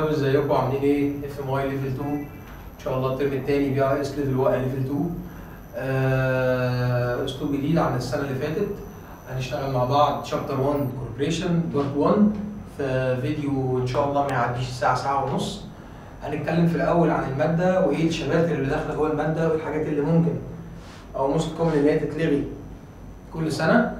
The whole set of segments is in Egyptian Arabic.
شباب ازيكم عاملين ايه؟ اف ام اي ليفل 2 ان شاء الله الترم الثاني بي اي اس ليفل 1 ليفل 2 آه، اسلوب جديد عن السنه اللي فاتت هنشتغل مع بعض شابتر 1 كوربريشن بارت 1 في فيديو ان شاء الله ما يعديش الساعه ساعه ونص هنتكلم في الاول عن الماده وايه الشباتر اللي داخله جوه الماده والحاجات اللي ممكن او موست كومن اللي هي تتلغي كل سنه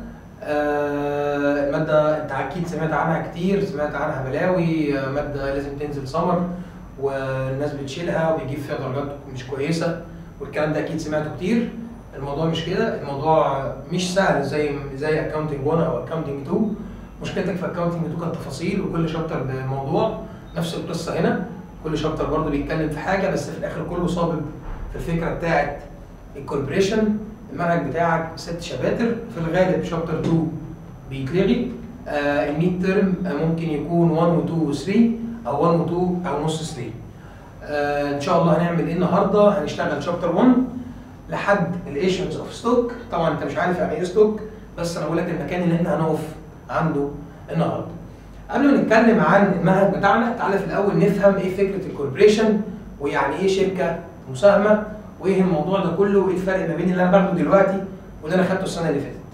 آه، المادة أنت أكيد سمعت عنها كتير سمعت عنها بلاوي آه، مادة لازم تنزل سمر والناس بتشيلها وبيجيب فيها درجات مش كويسة والكلام ده أكيد سمعته كتير الموضوع مش كده الموضوع مش سهل زي زي اكونتنج 1 او اكونتنج 2 مشكلتك في اكونتنج 2 كانت تفاصيل وكل شابتر بموضوع نفس القصة هنا كل شابتر برضه بيتكلم في حاجة بس في الآخر كله صابب في الفكرة بتاعت الكوربريشن المنهج بتاعك ست شباتر في الغالب شابتر 2 بيتلغي آه الميد ترم آه ممكن يكون 1 و 2 و 3 او 1 و 2 او نص 3 آه ان شاء الله هنعمل ايه النهارده هنشتغل شابتر 1 لحد الايشنز اوف ستوك طبعا انت مش عارف يعني ايه ستوك بس انا بقول لك المكان اللي احنا هنقف عنده النهارده قبل ما نتكلم عن المنهج بتاعنا تعالى في الاول نفهم ايه فكره الكوربريشن ويعني ايه شركه مساهمه وايه الموضوع ده كله وايه الفرق ما بين اللي انا باخده دلوقتي واللي انا خدته السنه اللي فاتت.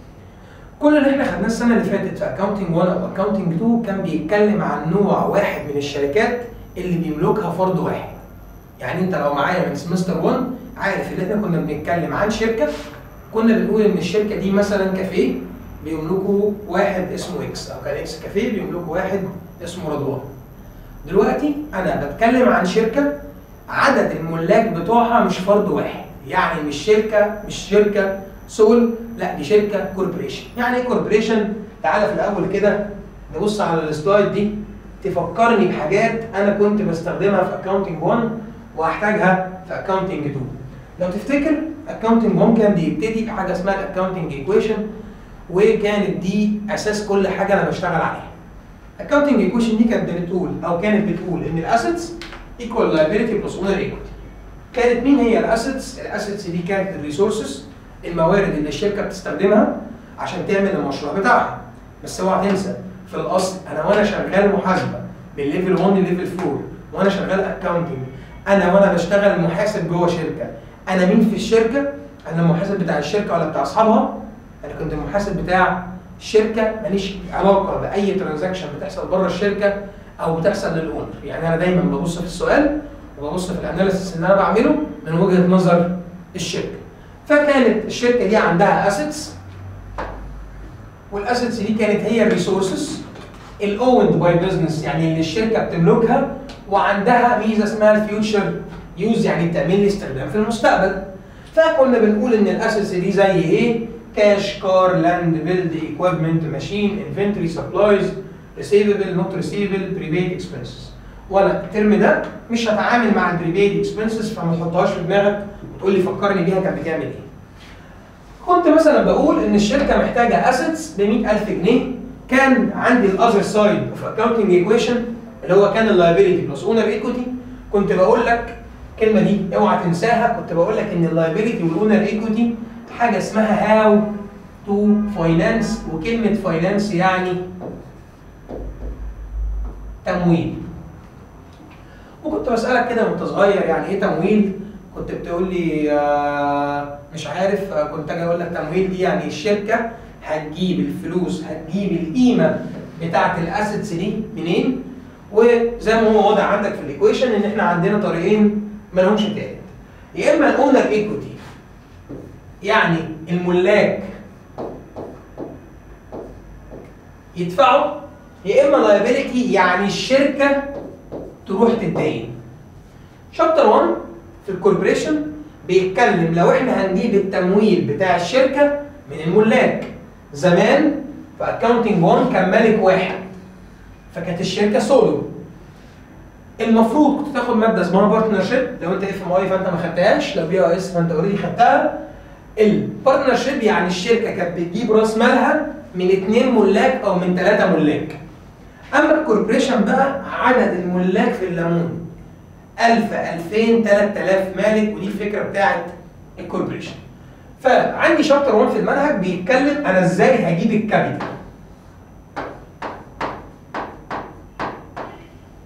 كل اللي احنا خدناه السنه اللي فاتت في اكونتنج 1 او اكونتنج 2 كان بيتكلم عن نوع واحد من الشركات اللي بيملكها فرد واحد. يعني انت لو معايا من سمستر 1 عارف ان احنا كنا بنتكلم عن شركه كنا بنقول ان الشركه دي مثلا كافيه بيملكه واحد اسمه اكس او كان اكس كافيه بيملكه واحد اسمه رضوان. دلوقتي انا بتكلم عن شركه عدد الملاك بتوعها مش فرد واحد يعني مش شركه مش شركه سول لا دي شركه كوربريشن يعني ايه كوربريشن تعالى في الاول كده نبص على السلايد دي تفكرني بحاجات انا كنت بستخدمها في اكونتنج 1 وهحتاجها في اكونتنج 2 لو تفتكر اكونتنج 1 كان بيبتدي بحاجه اسمها الاكونتنج ايكويشن وكانت دي اساس كل حاجه انا بشتغل عليها اكونتنج ايكويشن دي كانت بتقول او كانت بتقول ان الاسيتس ايكوال لايبيلتي بلس اونر ايكويتي كانت مين هي الاسيتس؟ الاسيتس دي كانت الريسورسز الموارد اللي الشركه بتستخدمها عشان تعمل المشروع بتاعها بس اوعى تنسى في الاصل انا وانا شغال محاسبه من ليفل 1 لليفل 4 وانا شغال اكونتنج انا وانا بشتغل محاسب جوه شركه انا مين في الشركه؟ انا المحاسب بتاع الشركه ولا بتاع اصحابها؟ انا كنت المحاسب بتاع الشركه ماليش علاقه باي ترانزاكشن بتحصل بره الشركه او بتحصل للاونر يعني انا دايما ببص في السؤال وببص في الاناليسيس اللي انا بعمله من وجهه نظر الشركه فكانت الشركه دي عندها اسيتس والاسيتس دي كانت هي الريسورسز الاوند باي بزنس يعني اللي الشركه بتملكها وعندها ميزه اسمها الفيوتشر يوز يعني التامين لاستخدام في المستقبل فكنا بنقول ان الاسيتس دي زي ايه كاش كار لاند بيلد ايكويبمنت ماشين انفنتوري سبلايز ريسيفبل نوت ريسيفبل بريبيد اكسبنسز وانا الترم ده مش هتعامل مع البريبيد اكسبنسز فما تحطهاش في دماغك وتقول لي فكرني بيها كانت بتعمل ايه كنت مثلا بقول ان الشركه محتاجه اسيتس ب 100000 جنيه كان عندي الاذر سايد اوف اكونتنج ايكويشن اللي هو كان اللايبيلتي بلس اونر ايكويتي كنت بقول لك الكلمه دي اوعى تنساها كنت بقول لك ان اللايبيلتي والاونر ايكويتي حاجه اسمها هاو تو فاينانس وكلمه فاينانس يعني تمويل وكنت بسألك كده وانت صغير يعني ايه تمويل كنت بتقول لي آه مش عارف آه كنت اجي اقول لك تمويل دي يعني الشركه هتجيب الفلوس هتجيب القيمه بتاعه الاسيتس دي منين وزي ما هو واضح عندك في الايكويشن ان احنا عندنا طريقين ما لهمش تالت يا اما الاونر ايكوتي يعني الملاك يدفعوا يا اما لايبيلتي يعني الشركه تروح تتدين. شابتر 1 في الكوربريشن بيتكلم لو احنا هنجيب التمويل بتاع الشركه من الملاك. زمان في اكونتنج 1 كان مالك واحد فكانت الشركه سولو. المفروض كنت تاخد ماده اسمها بارتنرشيب لو انت اف ام اي فانت ما خدتهاش لو بي اي اس فانت اوريدي خدتها. البارتنرشيب يعني الشركه كانت بتجيب راس مالها من اثنين ملاك او من ثلاثه ملاك. اما الكوربريشن بقى عدد الملاك في الليمون 1000 2000 3000 مالك ودي الفكره بتاعت الكوربريشن فعندي شابتر 1 في المنهج بيتكلم انا ازاي هجيب الكابيتال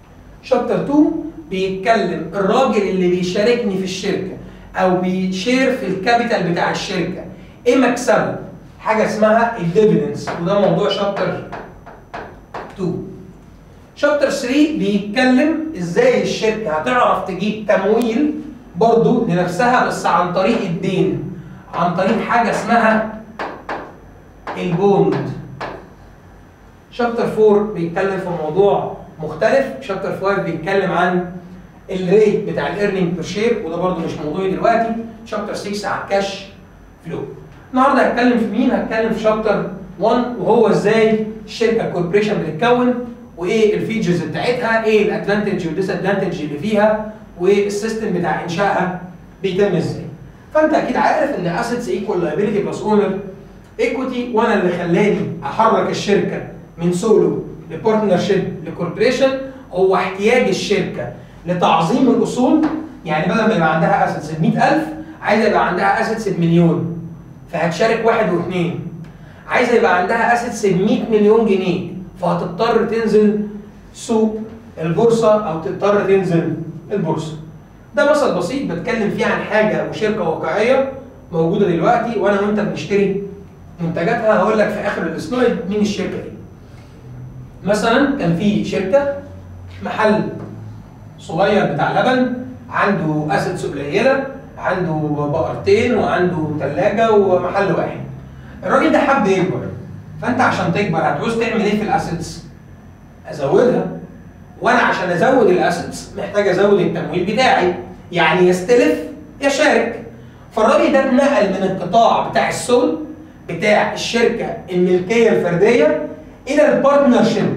شابتر 2 بيتكلم الراجل اللي بيشاركني في الشركه او بيشير في الكابيتال بتاع الشركه ايه مكسبه حاجه اسمها الديفيدنس وده موضوع شابتر 2 شابتر 3 بيتكلم ازاي الشركه هتعرف تجيب تمويل برضو لنفسها بس عن طريق الدين عن طريق حاجه اسمها البوند شابتر 4 بيتكلم في موضوع مختلف شابتر 5 بيتكلم عن الريت بتاع الايرنينج بير شير وده برضو مش موضوعي دلوقتي شابتر 6 على الكاش فلو النهارده هتكلم في مين هتكلم في شابتر 1 وهو ازاي الشركه الكوربريشن بتتكون وايه الفيتشرز بتاعتها ايه الادفانتج والديس ادفانتج اللي فيها والسيستم بتاع انشائها بيتم ازاي فانت اكيد عارف ان اسيتس ايكوال لايبيليتي بلس اونر ايكويتي وانا اللي خلاني احرك الشركه من سولو لبارتنر شيب لكوربريشن هو احتياج الشركه لتعظيم الاصول يعني بدل ما يبقى عندها اسيتس ب 100000 عايزه يبقى عندها اسيتس بمليون فهتشارك واحد واثنين عايزه يبقى عندها اسيتس ب 100 مليون جنيه فهتضطر تنزل سوق البورصه او تضطر تنزل البورصه ده مثل بسيط بتكلم فيه عن حاجه وشركه واقعيه موجوده دلوقتي وانا وانت بنشتري منتجاتها هقول لك في اخر السلايد مين الشركه دي مثلا كان في شركه محل صغير بتاع لبن عنده اسيتس قليله عنده بقرتين وعنده ثلاجه ومحل واحد الراجل ده حب يكبر فانت عشان تكبر هتعوز تعمل ايه في الاسيتس ازودها وانا عشان ازود الاسيتس محتاج ازود التمويل بتاعي يعني يستلف يشارك فالراجل ده اتنقل من القطاع بتاع السول بتاع الشركه الملكيه الفرديه الى البارتنر شيب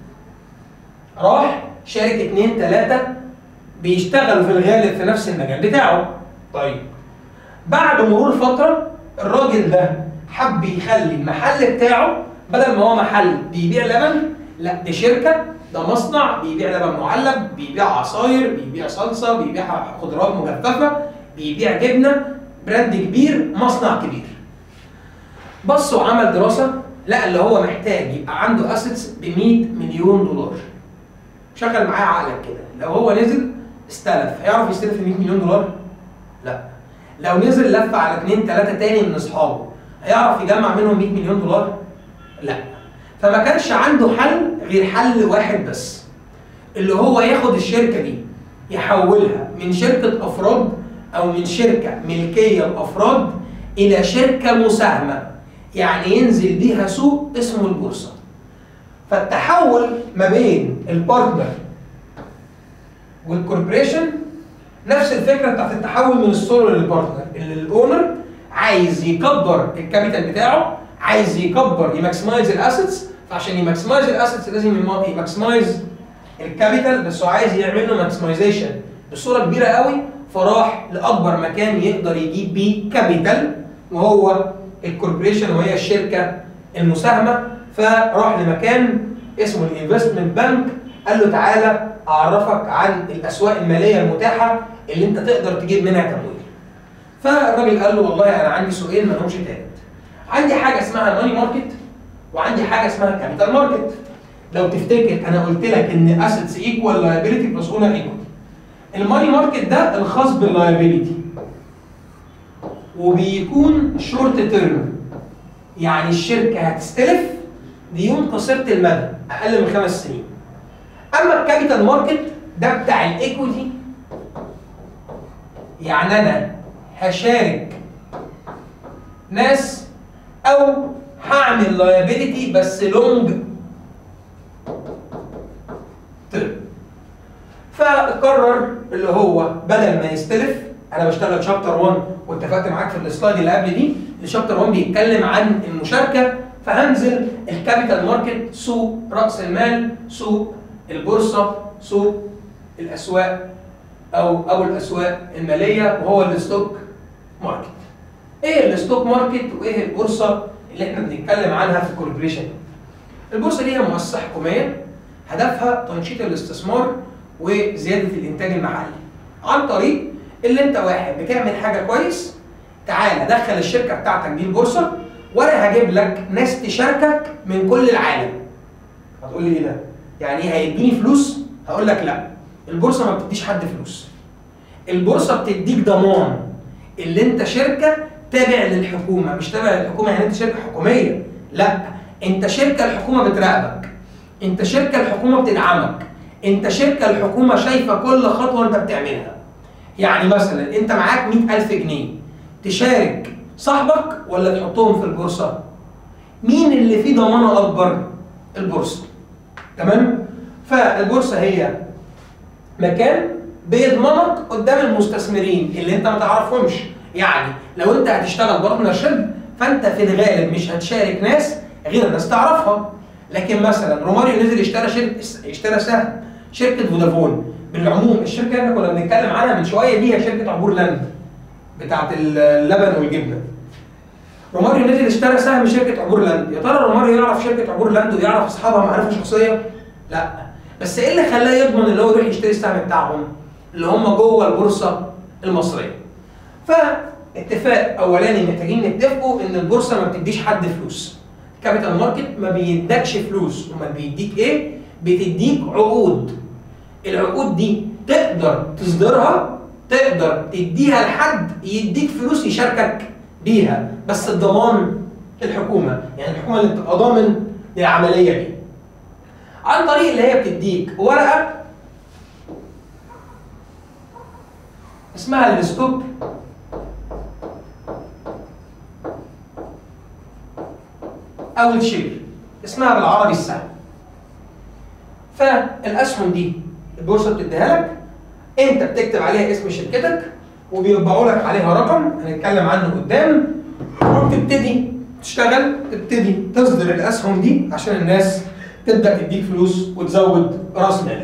راح شارك اتنين تلاته بيشتغلوا في الغالب في نفس المجال بتاعه طيب بعد مرور فتره الراجل ده حب يخلي المحل بتاعه بدل ما هو محل بيبيع لبن لا دي شركه ده مصنع بيبيع لبن معلب بيبيع عصاير بيبيع صلصه بيبيع خضروات مجففه بيبيع جبنه براند كبير مصنع كبير بص وعمل دراسه لقى اللي هو محتاج يبقى عنده اسيتس ب 100 مليون دولار شغل معاه عقلك كده لو هو نزل استلف هيعرف يستلف ال 100 مليون دولار؟ لا لو نزل لف على اثنين ثلاثه تاني من اصحابه هيعرف يجمع منهم 100 مليون دولار؟ لا فما كانش عنده حل غير حل واحد بس اللي هو ياخد الشركه دي يحولها من شركه افراد او من شركه ملكيه لافراد الى شركه مساهمه يعني ينزل بيها سوق اسمه البورصه فالتحول ما بين البارتنر والكوربريشن نفس الفكره بتاعت التحول من السولو للبارتنر اللي الاونر عايز يكبر الكابيتال بتاعه عايز يكبر يماكسمايز الاسيتس فعشان يماكسمايز الاسيتس لازم يماكسمايز الكابيتال بس هو عايز يعمل له ماكسمايزيشن بصوره كبيره قوي فراح لاكبر مكان يقدر يجيب بيه كابيتال وهو الكوربريشن وهي الشركه المساهمه فراح لمكان اسمه الانفستمنت بانك قال له تعالى اعرفك عن الاسواق الماليه المتاحه اللي انت تقدر تجيب منها تمويل. فالراجل قال له والله انا عندي سؤال ما لهمش تالت. عندي حاجه اسمها ماني ماركت وعندي حاجه اسمها كابيتال ماركت. لو تفتكر انا قلت لك ان اسيتس ايكوال لايبيليتي بلس اونر ايكوال. الماني ماركت ده الخاص باللايبيليتي. وبيكون شورت تيرم يعني الشركه هتستلف ديون قصيره المدى اقل من خمس سنين. اما الكابيتال ماركت ده بتاع الايكويتي يعني انا هشارك ناس او هعمل لايبيليتي بس لونج ترم فقرر اللي هو بدل ما يستلف انا بشتغل شابتر 1 واتفقت معاك في السلايد اللي قبل دي الشابتر 1 بيتكلم عن المشاركه فهنزل الكابيتال ماركت سوق راس المال سوق البورصه سوق الاسواق او او الاسواق الماليه وهو الستوك ماركت. ايه الستوك ماركت وايه البورصه اللي احنا بنتكلم عنها في الكوربريشن؟ البورصه دي هي مؤسسه حكوميه هدفها تنشيط الاستثمار وزياده الانتاج المحلي عن طريق اللي انت واحد بتعمل حاجه كويس تعالى دخل الشركه بتاعتك دي البورصه وانا هجيب لك ناس تشاركك من كل العالم. هتقول لي ايه ده؟ يعني ايه هيديني فلوس؟ هقول لك لا البورصه ما بتديش حد فلوس البورصه بتديك ضمان اللي انت شركه تابع للحكومه مش تابع للحكومه يعني انت شركه حكوميه لا انت شركه الحكومه بتراقبك انت شركه الحكومه بتدعمك انت شركه الحكومه شايفه كل خطوه انت بتعملها يعني مثلا انت معاك 100000 جنيه تشارك صاحبك ولا تحطهم في البورصه مين اللي فيه ضمانه اكبر البورصه تمام فالبورصه هي مكان بيضمنك قدام المستثمرين اللي انت ما تعرفهمش يعني لو انت هتشتغل بارتنرشيب فانت في الغالب مش هتشارك ناس غير الناس تعرفها لكن مثلا روماريو نزل اشترى شركه اشترى سهم شركه فودافون بالعموم الشركه اللي احنا كنا بنتكلم عنها من شويه دي هي شركه عبور لاند بتاعت اللبن والجبنه روماريو نزل اشترى سهم شركه عبور لاند يا ترى روماريو يعرف شركه عبور لاند ويعرف اصحابها معرفه شخصيه لا بس ايه اللي خلاه يضمن اللي هو يروح يشتري السهم بتاعهم اللي هم جوه البورصه المصريه فاتفاق اولاني محتاجين نتفقوا ان البورصه ما بتديش حد فلوس كابيتال ماركت ما بيدكش فلوس امال بيديك ايه بتديك عقود العقود دي تقدر تصدرها تقدر تديها لحد يديك فلوس يشاركك بيها بس الضمان الحكومه يعني الحكومه اللي بتبقى ضامن للعمليه دي عن طريق اللي هي بتديك ورقه اسمها الستوب او الشير اسمها بالعربي السهم فالاسهم دي البورصه بتديها لك انت بتكتب عليها اسم شركتك وبيطبعوا لك عليها رقم هنتكلم عنه قدام وبتبتدي تشتغل تبتدي تصدر الاسهم دي عشان الناس تبدا تديك فلوس وتزود راس مالك.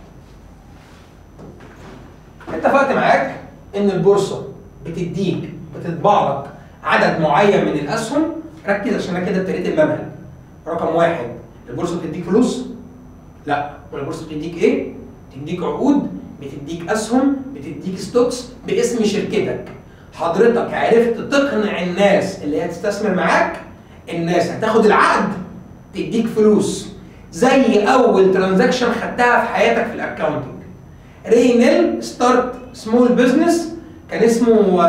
اتفقت معاك ان البورصه بتديك بتطبع لك عدد معين من الاسهم ركز عشان انا كده ابتديت المنهج. رقم واحد البورصه بتديك فلوس؟ لا، والبورصه بتديك ايه؟ بتديك عقود بتديك اسهم بتديك ستوكس باسم شركتك حضرتك عرفت تقنع الناس اللي هي تستثمر معاك الناس هتاخد العقد تديك فلوس زي اول ترانزاكشن خدتها في حياتك في الاكونتنج رينيل ستارت سمول بزنس كان اسمه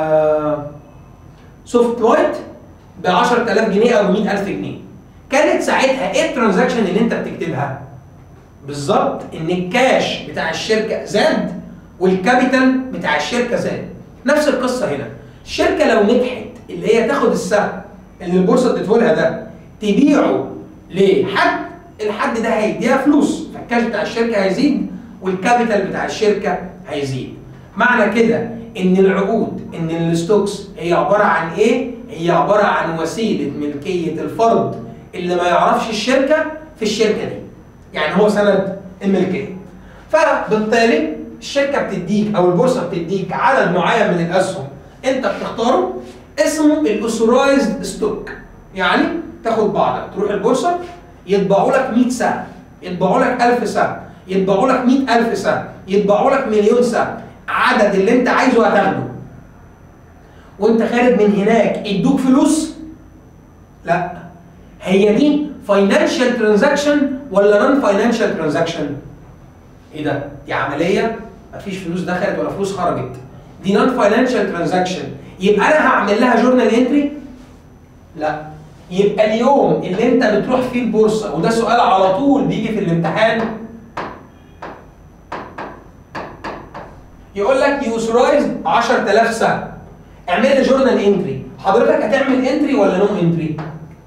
سوفت وايت ب 10000 جنيه او 100000 جنيه كانت ساعتها ايه الترانزاكشن اللي انت بتكتبها بالظبط ان الكاش بتاع الشركه زاد والكابيتال بتاع الشركه زاد نفس القصه هنا الشركه لو نجحت اللي هي تاخد السهم اللي البورصه اديته لها ده تبيعه لحد الحد ده هيديها فلوس فالكاش بتاع الشركه هيزيد والكابيتال بتاع الشركه هيزيد معنى كده ان العقود ان الستوكس هي عباره عن ايه هي عباره عن وسيله ملكيه الفرد اللي ما يعرفش الشركه في الشركه دي يعني هو سند الملكيه فبالتالي الشركه بتديك او البورصه بتديك عدد معين من الاسهم انت بتختاره اسمه الاوثورايزد ستوك يعني تاخد بعضك تروح البورصه يطبعوا لك 100 سهم يطبعوا لك 1000 سهم يطبعوا لك 100000 سهم يطبعوا لك مليون سهم عدد اللي انت عايزه هتاخده وانت خارج من هناك ادوك فلوس لا هي دي فاينانشال ترانزاكشن ولا نون فاينانشال ترانزاكشن ايه ده دي عمليه مفيش فلوس دخلت ولا فلوس خرجت دي نون فاينانشال ترانزاكشن يبقى انا هعمل لها جورنال انتري لا يبقى اليوم اللي انت بتروح فيه البورصه وده سؤال على طول بيجي في الامتحان يقول لك يوثرايزد 10000 سهم اعمل لي جورنال انتري حضرتك هتعمل انتري ولا نو انتري؟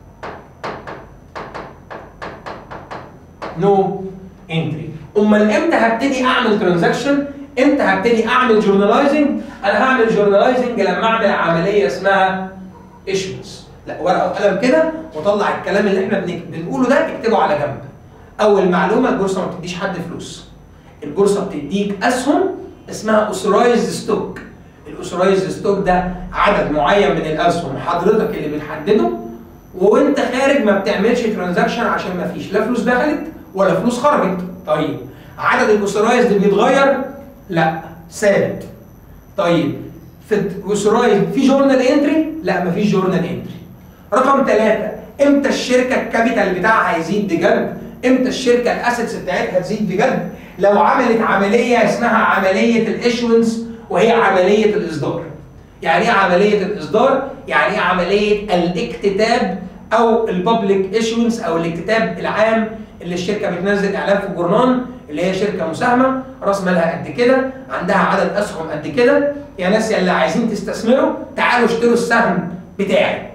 نو انتري امال امتى هبتدي اعمل ترانزاكشن امتى هبتدي اعمل جورناليزنج انا هعمل جورناليزنج لما اعمل عمليه اسمها ايشوز لا ورقه وقلم كده وطلع الكلام اللي احنا بن- بنقوله ده اكتبه على جنب اول معلومه البورصه ما بتديش حد فلوس البورصه بتديك اسهم اسمها اوثرايز ستوك الاوثرايز ستوك ده عدد معين من الاسهم حضرتك اللي بتحدده وانت خارج ما بتعملش ترانزاكشن عشان ما فيش لا فلوس دخلت ولا فلوس خرجت طيب عدد الاوثرايز ده بيتغير لا ثابت طيب في الاوثرايز في جورنال انتري لا ما فيش جورنال انتري رقم ثلاثة امتى الشركة الكابيتال بتاعها هيزيد بجد امتى الشركة الاسيتس بتاعتها تزيد بجد لو عملت عمليه اسمها عمليه الايشونس وهي عمليه الاصدار يعني ايه عمليه الاصدار يعني ايه عمليه الاكتتاب او الببليك ايشونس او الاكتتاب العام اللي الشركه بتنزل اعلان في الجورنال اللي هي شركه مساهمه راس مالها قد كده عندها عدد اسهم قد كده يا ناس اللي عايزين تستثمروا تعالوا اشتروا السهم بتاعي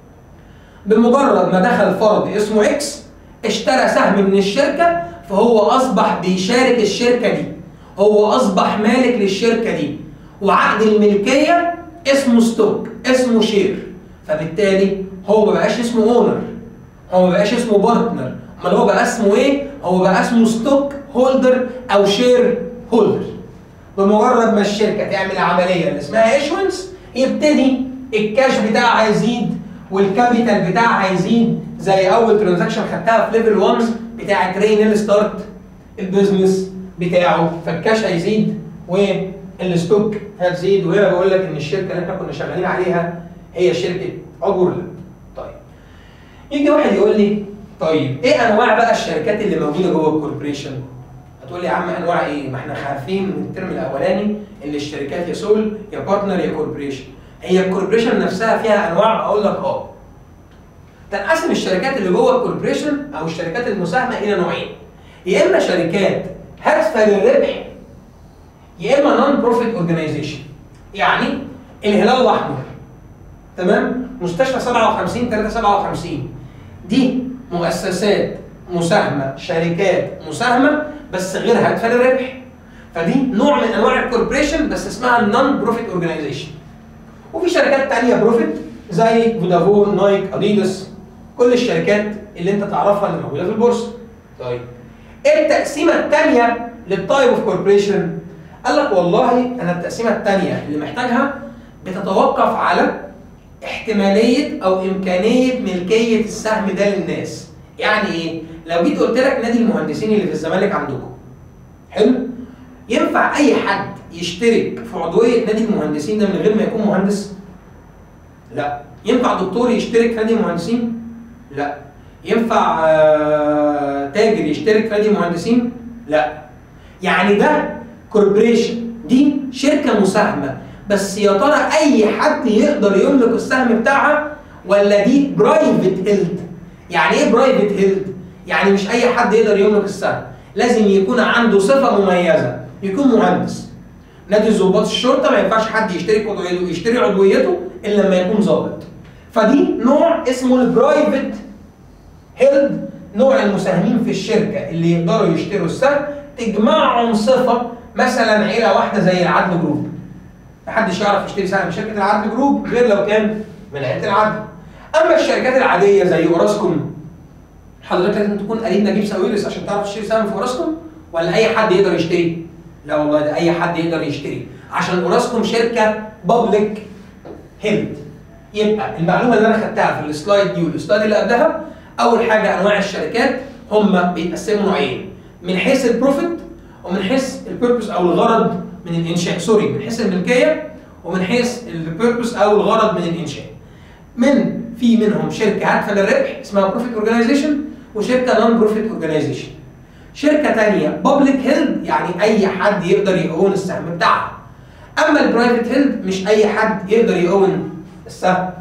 بمجرد ما دخل فرد اسمه اكس اشترى سهم من الشركه فهو اصبح بيشارك الشركه دي هو اصبح مالك للشركه دي وعقد الملكيه اسمه ستوك اسمه شير فبالتالي هو ما بقاش اسمه اونر هو ما بقاش اسمه بارتنر امال هو بقى اسمه ايه هو بقى اسمه ستوك هولدر او شير هولدر بمجرد ما الشركه تعمل عمليه اللي اسمها ايشونس يبتدي الكاش بتاعها يزيد والكابيتال بتاعها يزيد زي اول ترانزاكشن خدتها في ليفل 1 بتاعت رينيل ستارت البيزنس بتاعه فالكاش هيزيد والستوك هتزيد وهنا بقول لك ان الشركه اللي احنا كنا شغالين عليها هي شركه اجورلا طيب يجي واحد يقول لي طيب ايه انواع بقى الشركات اللي موجوده جوه الكوربريشن هتقول لي يا عم انواع ايه ما احنا عارفين من الترم الاولاني ان الشركات يا سول يا بارتنر يا كوربريشن هي الكوربريشن نفسها فيها انواع اقول لك اه تنقسم الشركات اللي جوه الكوربريشن او الشركات المساهمه الى نوعين يا اما شركات هادفه للربح يا اما نون بروفيت اورجانيزيشن يعني الهلال الاحمر تمام مستشفى 57 357 دي مؤسسات مساهمه شركات مساهمه بس غير هادفه للربح فدي نوع من انواع الكوربريشن بس اسمها النون بروفيت اورجانيزيشن وفي شركات تانية بروفيت زي فودافون نايك اديداس كل الشركات اللي انت تعرفها اللي موجوده في البورصه طيب ايه التقسيمه الثانيه للتايب اوف كوربريشن قال لك والله انا التقسيمه الثانيه اللي محتاجها بتتوقف على احتماليه او امكانيه ملكيه السهم ده للناس يعني ايه لو جيت قلت لك نادي المهندسين اللي في الزمالك عندكم حلو ينفع اي حد يشترك في عضويه نادي المهندسين ده من غير ما يكون مهندس لا ينفع دكتور يشترك في نادي المهندسين لا ينفع آه، تاجر يشترك في نادي المهندسين لا يعني ده كوربريشن دي شركه مساهمه بس يا ترى اي حد يقدر يملك السهم بتاعها ولا دي برايفت هيلد يعني ايه برايفت هيلد يعني مش اي حد يقدر يملك السهم لازم يكون عنده صفه مميزه يكون مهندس نادي ضباط الشرطه ما ينفعش حد يشترك عضويته يشتري عضويته الا لما يكون ضابط فدي نوع اسمه البرايفت هيلد نوع المساهمين في الشركه اللي يقدروا يشتروا السهم تجمعهم صفه مثلا عيله واحده زي العدل جروب محدش يعرف يشتري سهم من شركه العدل جروب غير لو كان من عيله العدل اما الشركات العاديه زي اوراسكوم حضرتك لازم تكون قريب نجيب ساويرس عشان تعرف تشتري سهم في اوراسكوم ولا اي حد يقدر يشتري لا والله ده اي حد يقدر يشتري عشان اوراسكوم شركه بابليك هيلد يبقى المعلومه اللي انا خدتها في السلايد دي والسلايد اللي قبلها اول حاجه انواع الشركات هم بيتقسموا نوعين من حيث البروفيت ومن حيث البيربس او الغرض من الانشاء سوري من حيث الملكيه ومن حيث البيربس او الغرض من الانشاء من في منهم شركه هادفه للربح اسمها بروفيت اورجانيزيشن وشركه نون بروفيت اورجانيزيشن شركه ثانيه بابليك هيلد يعني اي حد يقدر يقون السهم بتاعها اما البرايفت هيلد مش اي حد يقدر يقون السهم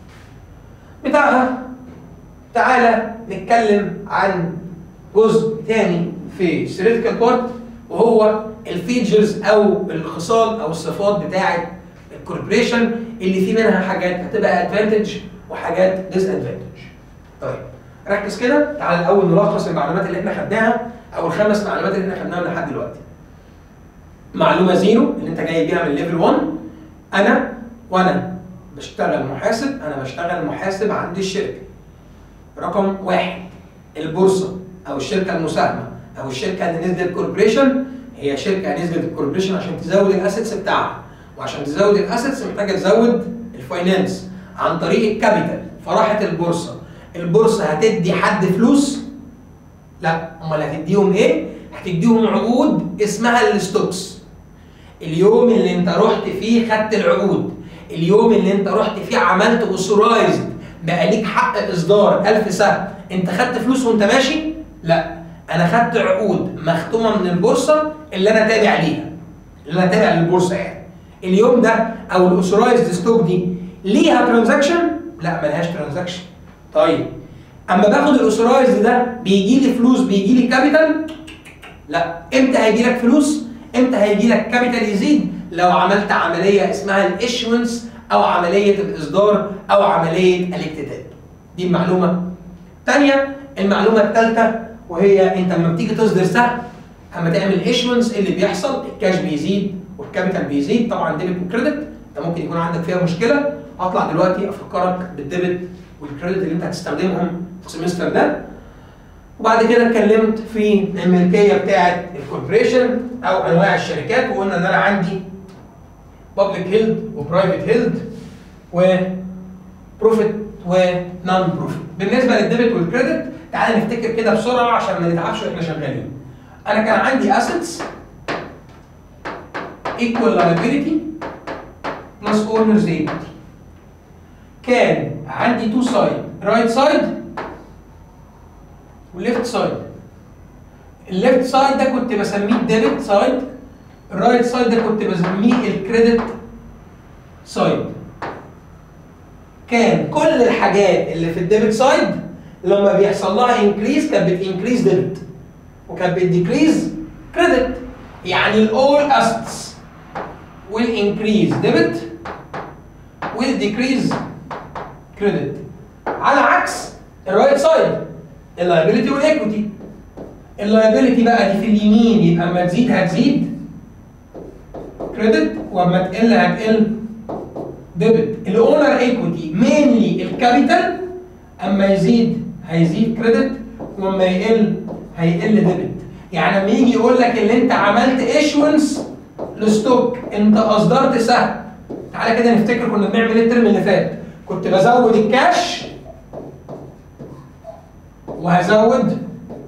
بتاعها تعالى نتكلم عن جزء تاني في سيريتيكال بارت وهو الفيتشرز او الخصال او الصفات بتاعه الكوربريشن اللي في منها حاجات هتبقى ادفانتج وحاجات ديس ادفانتج. طيب ركز كده تعالى الاول نلخص المعلومات اللي احنا خدناها او الخمس معلومات اللي احنا خدناهم لحد دلوقتي. معلومه زيرو اللي انت جاي بيها من ليفل 1 انا وانا بشتغل محاسب انا بشتغل محاسب عند الشركه. رقم واحد البورصه او الشركه المساهمه او الشركه اللي نزلت كوربريشن هي شركه نزلت الكوربريشن عشان تزود الاسيتس بتاعها وعشان تزود الاسيتس محتاجه تزود الفاينانس عن طريق الكابيتال فراحت البورصه البورصه هتدي حد فلوس لا امال هتديهم ايه هتديهم عقود اسمها الستوكس اليوم اللي انت رحت فيه خدت العقود اليوم اللي انت رحت فيه عملت اوثورايزد بقى ليك حق اصدار 1000 سهم انت خدت فلوس وانت ماشي لا انا خدت عقود مختومه من البورصه اللي انا تابع ليها اللي انا تابع للبورصه يعني اليوم ده او الاوثرايزد ستوك دي ليها ترانزاكشن لا ملهاش ترانزاكشن طيب اما باخد الاوثرايزد ده بيجي لي فلوس بيجي لي كابيتال لا امتى هيجي لك فلوس امتى هيجي لك كابيتال يزيد لو عملت عمليه اسمها الايشونس او عمليه الاصدار او عمليه الاكتتاب دي المعلومه الثانيه المعلومه الثالثه وهي انت لما بتيجي تصدر سهم اما تعمل ايشونس اللي بيحصل الكاش بيزيد والكابيتال بيزيد طبعا ديبت وكريدت انت ممكن يكون عندك فيها مشكله هطلع دلوقتي افكرك بالديبت والكريدت اللي انت هتستخدمهم في السمستر ده وبعد كده اتكلمت في الملكيه بتاعه الكوربريشن او انواع الشركات وقلنا ان انا عندي بابليك هيلد وبرايفت هيلد وبروفيت ونون بروفيت بالنسبه للديبت والكريدت تعال نفتكر كده بسرعه عشان ما نتعبش واحنا شغالين انا كان عندي assets equal liability plus owner's equity كان عندي تو سايد رايت سايد وليفت سايد الليفت سايد ده كنت بسميه الديبت سايد الرايت سايد ده كنت بسميه الكريدت سايد كان كل الحاجات اللي في الديبت سايد لما بيحصل لها انكريز كانت بتنكريز ديبت وكانت بتديكريز كريدت يعني الاول اسيتس will increase debit will decrease credit على عكس الرايت سايد اللايبيلتي والايكويتي اللايبيلتي بقى دي في اليمين يبقى اما تزيد هتزيد كريدت واما تقل هتقل ديبت الاونر ايكويتي مينلي الكابيتال اما يزيد هيزيد كريدت واما يقل هيقل ديبت يعني لما يجي يقول لك اللي انت عملت ايشونس لستوك انت اصدرت سهم تعالى كده نفتكر كنا بنعمل ايه الترم اللي فات كنت بزود الكاش وهزود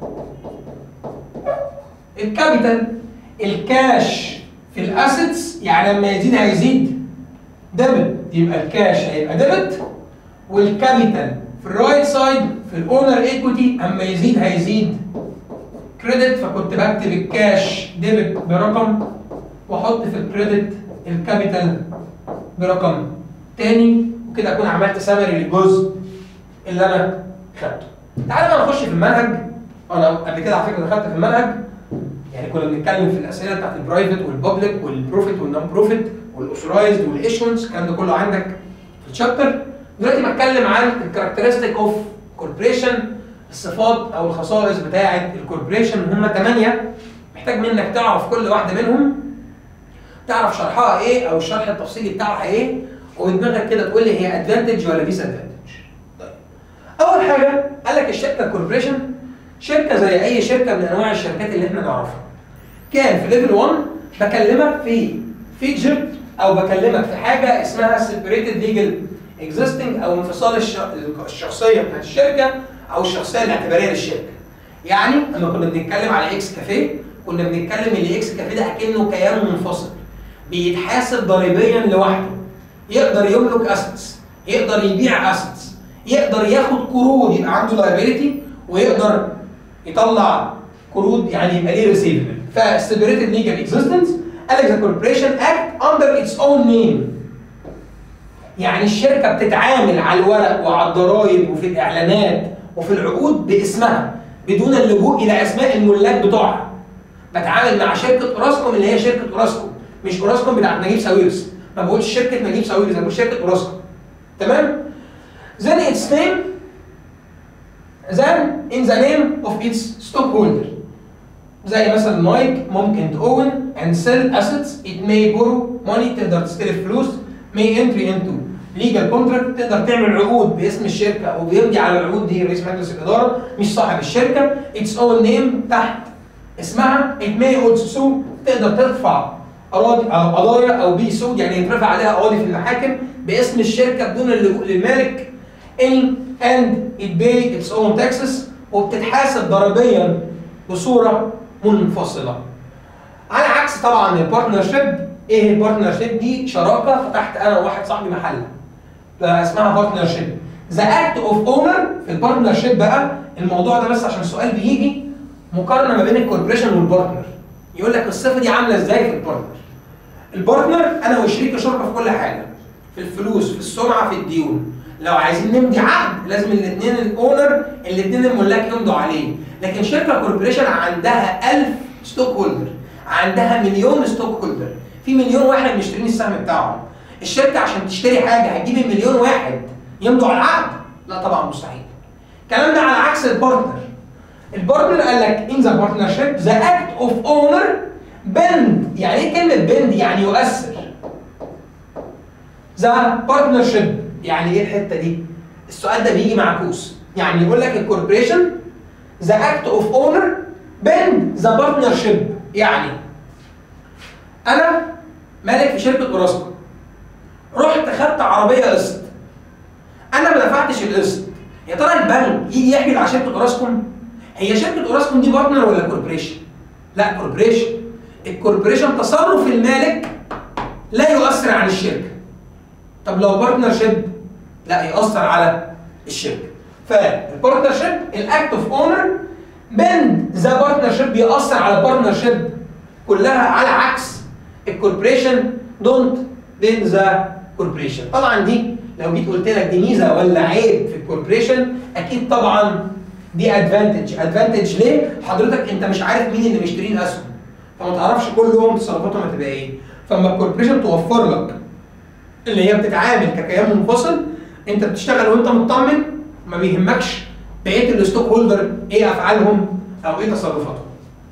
الكابيتال الكاش في الاسيتس يعني لما يزيد هيزيد ديبت يبقى الكاش هيبقى ديبت والكابيتال في الرايت سايد في الاونر ايكويتي اما يزيد هيزيد كريدت فكنت بكتب الكاش ديبت برقم واحط في الكريدت الكابيتال برقم تاني وكده اكون عملت سمري للجزء اللي انا خدته. تعالى بقى نخش في المنهج انا قبل كده على فكره دخلت في المنهج يعني كنا بنتكلم في الاسئله بتاعت البرايفت والبابليك والبروفيت والنون بروفيت والاوثرايزد والايشونس الكلام ده كله عندك في الشابتر دلوقتي بتكلم عن الكاركترستيك اوف كوربريشن الصفات او الخصائص بتاعه الكوربريشن هم ثمانيه محتاج منك تعرف كل واحده منهم تعرف شرحها ايه او الشرح التفصيلي بتاعها ايه ودماغك كده تقول لي هي ادفانتج ولا ديس ادفانتج طيب اول حاجه قال لك الشركه الكوربريشن شركه زي اي شركه من انواع الشركات اللي احنا نعرفها كان في ليفل 1 بكلمك في فيتشر او بكلمك في حاجه اسمها سيبريتد ليجل اكزيستنج او انفصال الش... الشخصيه بتاعت الشركه او الشخصيه الاعتباريه للشركه يعني لما كنا بنتكلم على اكس كافيه كنا بنتكلم ان اكس كافيه ده اكنه كيان منفصل بيتحاسب ضريبيا لوحده يقدر يملك اسيتس يقدر يبيع اسيتس يقدر ياخد قروض يبقى عنده لايبيلتي ويقدر يطلع قروض يعني يبقى ليه ريسيفبل فسيبريتد ليجل اكزيستنس قال لك ذا كوربريشن اكت اندر اتس اون نيم يعني الشركه بتتعامل على الورق وعلى الضرائب وفي الاعلانات وفي العقود باسمها بدون اللجوء الى اسماء الملاك بتوعها بتعامل مع شركه اوراسكوم اللي هي شركه اوراسكوم مش اوراسكوم بتاعت نجيب ساويرس ما بقولش شركه نجيب ساويرس انا بقول شركه اوراسكوم تمام then its name then in the name of its stockholder زي مثلا نايك ممكن تown and sell assets it may borrow money تقدر تستلف فلوس may entry into legal contract تقدر تعمل عقود باسم الشركه او بيمضي على العقود دي رئيس مجلس الاداره مش صاحب الشركه its own name تحت اسمها it may also sue تقدر ترفع اراضي او قضايا او بي سود يعني يترفع عليها قواضي في المحاكم باسم الشركه بدون اللجوء للمالك in and it pay its own taxes وبتتحاسب ضريبيا بصوره منفصله. على عكس طبعا البارتنرشيب ايه البارتنرشيب دي شراكه فتحت انا وواحد صاحبي محل اسمها بارتنرشيب. ذا اكت اوف اونر في البارتنرشيب بقى الموضوع ده بس عشان سؤال بيجي مقارنه ما بين الكوربريشن والبارتنر يقول لك الصفه دي عامله ازاي في البارتنر البارتنر انا وشريكي شركه في كل حاجه في الفلوس في السمعه في الديون لو عايزين نمضي عقد لازم الاثنين الاونر الاثنين الملاك يمضوا عليه لكن شركه كوربريشن عندها 1000 ستوك هولدر عندها مليون ستوك هولدر في مليون واحد مشترين السهم بتاعهم الشركه عشان تشتري حاجه هتجيب المليون واحد يمضوا على العقد لا طبعا مستحيل الكلام ده على عكس البارتنر البارتنر قال لك in the partnership the act of owner bend يعني ايه كلمه bend يعني يؤثر the partnership يعني ايه الحته دي السؤال ده بيجي معكوس يعني يقول لك الكوربريشن the act of owner bend the partnership يعني انا مالك في شركه اوراسكو رحت خدت عربيه قسط انا ما دفعتش القسط يا ترى البنك يجي يحجز على شركه اوراسكوم هي شركه اوراسكوم دي بارتنر ولا كوربريشن لا كوربريشن الكوربريشن تصرف المالك لا يؤثر على الشركه طب لو بارتنر شيب لا يؤثر على الشركه فالبارتنر شيب الاكت اوف اونر بند ذا بارتنر شيب بيأثر على البارتنر شيب كلها على عكس الكوربريشن دونت بين ذا كوربريشن طبعا دي لو جيت قلت لك دي ميزه ولا عيب في الكوربريشن اكيد طبعا دي ادفانتج ادفانتج ليه حضرتك انت مش عارف مين اللي مشترين اسهم فما تعرفش كل يوم تصرفاتهم هتبقى ايه فاما الكوربريشن توفر لك اللي هي بتتعامل ككيان منفصل انت بتشتغل وانت مطمن ما بيهمكش بقيه الستوك هولدر ايه افعالهم او ايه تصرفاتهم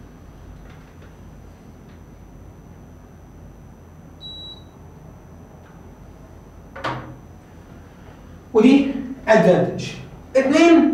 ودي ادفانتج اثنين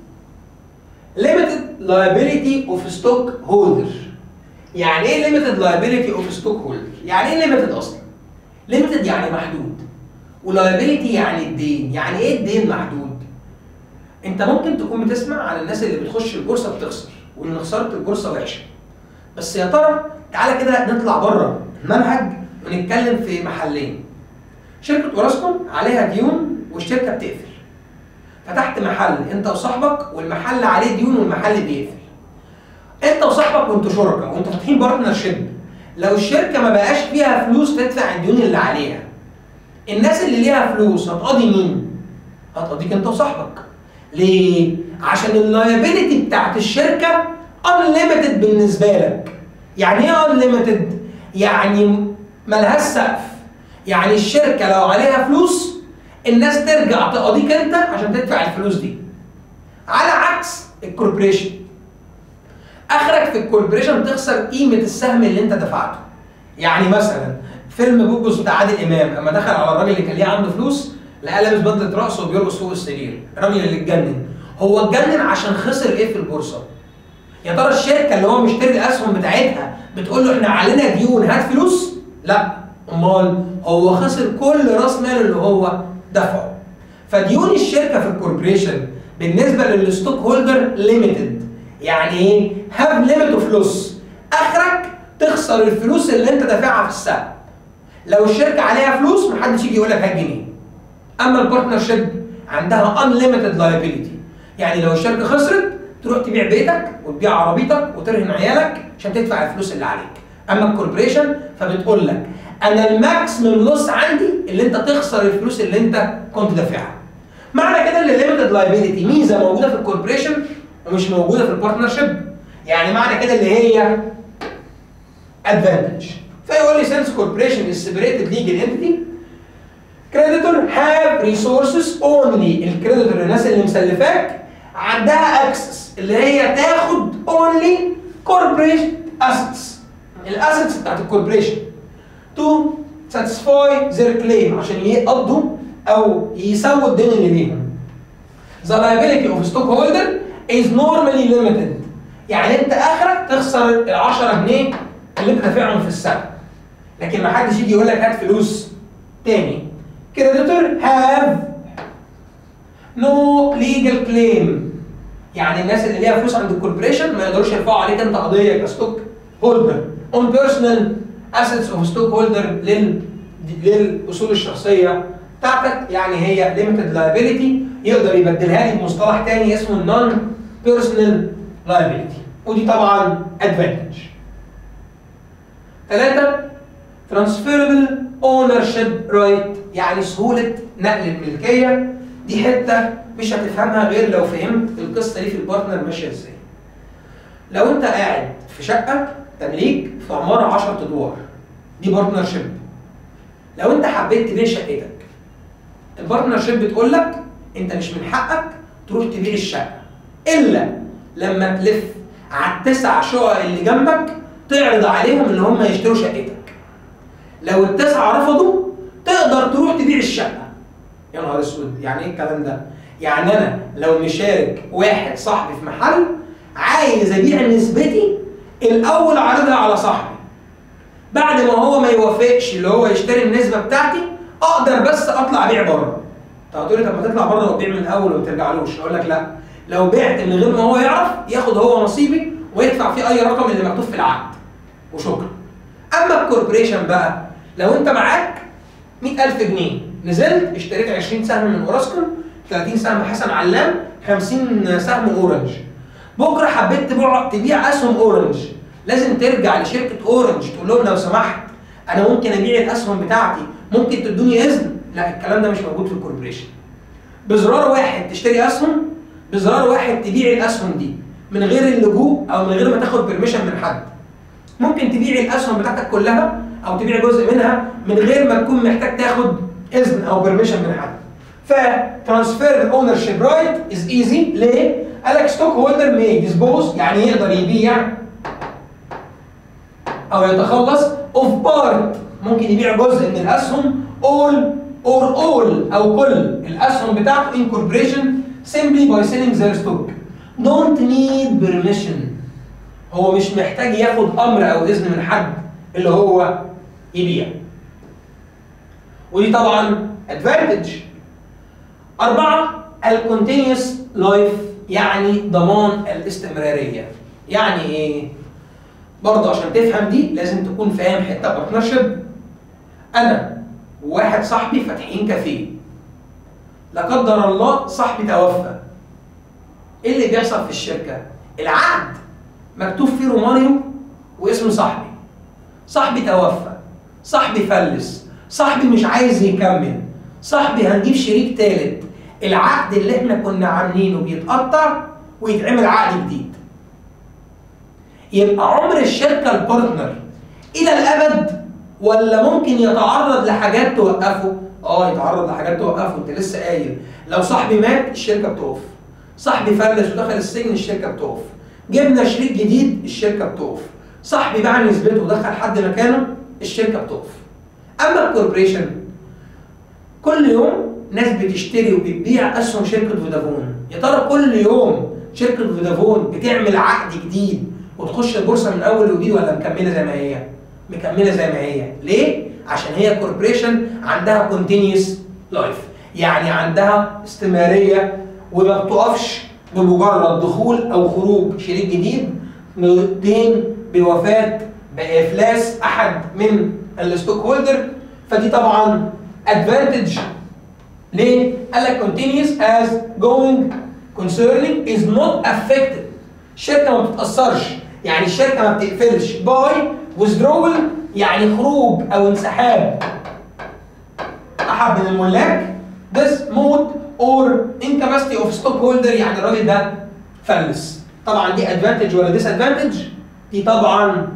limited liability of stock holder يعني ايه limited liability of stock holder يعني ايه limited اصلا limited يعني محدود ولايبيليتي يعني الدين يعني ايه الدين محدود انت ممكن تكون بتسمع على الناس اللي بتخش البورصه بتخسر وان خساره البورصه وحشه بس يا ترى تعالى كده نطلع بره المنهج ونتكلم في محلين شركه اوراسكوم عليها ديون والشركه بتقفل فتحت محل انت وصاحبك والمحل عليه ديون والمحل بيقفل انت وصاحبك وانتوا شركاء وانتوا فاتحين بارتنر شيب لو الشركه ما بقاش فيها فلوس تدفع الديون اللي عليها الناس اللي ليها فلوس هتقاضي مين؟ هتقاضيك انت وصاحبك ليه؟ عشان اللايبيلتي بتاعت الشركه انليمتد بالنسبه لك يعني ايه انليمتد؟ يعني ملهاش سقف يعني الشركه لو عليها فلوس الناس ترجع تقاضيك انت عشان تدفع الفلوس دي على عكس الكوربريشن اخرك في الكوربريشن تخسر قيمه السهم اللي انت دفعته يعني مثلا فيلم بوبوس بتاع عادل امام اما دخل على الراجل اللي كان ليه عنده فلوس لقى لابس بدله رقص وبيرقص فوق السرير الراجل اللي اتجنن هو اتجنن عشان خسر ايه في البورصه يا ترى الشركه اللي هو مشتري الاسهم بتاعتها بتقول له احنا علينا ديون هات فلوس لا امال هو خسر كل راس مال اللي هو دفعه فديون الشركه في الكوربريشن بالنسبه للستوك هولدر ليميتد يعني ايه هاف ليميت اوف لوس اخرك تخسر الفلوس اللي انت دافعها في السهم لو الشركه عليها فلوس محدش يجي يقول لك هات جنيه اما البارتنر شيب عندها unlimited liability يعني لو الشركه خسرت تروح تبيع بيتك وتبيع عربيتك وترهن عيالك عشان تدفع الفلوس اللي عليك اما الكوربريشن فبتقول لك انا الماكسيمم لوس عندي اللي انت تخسر الفلوس اللي انت كنت دافعها معنى كده ان الليميتد لايبيليتي ميزه موجوده في الكوربريشن ومش موجوده في البارتنر شيب يعني معنى كده اللي هي ادفانتج فيقول لي since corporation is separated legal entity creditor have resources only الكريديتور الناس اللي مسلفاك عندها access اللي هي تاخد only corporate assets الاسيتس بتاعت الكوربريشن to satisfy their claim عشان يقضوا او يسووا الدين اللي ليهم The liability of stockholder is normally limited يعني انت اخرك تخسر ال 10 جنيه اللي انت دافعهم في السنه لكن ما حدش يجي يقول لك هات فلوس تاني creditor have no legal claim يعني الناس اللي ليها فلوس عند الكوربريشن ما يقدروش يرفعوا عليك انت قضيه كستوك هولدر اون بيرسونال اسيتس اوف ستوك هولدر لل للاصول الشخصيه بتاعتك يعني هي ليميتد لايبيليتي يقدر يبدلها لي بمصطلح تاني اسمه النون بيرسونال لايبيليتي ودي طبعا ادفانتج ثلاثة transferable ownership right يعني سهولة نقل الملكية دي حتة مش هتفهمها غير لو فهمت القصة دي في البارتنر ماشية ازاي لو انت قاعد في شقة تمليك في عمارة 10 ادوار دي بارتنر شيب لو انت حبيت تبيع شقتك البارتنر شيب بتقول لك انت مش من حقك تروح تبيع الشقة الا لما تلف على التسع شقق اللي جنبك تعرض عليهم ان هم يشتروا شقتك لو التسعه رفضوا تقدر تروح تبيع الشقه يا نهار اسود يعني ايه الكلام ده يعني انا لو مشارك واحد صاحبي في محل عايز ابيع نسبتي الاول اعرضها على صاحبي بعد ما هو ما يوافقش اللي هو يشتري النسبه بتاعتي اقدر بس اطلع ابيع بره طب هتقولي طب ما تطلع بره وتبيع من الاول وما ترجعلوش اقول لك لا لو بعت من غير ما هو يعرف ياخد هو نصيبي ويدفع فيه اي رقم اللي مكتوب في العقد وشكرا اما الكوربريشن بقى لو انت معاك 100000 جنيه نزلت اشتريت 20 سهم من اوراسكوم 30 سهم حسن علام 50 سهم اورنج بكره حبيت تبيع تبيع اسهم اورنج لازم ترجع لشركه اورنج تقول لهم لو سمحت انا ممكن ابيع الاسهم بتاعتي ممكن تدوني اذن لا الكلام ده مش موجود في الكوربريشن بزرار واحد تشتري اسهم بزرار واحد تبيع الاسهم دي من غير اللجوء او من غير ما تاخد بيرميشن من حد ممكن تبيع الاسهم بتاعتك كلها او تبيع جزء منها من غير ما تكون محتاج تاخد اذن او بيرميشن من حد فترانسفير اونر شيب رايت از ايزي ليه؟ قال لك ستوك هولدر مي ديسبوز يعني يقدر يبيع او يتخلص اوف بارت ممكن يبيع جزء من الاسهم اول اور اول او كل الاسهم بتاعته ان كوربريشن simply by selling their stock don't need permission هو مش محتاج ياخد امر او اذن من حد اللي هو يبيع ودي طبعا ادفانتج أربعة الكونتينيوس لايف يعني ضمان الاستمرارية يعني إيه؟ برضه عشان تفهم دي لازم تكون فاهم حتة بارتنرشيب أنا وواحد صاحبي فاتحين كافيه لا قدر الله صاحبي توفى إيه اللي بيحصل في الشركة؟ العقد مكتوب فيه رومانيو واسم صاحبي صاحبي توفى صاحبي فلس صاحبي مش عايز يكمل صاحبي هنجيب شريك تالت العقد اللي احنا كنا عاملينه بيتقطع ويتعمل عقد جديد يبقى عمر الشركه البارتنر الى الابد ولا ممكن يتعرض لحاجات توقفه اه يتعرض لحاجات توقفه انت لسه قايل لو صاحبي مات الشركه بتقف صاحبي فلس ودخل السجن الشركه بتقف جبنا شريك جديد الشركه بتقف صاحبي باع نسبته ودخل حد مكانه الشركه بتقف اما الكوربريشن كل يوم ناس بتشتري وبتبيع اسهم شركه فودافون يا ترى كل يوم شركه فودافون بتعمل عقد جديد وتخش البورصه من اول وجديد ولا مكمله زي ما هي مكمله زي ما هي ليه عشان هي كوربريشن عندها كونتينيوس لايف يعني عندها استمراريه وما بتقفش بمجرد دخول او خروج شريك جديد دين بوفاه بافلاس احد من الستوك هولدر فدي طبعا ادفانتج ليه؟ قال لك continuous as going concerning is not affected الشركه ما بتتاثرش يعني الشركه ما بتقفلش باي withdrawal يعني خروج او انسحاب احد من الملاك this mode or incapacity of stockholder يعني الراجل ده فلس طبعا دي ادفانتج ولا ديس ادفانتج دي طبعا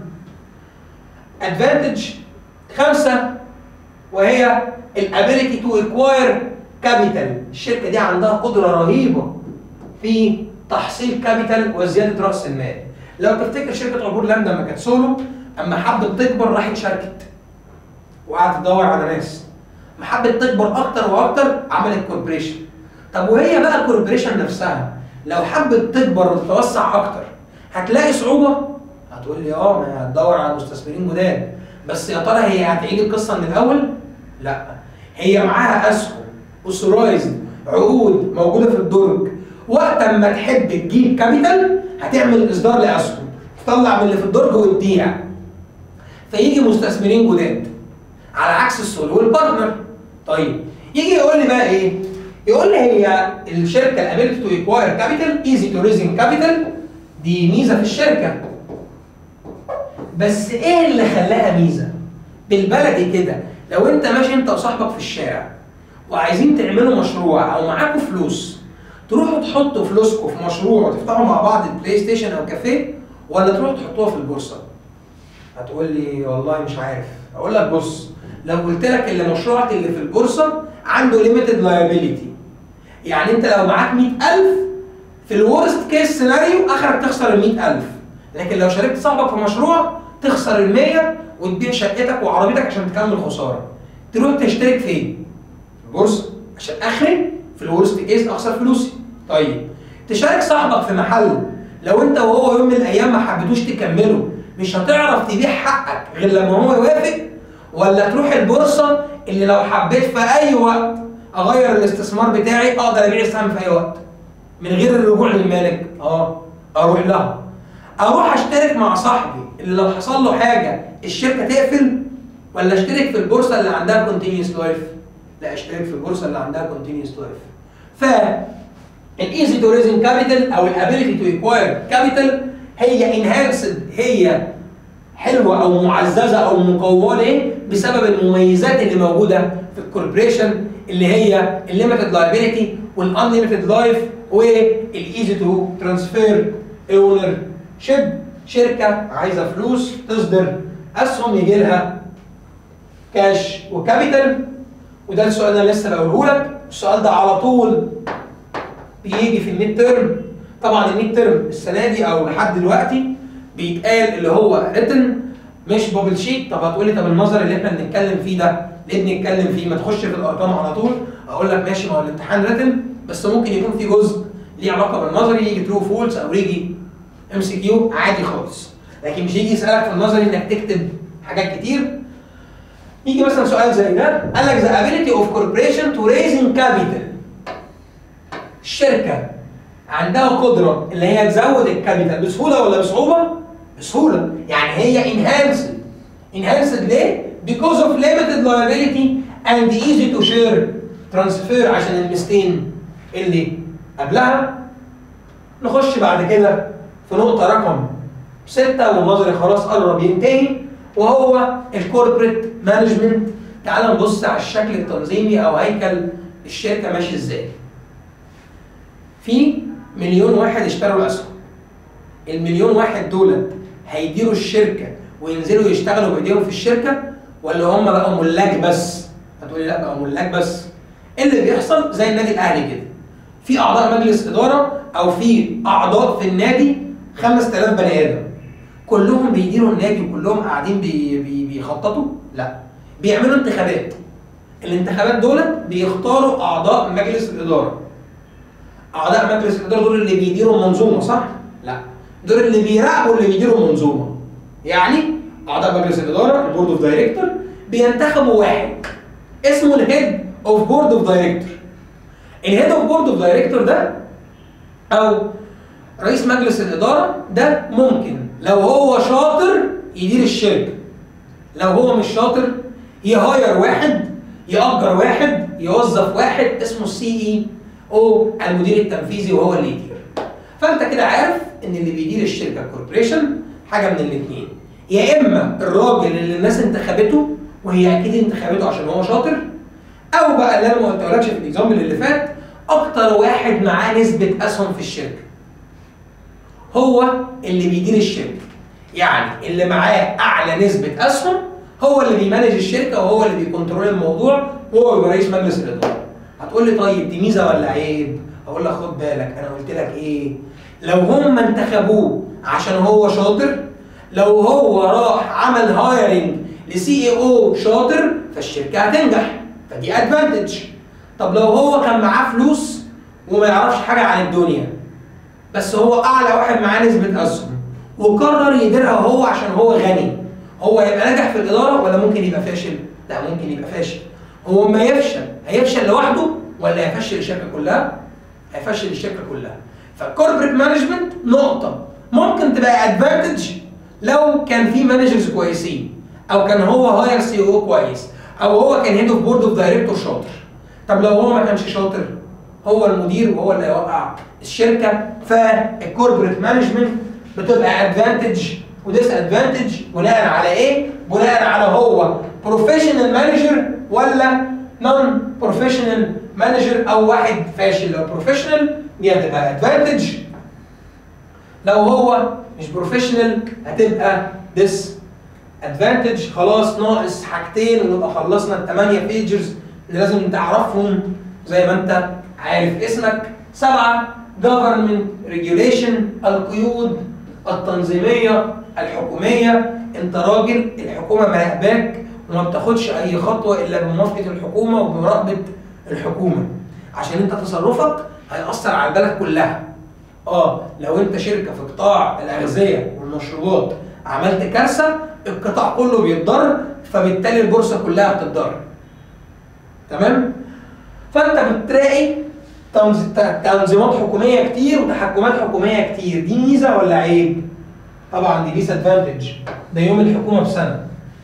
ادفانتج خمسه وهي الابيليتي تو اكواير كابيتال الشركه دي عندها قدره رهيبه في تحصيل كابيتال وزياده راس المال لو تفتكر شركه عبور لاند لما كانت سولو اما حبت تكبر راحت شاركت وقعدت تدور على ناس ما حبت تكبر اكتر واكتر عملت كوربريشن طب وهي بقى الكوربريشن نفسها لو حبت تكبر وتتوسع اكتر هتلاقي صعوبه هتقول لي اه ما هتدور على مستثمرين جداد بس يا ترى هي هتعيد القصه من الاول؟ لا هي معاها اسهم اوثرايزد عقود موجوده في الدرج وقت ما تحب تجيب كابيتال هتعمل اصدار لاسهم تطلع من اللي في الدرج وتبيع فيجي مستثمرين جداد على عكس السول والبارتنر طيب يجي يقول لي بقى ايه؟ يقول لي هي الشركه الابيلتي تو اكواير كابيتال ايزي تو ريزنج كابيتال دي ميزه في الشركه بس ايه اللي خلاها ميزه بالبلدي كده لو انت ماشي انت وصاحبك في الشارع وعايزين تعملوا مشروع او معاكم فلوس تروحوا تحطوا فلوسكم في مشروع وتفتحوا مع بعض البلاي ستيشن او كافيه ولا تروحوا تحطوها في البورصه هتقول لي والله مش عارف اقول لك بص لو قلت لك اللي مشروعك اللي في البورصه عنده ليميتد لايبيليتي يعني انت لو معاك 100000 في الورست كيس سيناريو اخرك تخسر ال 100000 لكن لو شاركت صاحبك في مشروع تخسر ال 100 وتبيع شقتك وعربيتك عشان تكمل خساره تروح تشترك فين؟ في البورصه عشان اخري في الورست كيس اخسر فلوسي طيب تشارك صاحبك في محل لو انت وهو يوم من الايام ما حبيتوش تكملوا مش هتعرف تبيع حقك غير لما هو يوافق ولا تروح البورصه اللي لو حبيت في اي وقت اغير الاستثمار بتاعي اقدر ابيع السهم في اي وقت من غير الرجوع للمالك اه اروح لها اروح اشترك مع صاحبي اللي لو حصل له حاجه الشركه تقفل ولا اشترك في البورصه اللي عندها كونتينيوس لايف لا اشترك في البورصه اللي عندها كونتينيوس لايف ف الايزي تو ريزنج كابيتال او الابيليتي تو اكواير كابيتال هي انهانسد هي حلوه او معززه او مقوله ليه؟ بسبب المميزات اللي موجوده في الكوربريشن اللي هي الليمتد لايبيليتي والانليمتد لايف والايزي تو ترانسفير اونر شيب شركه عايزه فلوس تصدر اسهم يجي لها كاش وكابيتال وده السؤال اللي انا لسه بقوله لك السؤال ده على طول بيجي في الميد ترم طبعا الميد ترم السنه دي او لحد دلوقتي بيتقال اللي هو ريتن مش بابل شيت طب هتقولي طب النظر اللي احنا بنتكلم فيه ده ليه بنتكلم فيه ما تخش في الارقام على طول اقول لك ماشي ما هو الامتحان ريتن بس ممكن يكون في جزء ليه علاقه بالنظري يجي ترو فولس او يجي ام سي كيو عادي خالص لكن مش يجي يسالك في النظري انك تكتب حاجات كتير يجي مثلا سؤال زي ده قال لك the ability of corporation to raising capital الشركه عندها قدره اللي هي تزود الكابيتال بسهوله ولا بصعوبه؟ بسهوله يعني هي انهانسد انهانسد ليه؟ because of limited liability and easy to share transfer عشان المستين اللي قبلها نخش بعد كده في نقطه رقم ستة والنظري خلاص قرب ينتهي وهو الكوربريت مانجمنت تعال نبص على الشكل التنظيمي او هيكل الشركه ماشي ازاي في مليون واحد اشتروا الاسهم المليون واحد دولت هيديروا الشركه وينزلوا يشتغلوا بايديهم في الشركه ولا هم بقوا ملاك بس هتقولي لا بقوا ملاك بس إيه اللي بيحصل زي النادي الاهلي كده في اعضاء مجلس اداره او في اعضاء في النادي 5000 بني ادم كلهم بيديروا النادي وكلهم قاعدين بي بي بيخططوا لا بيعملوا انتخابات الانتخابات دولت بيختاروا اعضاء مجلس الاداره اعضاء مجلس الاداره دول اللي بيديروا المنظومه صح لا دول اللي بيراقبوا اللي بيديروا المنظومه يعني اعضاء مجلس الاداره البورد اوف دايركتور بينتخبوا واحد اسمه الهيد اوف بورد اوف دايركتور الهيد اوف بورد اوف دايركتور ده او رئيس مجلس الاداره ده ممكن لو هو شاطر يدير الشركه لو هو مش شاطر يهاير واحد يأجر واحد يوظف واحد اسمه السي اي او المدير التنفيذي وهو اللي يدير فانت كده عارف ان اللي بيدير الشركه الكوربريشن حاجه من الاثنين يا اما الراجل اللي الناس انتخبته وهي اكيد انتخبته عشان هو شاطر او بقى اللي انا ما قلتهولكش في الاكزامبل اللي فات اكتر واحد معاه نسبه اسهم في الشركه هو اللي بيدير الشركه يعني اللي معاه اعلى نسبه اسهم هو اللي بيمانج الشركه وهو اللي بيكنترول الموضوع وهو يبقى رئيس مجلس الاداره هتقول لي طيب دي ميزه ولا عيب اقول لك خد بالك انا قلت لك ايه لو هم انتخبوه عشان هو شاطر لو هو راح عمل هايرنج لسي اي او شاطر فالشركه هتنجح فدي ادفانتج طب لو هو كان معاه فلوس وما يعرفش حاجه عن الدنيا بس هو اعلى واحد معاه نسبه اسهم وقرر يديرها هو عشان هو غني هو هيبقى ناجح في الاداره ولا ممكن يبقى فاشل؟ لا ممكن يبقى فاشل هو ما يفشل هيفشل لوحده ولا هيفشل الشركه كلها؟ هيفشل الشركه كلها فالكوربريت مانجمنت نقطه ممكن تبقى ادفانتج لو كان في مانجرز كويسين او كان هو هاير سي او كويس او هو كان هيد اوف بورد اوف دايركتور شاطر طب لو هو ما كانش شاطر هو المدير وهو اللي هيوقع الشركه فالكوربريت مانجمنت بتبقى ادفانتج وديس ادفانتج بناء على ايه؟ بناء على هو بروفيشنال مانجر ولا نون بروفيشنال مانجر او واحد فاشل لو بروفيشنال دي هتبقى ادفانتج لو هو مش بروفيشنال هتبقى ديس ادفانتج خلاص ناقص حاجتين ونبقى خلصنا الثمانيه فيجرز اللي لازم تعرفهم زي ما انت عارف اسمك سبعه government regulation القيود التنظيميه الحكوميه انت راجل الحكومه مراقباك وما بتاخدش اي خطوه الا بموافقه الحكومه وبمراقبه الحكومه عشان انت تصرفك هيأثر على البلد كلها اه لو انت شركه في قطاع الاغذيه والمشروبات عملت كارثه القطاع كله بيتضرر فبالتالي البورصه كلها بتتضرر تمام فانت بتلاقي تنظ- تنظيمات حكوميه كتير وتحكمات حكوميه كتير دي ميزه ولا عيب طبعا دي ديس ادفانتج ده يوم الحكومه بسنه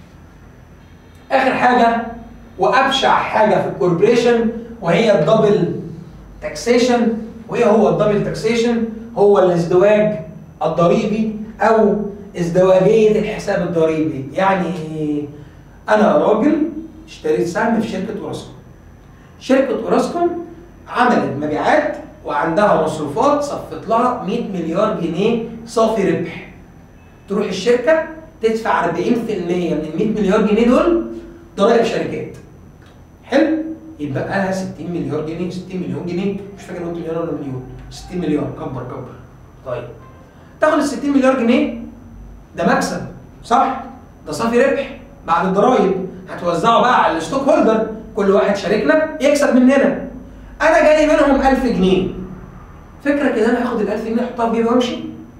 اخر حاجه وابشع حاجه في الكوربريشن وهي الدبل تاكسيشن وايه هو الدبل تاكسيشن هو الازدواج الضريبي او ازدواجيه الحساب الضريبي يعني انا راجل اشتريت سهم في شركه اوراسكوم شركه اوراسكوم عملت مبيعات وعندها مصروفات صفت لها 100 مليار جنيه صافي ربح تروح الشركه تدفع 40% من ال 100 مليار جنيه دول ضرائب شركات حلو يبقى لها 60 مليار جنيه 60 مليون جنيه مش فاكر قلت مليار ولا مليون 60 مليار كبر كبر طيب تاخد ال 60 مليار جنيه ده مكسب صح ده صافي ربح بعد الضرايب هتوزعه بقى على الستوك هولدر كل واحد شاركنا يكسب مننا انا جاي منهم 1000 جنيه فكره كده انا هاخد ال 1000 جنيه احطها في جيبي وامشي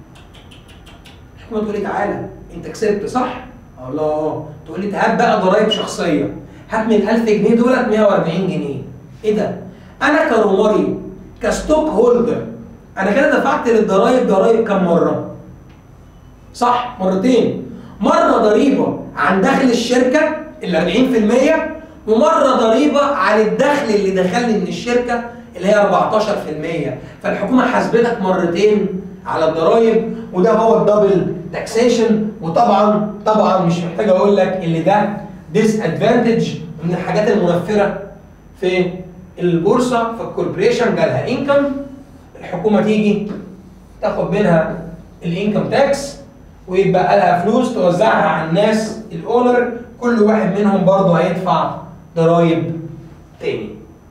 الحكومه تقول لي تعالى انت كسبت صح؟ اقول لها اه تقول لي هات بقى ضرايب شخصيه هات من ال 1000 جنيه دولت 140 جنيه ايه ده؟ انا كروماري كستوك هولدر انا كده دفعت للضرايب ضرايب كام مره؟ صح مرتين مره ضريبه عن دخل الشركه ال 40% ومره ضريبه عن الدخل اللي دخلني من الشركه اللي هي 14% فالحكومه حاسبتك مرتين على الضرايب وده هو الدبل تاكسيشن وطبعا طبعا مش محتاج اقول لك اللي ده ديس ادفانتج من الحاجات المنفره في البورصه فالكوربريشن جالها انكم الحكومه تيجي تاخد منها الانكم تاكس ويبقى لها فلوس توزعها على الناس الاونر كل واحد منهم برضه هيدفع ضرايب تاني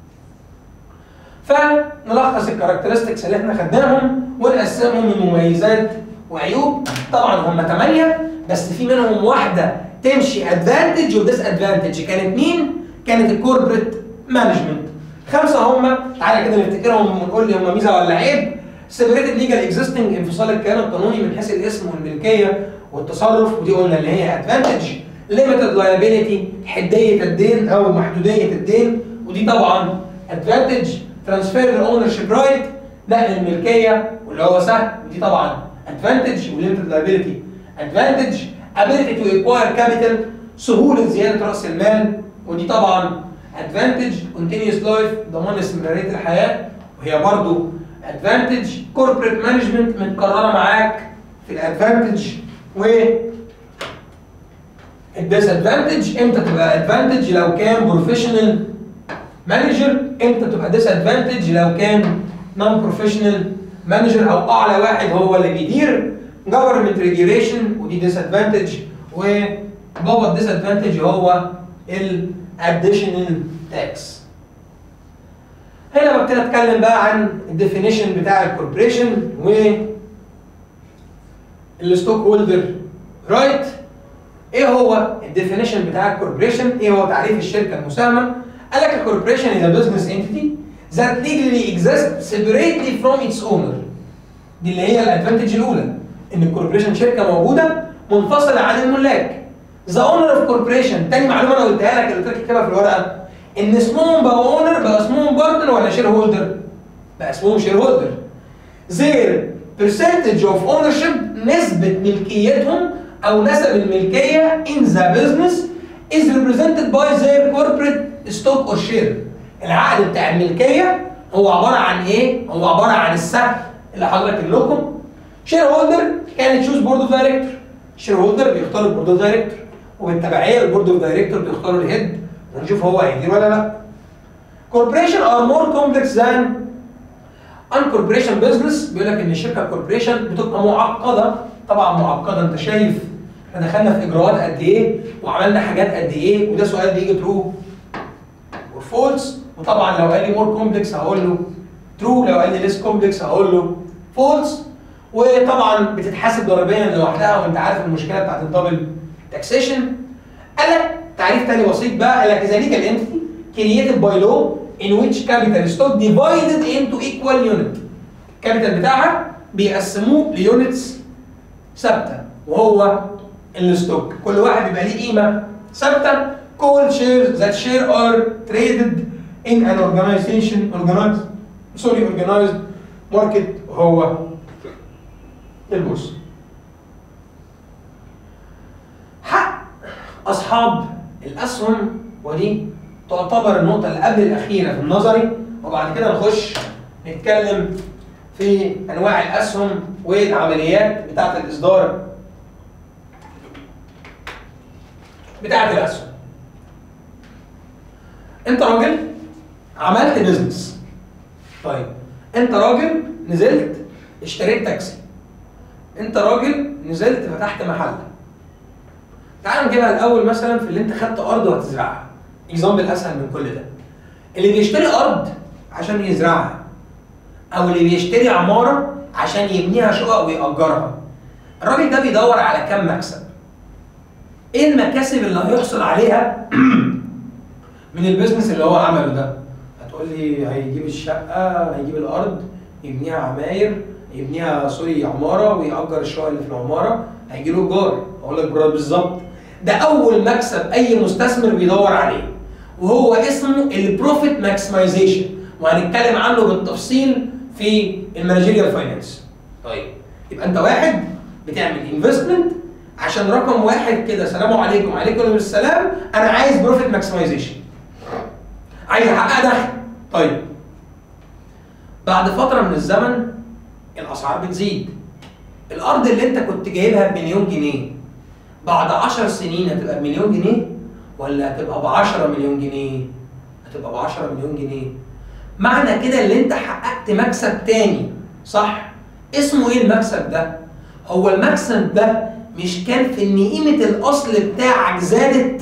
فنلخص الكاركترستكس اللي احنا خدناهم ونقسمهم لمميزات وعيوب طبعا هم ثمانية بس في منهم واحدة تمشي ادفانتج وديس ادفانتج كانت مين؟ كانت الكوربريت مانجمنت خمسة هم تعالى كده نفتكرهم ونقول لي هم ميزة ولا عيب سيبريتد ليجال اكزيستنج انفصال الكيان القانوني من حيث الاسم والملكية والتصرف ودي قلنا اللي هي ادفانتج ليميتد لايبيليتي حدية الدين او محدودية الدين ودي طبعا ادفانتج ترانسفير اونر شيب رايت نقل الملكيه واللي هو سهل ودي طبعا ادفانتج وليمتد لايبيلتي ادفانتج ability to acquire capital سهوله زياده راس المال ودي طبعا ادفانتج continuous life ضمان استمراريه الحياه وهي برضو ادفانتج corporate مانجمنت متكرره معاك في الادفانتج و الديس ادفانتج امتى تبقى ادفانتج لو كان بروفيشنال مانجر امتى تبقى ديس ادفانتج لو كان نون بروفيشنال مانجر او اعلى واحد هو اللي بيدير جفرمنت ريجيوليشن ودي ديس ادفانتج وبابا الديس ادفانتج هو الاديشنال تاكس هنا ببتدي اتكلم بقى عن الديفينيشن بتاع الكوربريشن و الستوك هولدر رايت ايه هو الديفينيشن بتاع الكوربريشن ايه هو تعريف الشركه المساهمه قال لك الكوربريشن is a business entity that legally exists separately from its owner دي اللي هي الادفانتج الاولى ان الكوربريشن شركه موجوده منفصله عن الملاك ذا اونر اوف كوربريشن تاني معلومه انا قلتها لك اللي قلت لك اكتبها في الورقه ان اسمهم بقى اونر بقى اسمهم بارتنر ولا شير هولدر بقى اسمهم شير هولدر their percentage of ownership نسبة ملكيتهم أو نسب الملكية in the business is represented by their corporate stock or share العقد بتاع الملكية هو عبارة عن إيه؟ هو عبارة عن السهم اللي حضرتك لكم شير هولدر كان تشوز بورد اوف دايركتور الشير هولدر بيختار البورد اوف دايركتور وبالتبعيه البورد اوف دايركتور بيختاروا الهيد ونشوف هو هيدير ولا لا corporation are more complex than uncorporation business بيقول لك ان الشركه الكوربريشن بتبقى معقده طبعا معقده انت شايف احنا دخلنا في اجراءات قد ايه وعملنا حاجات قد ايه وده سؤال بيجي ترو اور فولس وطبعا لو قال لي مور كومبلكس هقول له ترو لو قال لي ليس كومبلكس هقول له فولس وطبعا بتتحاسب ضريبيا لوحدها وانت عارف المشكله بتاعت الدبل تاكسيشن قال لك تعريف تاني بسيط بقى قال لك اذا ليجال انتيتي created by law in which capital stock divided into equal unit الكابيتال بتاعها بيقسموه ليونتس ثابته وهو الستوك كل واحد بيبقى ليه قيمه ثابته كل shares that share are traded in an organization organized sorry organized market هو البورصه حق اصحاب الاسهم ودي تعتبر النقطه اللي قبل الاخيره في النظري وبعد كده نخش نتكلم في انواع الاسهم والعمليات بتاعه الاصدار بتاعه الاسهم انت راجل عملت بيزنس طيب انت راجل نزلت اشتريت تاكسي انت راجل نزلت فتحت محل تعال نجيبها الاول مثلا في اللي انت خدت ارض وهتزرعها اكزامبل اسهل من كل ده اللي بيشتري ارض عشان يزرعها او اللي بيشتري عماره عشان يبنيها شقق ويأجرها الراجل ده بيدور على كام مكسب ايه المكاسب اللي هيحصل عليها من البيزنس اللي هو عمله ده هتقول لي هيجيب الشقه هيجيب الارض يبنيها عماير يبنيها سوري عماره ويأجر الشقق اللي في العماره هيجي له ايجار اقول لك بالظبط ده اول مكسب اي مستثمر بيدور عليه وهو اسمه البروفيت ماكسمايزيشن وهنتكلم عنه بالتفصيل في المانجيريال فاينانس طيب يبقى انت واحد بتعمل انفستمنت عشان رقم واحد كده سلام عليكم وعليكم السلام انا عايز بروفيت ماكسمايزيشن عايز احقق دخل طيب بعد فتره من الزمن الاسعار بتزيد الارض اللي انت كنت جايبها بمليون جنيه بعد 10 سنين هتبقى بمليون جنيه ولا هتبقى ب 10 مليون جنيه؟ هتبقى ب 10 مليون جنيه. معنى كده اللي انت حققت مكسب تاني صح؟ اسمه ايه المكسب ده؟ هو المكسب ده مش كان في ان قيمه الاصل بتاعك زادت؟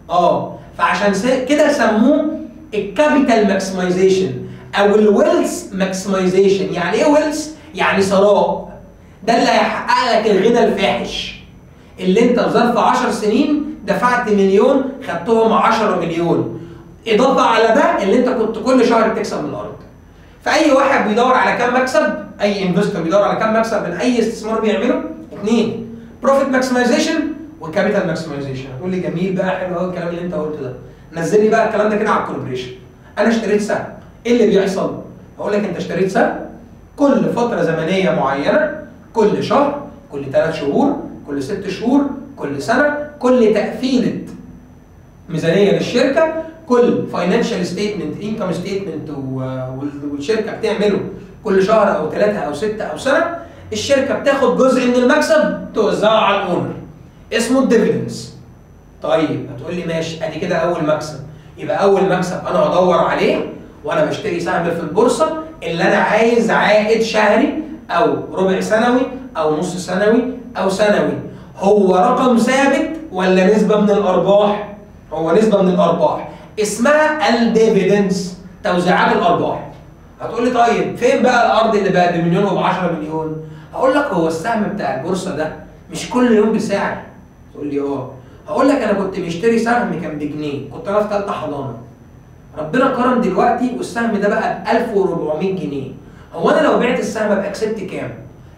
اه فعشان كده سموه الكابيتال ماكسمايزيشن او الويلث ماكسمايزيشن يعني ايه ويلث؟ يعني ثراء ده اللي هيحقق لك الغنى الفاحش اللي انت في ظرف 10 سنين دفعت مليون خدتهم 10 مليون اضافه على ده اللي انت كنت كل شهر بتكسب من الارض فاي واحد بيدور على كام مكسب اي انفستور بيدور على كام مكسب من اي استثمار بيعمله اثنين بروفيت ماكسمايزيشن وكابيتال ماكسمايزيشن هتقول لي جميل بقى حلو قوي الكلام اللي انت قلته ده نزل لي بقى الكلام ده كده على الكوربريشن انا اشتريت سهم ايه اللي بيحصل هقول لك انت اشتريت سهم كل فتره زمنيه معينه كل شهر كل ثلاث شهور كل ست شهور كل سنه كل تقفيله ميزانيه للشركه كل فاينانشال ستيتمنت انكم ستيتمنت والشركه بتعمله كل شهر او ثلاثه او سته او سنه الشركه بتاخد جزء من المكسب توزعه على الاونر اسمه الديفيدنس طيب هتقول لي ماشي ادي كده اول مكسب يبقى اول مكسب انا هدور عليه وانا بشتري سهم في البورصه اللي انا عايز عائد شهري او ربع سنوي او نص سنوي او سنوي هو رقم ثابت ولا نسبة من الأرباح؟ هو نسبة من الأرباح اسمها الديفيدنس توزيعات الأرباح هتقول لي طيب فين بقى الأرض اللي بقت بمليون وب 10 مليون؟ هقول لك هو السهم بتاع البورصة ده مش كل يوم بسعر تقول لي اه هقول لك أنا كنت مشتري سهم كان بجنيه كنت أنا في ثالثة حضانة ربنا كرم دلوقتي والسهم ده بقى ب 1400 جنيه هو أنا لو بعت السهم ابقى كسبت كام؟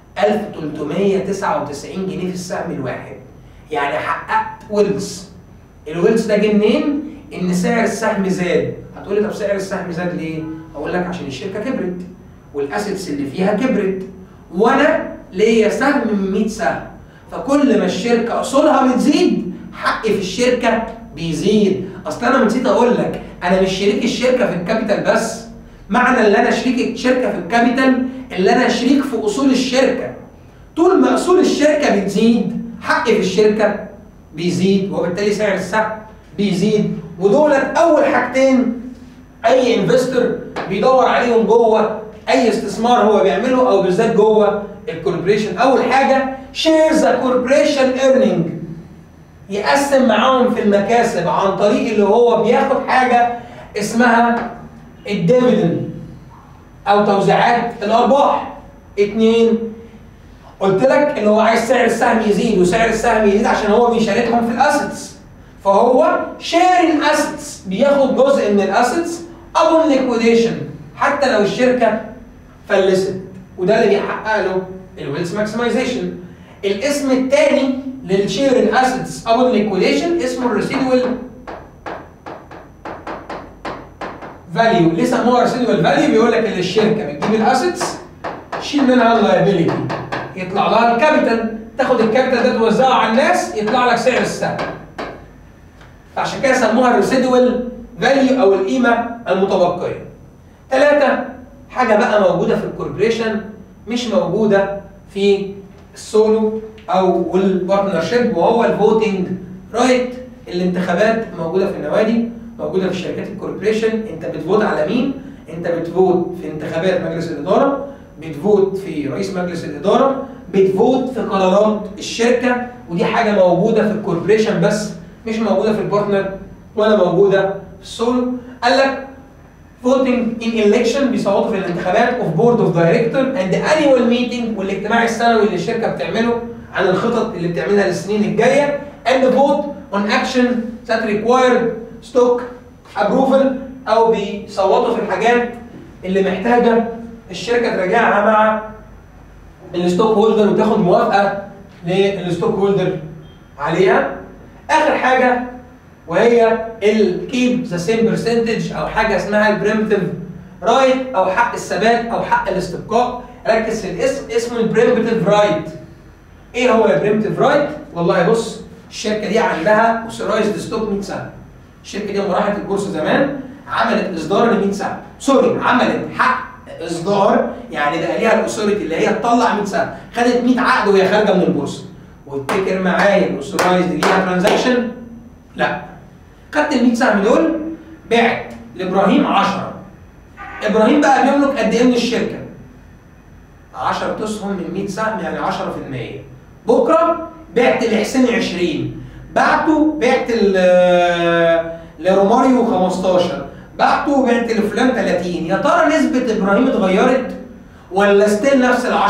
1399 جنيه في السهم الواحد يعني حققت ويلز الويلز ده جه منين؟ ان سعر السهم زاد هتقول لي طب سعر السهم زاد ليه؟ اقول لك عشان الشركه كبرت والاسيتس اللي فيها كبرت وانا ليا سهم من 100 سهم فكل ما الشركه اصولها بتزيد حقي في الشركه بيزيد اصل انا نسيت اقول لك انا مش شريك الشركه في الكابيتال بس معنى ان انا شريك الشركه في الكابيتال اللي انا شريك في اصول الشركه طول ما اصول الشركه بتزيد حقي في الشركه بيزيد وبالتالي سعر السهم بيزيد ودولت اول حاجتين اي انفستور بيدور عليهم جوه اي استثمار هو بيعمله او بالذات جوه الكوربريشن اول حاجه شير ذا كوربريشن ايرنينج يقسم معاهم في المكاسب عن طريق اللي هو بياخد حاجه اسمها الديفيدند او توزيعات الارباح اتنين قلت لك ان هو عايز سعر السهم يزيد وسعر السهم يزيد عشان هو بيشاركهم في الاسيتس فهو شيرنج اسيتس بياخد جزء من الاسيتس ابون ليكويديشن حتى لو الشركه فلست وده اللي بيحقق له الويلث ماكسمايزيشن الاسم الثاني للشيرنج اسيتس ابون ليكويديشن اسمه الريسيدوال فاليو ليه سموها ريسيدوال فاليو بيقول لك ان الشركه بتجيب الاسيتس شيل منها اللايبيليتي يطلع لها الكابيتال تاخد الكابيتال ده توزعه على الناس يطلع لك سعر السهم فعشان كده سموها الريسيدوال فاليو او القيمه المتبقيه ثلاثه حاجه بقى موجوده في الكوربريشن مش موجوده في السولو او البارتنرشيب وهو الفوتنج رايت الانتخابات موجوده في النوادي موجوده في شركات الكوربريشن انت بتفوت على مين انت بتفوت في انتخابات مجلس الاداره بتفوت في رئيس مجلس الاداره بتفوت في قرارات الشركه ودي حاجه موجوده في الكوربريشن بس مش موجوده في البارتنر ولا موجوده في السولو قال لك voting in election بيصوتوا في الانتخابات of board of director and the annual meeting والاجتماع السنوي اللي الشركه بتعمله عن الخطط اللي بتعملها للسنين الجايه and the vote on action that required stock approval او بيصوتوا في الحاجات اللي محتاجه الشركه تراجعها مع الستوك هولدر وتاخد موافقه للستوك هولدر عليها اخر حاجه وهي الكيب ذا سيم برسنتج او حاجه اسمها البريمتيف رايت او حق الثبات او حق الاستبقاء ركز في الاسم اسمه البريمتيف رايت ايه هو البريمتيف رايت والله بص الشركه دي عندها اوثرايزد ستوك 100 سنه الشركه دي لما راحت البورصه زمان عملت اصدار ل 100 سنه سوري عملت حق اصدار يعني بقى ليها الاثوريتي اللي هي تطلع 100 سنه خدت 100 عقد وهي خارجه من البورصه وافتكر معايا الاوثرايزد ليها ترانزاكشن لا خدت ال 100 سهم دول بعت لابراهيم 10 ابراهيم بقى بيملك قد ايه من الشركه 10 تسهم من 100 سهم يعني 10% بكره بعت لحسين 20 بعته بعت لروماريو 15 بعته وبعت لفلان 30 يا ترى نسبة ابراهيم اتغيرت ولا ستيل نفس ال 10%؟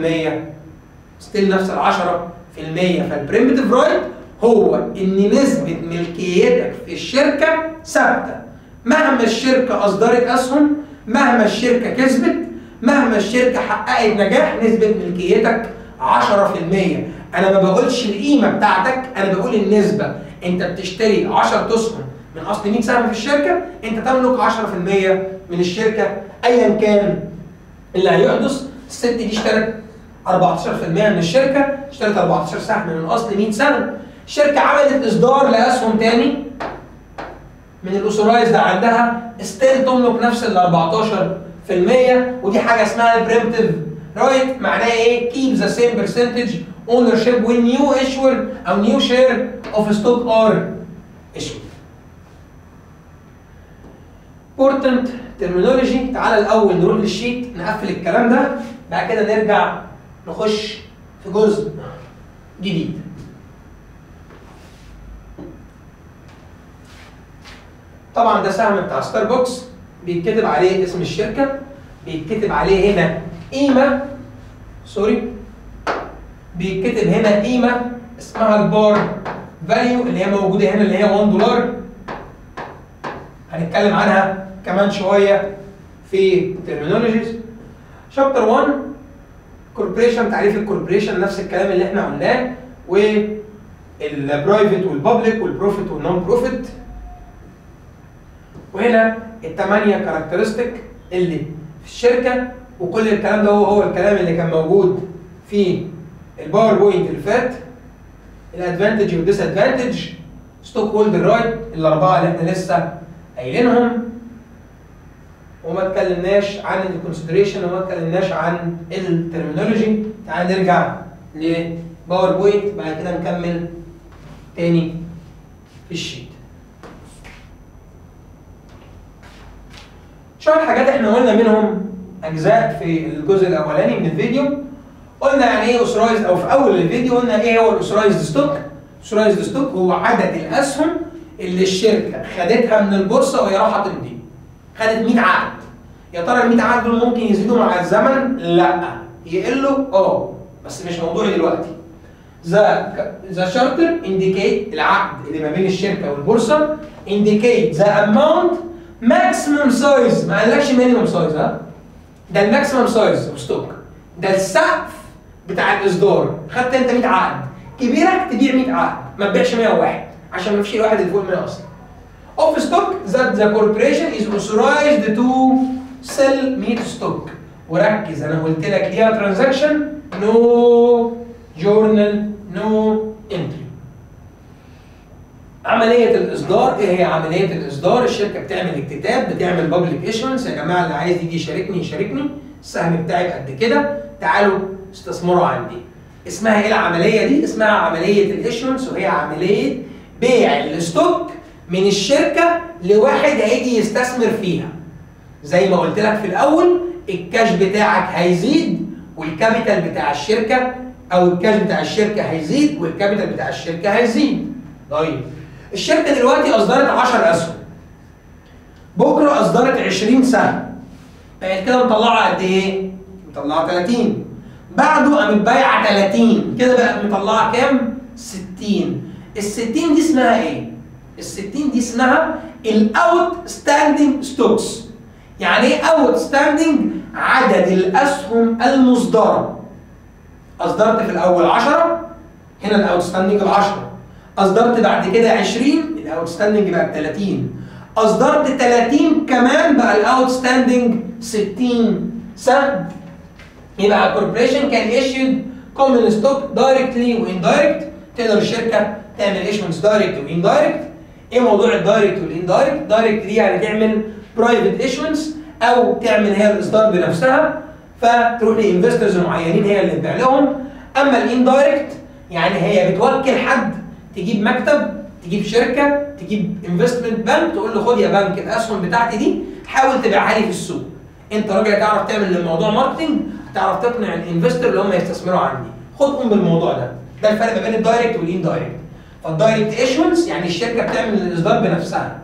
ستيل نفس ال 10% فالبريمتيف رايت هو ان نسبة ملكيتك في الشركة ثابتة مهما الشركة اصدرت اسهم مهما الشركة كسبت مهما الشركة حققت نجاح نسبة ملكيتك 10% انا ما بقولش القيمة بتاعتك انا بقول النسبة انت بتشتري 10 تسهم من اصل 100 سهم في الشركه انت تملك 10% من الشركه ايا كان اللي هيحدث الست دي اشترت 14% من الشركه اشترت 14 سهم من اصل 100 سهم الشركه عملت اصدار لاسهم تاني من الاوثورايز ده عندها ستيل تملك نفس ال 14% ودي حاجه اسمها البريمتيف رايت معناها ايه؟ keep the same percentage ownership when new issuer او new share of stock are issued. important terminology تعالى الاول نروح للشيت نقفل الكلام ده بعد كده نرجع نخش في جزء جديد طبعا ده سهم بتاع ستاربكس بيتكتب عليه اسم الشركه بيتكتب عليه هنا قيمه سوري بيتكتب هنا قيمه اسمها البار فاليو اللي هي موجوده هنا اللي هي 1 دولار هنتكلم عنها كمان شويه في ترمينولوجيز شابتر 1 كوربريشن تعريف الكوربريشن نفس الكلام اللي احنا قلناه والبرايفت والبابليك والبروفيت والنون بروفيت وهنا الثمانيه كاركترستيك اللي في الشركه وكل الكلام ده هو هو الكلام اللي كان موجود في الباوربوينت اللي فات الادفانتج والديس ادفانتج ستوك هولدر رايت الاربعه اللي احنا لسه قايلينهم وما اتكلمناش عن الكونسيدريشن وما اتكلمناش عن الترمينولوجي تعال نرجع لباوربوينت بعد كده نكمل تاني في الشيت شويه حاجات احنا قلنا منهم اجزاء في الجزء الاولاني من الفيديو قلنا يعني ايه اوثرايزد او في اول الفيديو قلنا ايه هو الاوثرايزد ستوك اوثرايزد ستوك هو عدد الاسهم اللي الشركه خدتها من البورصه وهي رايحه تمضي خدت 100 عقد يا ترى ال 100 عقد دول ممكن يزيدوا مع الزمن لا يقلوا اه بس مش موضوعي دلوقتي ذا ذا شارتر انديكيت العقد اللي ما بين الشركه والبورصه انديكيت ذا اماونت ماكسيمم سايز ما قالكش مينيمم سايز ها ده الماكسيمم سايز اوف ستوك ده السقف بتاع الاصدار خدت انت 100 عقد كبيرك تبيع 100 عقد ما تبيعش 101 عشان ما فيش الواحد اللي فوق ال 100 اصلا of stock that the corporation is authorized to sell 100 stock وركز انا قلت لك ليها ترانزاكشن نو جورنال نو انتري عملية الإصدار إيه هي عملية الإصدار؟ الشركة بتعمل اكتتاب بتعمل بابليك ايشونس يا جماعة اللي عايز يجي يشاركني يشاركني السهم بتاعي قد كده تعالوا استثمروا عندي. اسمها إيه العملية دي؟ اسمها عملية الايشونس وهي عملية بيع الستوك من الشركة لواحد هيجي يستثمر فيها. زي ما قلت لك في الأول الكاش بتاعك هيزيد والكابيتال بتاع الشركة أو الكاش بتاع الشركة هيزيد والكابيتال بتاع الشركة هيزيد. طيب الشركه دلوقتي اصدرت 10 اسهم بكره اصدرت 20 سهم بقت كده مطلعه قد ايه؟ مطلعه 30 بعده قامت بايعه 30 كده بقت مطلعه كام؟ 60 ال 60 دي اسمها ايه؟ ال 60 دي اسمها الاوت ستاندنج ستوكس يعني ايه اوت ستاندنج؟ عدد الاسهم المصدره اصدرت في الاول 10 هنا الاوت ستاندنج ال 10 اصدرت بعد كده 20 الاوت ستاندنج بقى ب 30 اصدرت 30 كمان بقى الاوت ستاندنج 60 سهم يبقى الكوربريشن كان ايشيد كومن ستوك دايركتلي واندايركت تقدر الشركه تعمل ايشمنتس دايركت واندايركت ايه موضوع الدايركت والاندايركت دايركت دي يعني تعمل برايفت ايشمنتس او تعمل هي الاصدار بنفسها فتروح لانفسترز معينين هي اللي تبيع لهم اما الاندايركت يعني هي بتوكل حد تجيب مكتب تجيب شركه تجيب انفستمنت بانك تقول له خد يا بنك الاسهم بتاعتي دي حاول تبيعها لي في السوق انت راجل تعرف تعمل للموضوع ماركتنج هتعرف تقنع الانفستور اللي هم يستثمروا عندي خد قوم بالموضوع ده ده الفرق ما بين الدايركت والاندايركت فالدايركت ايشونس يعني الشركه بتعمل الاصدار بنفسها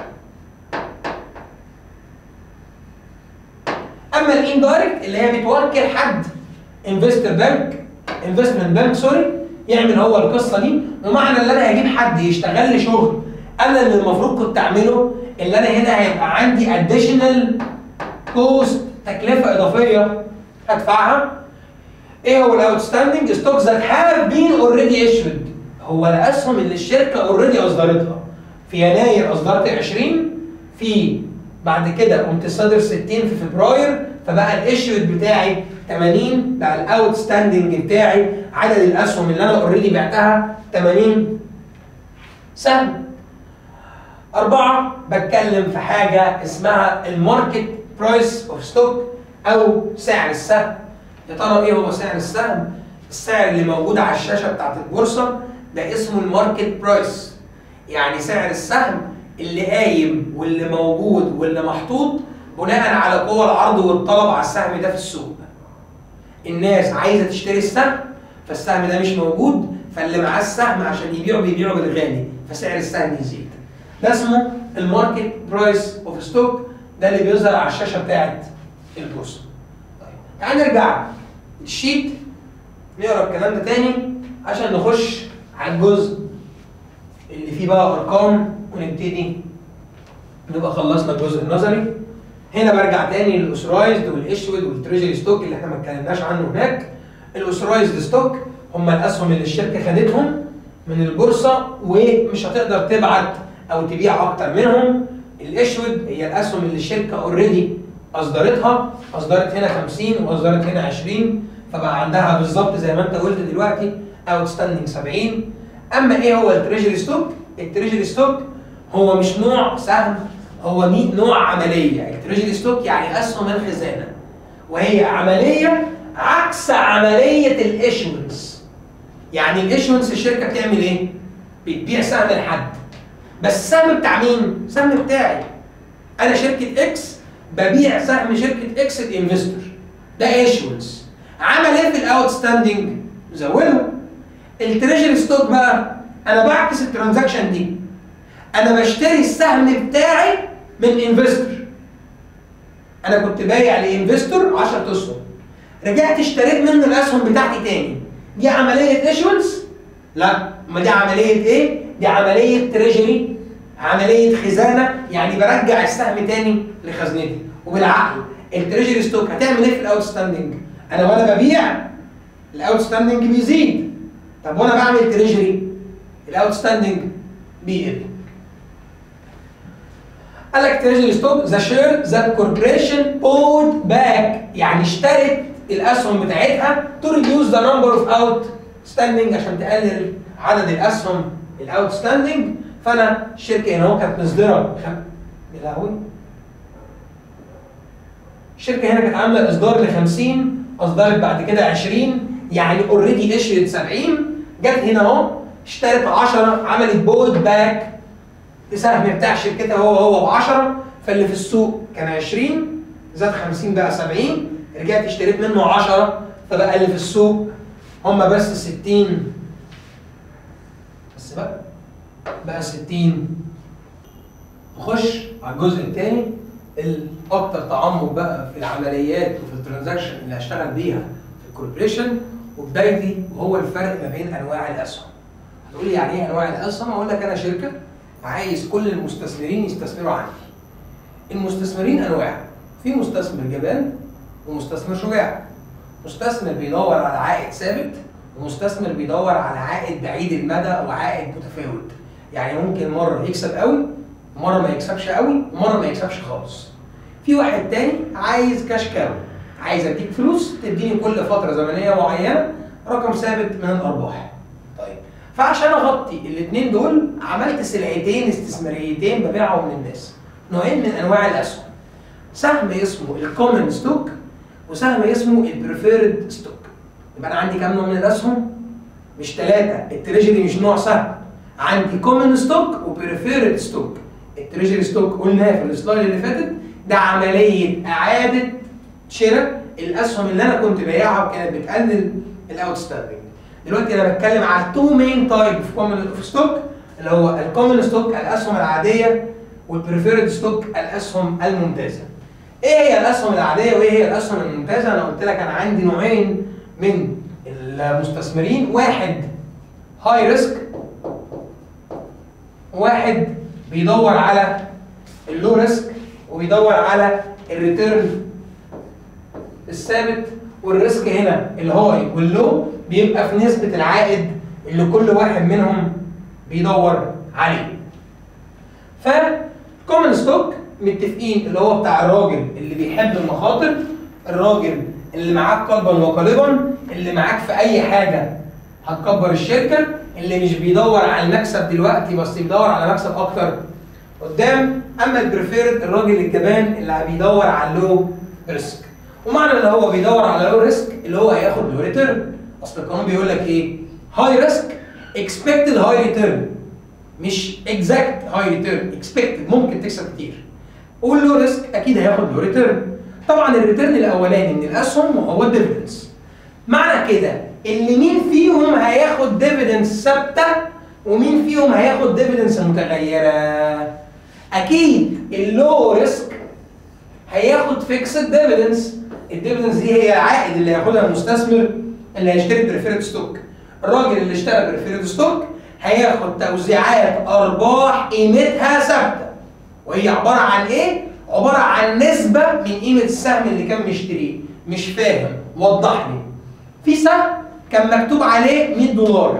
اما الاندايركت اللي هي بتوكل حد انفستور بانك انفستمنت بانك سوري يعمل هو القصه دي ومعنى ان انا هجيب حد يشتغل لي شغل انا اللي المفروض كنت اعمله اللي انا هنا هيبقى عندي اديشنال كوست تكلفه اضافيه هدفعها ايه هو الاوتستاندنج ستوكس ذات هاف بين اوريدي ايشود هو الاسهم اللي الشركه اوريدي اصدرتها في يناير اصدرت 20 في بعد كده قمت صادر 60 في فبراير فبقى الايشود بتاعي 80 بقى الاوت ستاندنج بتاعي عدد الاسهم اللي انا اوريدي بعتها 80 سهم أربعة بتكلم في حاجة اسمها الماركت برايس اوف ستوك أو سعر السهم يا ترى إيه هو سعر السهم؟ السعر اللي موجود على الشاشة بتاعت البورصة ده اسمه الماركت برايس يعني سعر السهم اللي قايم واللي موجود واللي محطوط بناء على قوى العرض والطلب على السهم ده في السوق الناس عايزه تشتري السهم فالسهم ده مش موجود فاللي معاه السهم عشان يبيعه بيبيعه بالغالي فسعر السهم يزيد ده اسمه الماركت برايس اوف ستوك ده اللي بيظهر على الشاشه بتاعت البورصه طيب تعال نرجع الشيت نقرا الكلام ده تاني عشان نخش على الجزء اللي فيه بقى ارقام ونبتدي نبقى خلصنا الجزء النظري هنا برجع تاني للاوثرايزد والايشود والتريجري ستوك اللي احنا ما اتكلمناش عنه هناك الاوثرايزد ستوك هم الاسهم اللي الشركه خدتهم من البورصه ومش هتقدر تبعت او تبيع اكتر منهم الايشود هي الاسهم اللي الشركه اوريدي اصدرتها اصدرت هنا 50 واصدرت هنا 20 فبقى عندها بالظبط زي ما انت قلت دلوقتي اوت ستاندنج 70 اما ايه هو التريجري ستوك التريجري ستوك هو مش نوع سهم هو نوع عمليه التريجري ستوك يعني اسهم الخزانه وهي عمليه عكس عمليه الايشونس يعني الايشونس الشركه بتعمل ايه؟ بتبيع سهم لحد بس السهم بتاع مين؟ سهم بتاعي انا شركه اكس ببيع سهم شركه اكس لانفستور ده ايشونس عمل ايه في الاوت ستاندنج؟ زوده التريجري ستوك بقى انا بعكس الترانزاكشن دي انا بشتري السهم بتاعي من انفستور انا كنت بايع لانفستور 10 اسهم رجعت اشتريت منه الاسهم بتاعتي تاني دي عمليه ايشونس لا ما دي عمليه ايه دي عمليه تريجري عمليه خزانه يعني برجع السهم تاني لخزنتي وبالعقل التريجري ستوك هتعمل ايه في الاوت ستاندنج انا وانا ببيع الاوت ستاندنج بيزيد طب وانا بعمل تريجري الاوت ستاندنج بيقل قال لك تريجري ستوك ذا شير ذا كوربريشن بوت باك يعني اشترت الاسهم بتاعتها تو ريديوس ذا نمبر اوف اوت ستاندنج عشان تقلل عدد الاسهم الاوت ستاندنج فانا الشركه هنا هو كانت مصدره خم... يا لهوي الشركه هنا كانت عامله اصدار ل 50 اصدرت بعد كده 20 يعني اوريدي ايشيد 70 جت هنا اهو اشترت 10 عملت بود باك السهم بتاع شركتها هو هو ب 10 فاللي في السوق كان 20 زاد 50 بقى 70 رجعت اشتريت منه 10 فبقى اللي في السوق هم بس 60 بس بقى بقى 60 نخش على الجزء الثاني الاكثر تعمق بقى في العمليات وفي الترانزاكشن اللي هشتغل بيها في الكوربريشن وبدايتي وهو الفرق ما بين انواع الاسهم. هتقول لي يعني ايه انواع الاسهم؟ اقول لك انا شركه عايز كل المستثمرين يستثمروا عندي. المستثمرين انواع في مستثمر جبان ومستثمر شجاع. مستثمر بيدور على عائد ثابت ومستثمر بيدور على عائد بعيد المدى او عائد متفاوت. يعني ممكن مره يكسب قوي مره ما يكسبش قوي ومره ما يكسبش خالص. في واحد تاني عايز كاش كاو عايز اديك فلوس تديني كل فتره زمنيه معينه رقم ثابت من الارباح. طيب فعشان اغطي الاثنين دول عملت سلعتين استثماريتين ببيعهم للناس. نوعين من انواع الاسهم. سهم اسمه الكومن ستوك وسهم اسمه البريفيرد ستوك. يبقى انا عندي كام نوع من الاسهم؟ مش ثلاثه، التريجري مش نوع سهم. عندي كومن ستوك وبريفيرد ستوك. التريجري ستوك قلناها في السلايد اللي فاتت ده عمليه اعاده شراء الاسهم اللي انا كنت بايعها وكانت بتقلل الاوت ستاندنج. دلوقتي انا بتكلم على تو مين تايب في كومن اوف ستوك اللي هو الكومن ستوك الاسهم العاديه والبريفيرد ستوك الاسهم الممتازه. ايه هي الاسهم العاديه وايه هي الاسهم الممتازه؟ انا قلت لك انا عندي نوعين من المستثمرين واحد هاي ريسك واحد بيدور على اللو ريسك وبيدور على الريتيرن الثابت والريسك هنا الهاي واللو بيبقى في نسبة العائد اللي كل واحد منهم بيدور عليه. فكومن ستوك متفقين اللي هو بتاع الراجل اللي بيحب المخاطر الراجل اللي معاك قلبا وقالبا اللي معاك في اي حاجه هتكبر الشركه اللي مش بيدور على المكسب دلوقتي بس بيدور على مكسب اكتر قدام اما البريفيرد الراجل الجبان اللي بيدور على اللو ريسك ومعنى ان هو بيدور على لو ريسك اللي هو هياخد لو ريتيرن اصل القانون بيقول لك ايه هاي ريسك اكسبكتد هاي ريتيرن مش اكزاكت هاي ريتيرن اكسبكتد ممكن تكسب كتير واللو ريسك اكيد هياخد لو ريتيرن طبعا الريتيرن الاولاني من الاسهم هو الديفيدنس معنى كده اللي مين فيهم هياخد ديفيدنس ثابته ومين فيهم هياخد ديفيدنس متغيره اكيد اللو ريسك هياخد فيكسد ديفيدنس الديفيدنس دي هي العائد اللي هياخدها المستثمر اللي هيشتري بريفيرد ستوك الراجل اللي اشترى بريفيرد ستوك هياخد توزيعات ارباح قيمتها ثابته وهي عباره عن ايه عباره عن نسبه من قيمه السهم اللي كان مشتريه مش فاهم وضح لي في سهم كان مكتوب عليه 100 دولار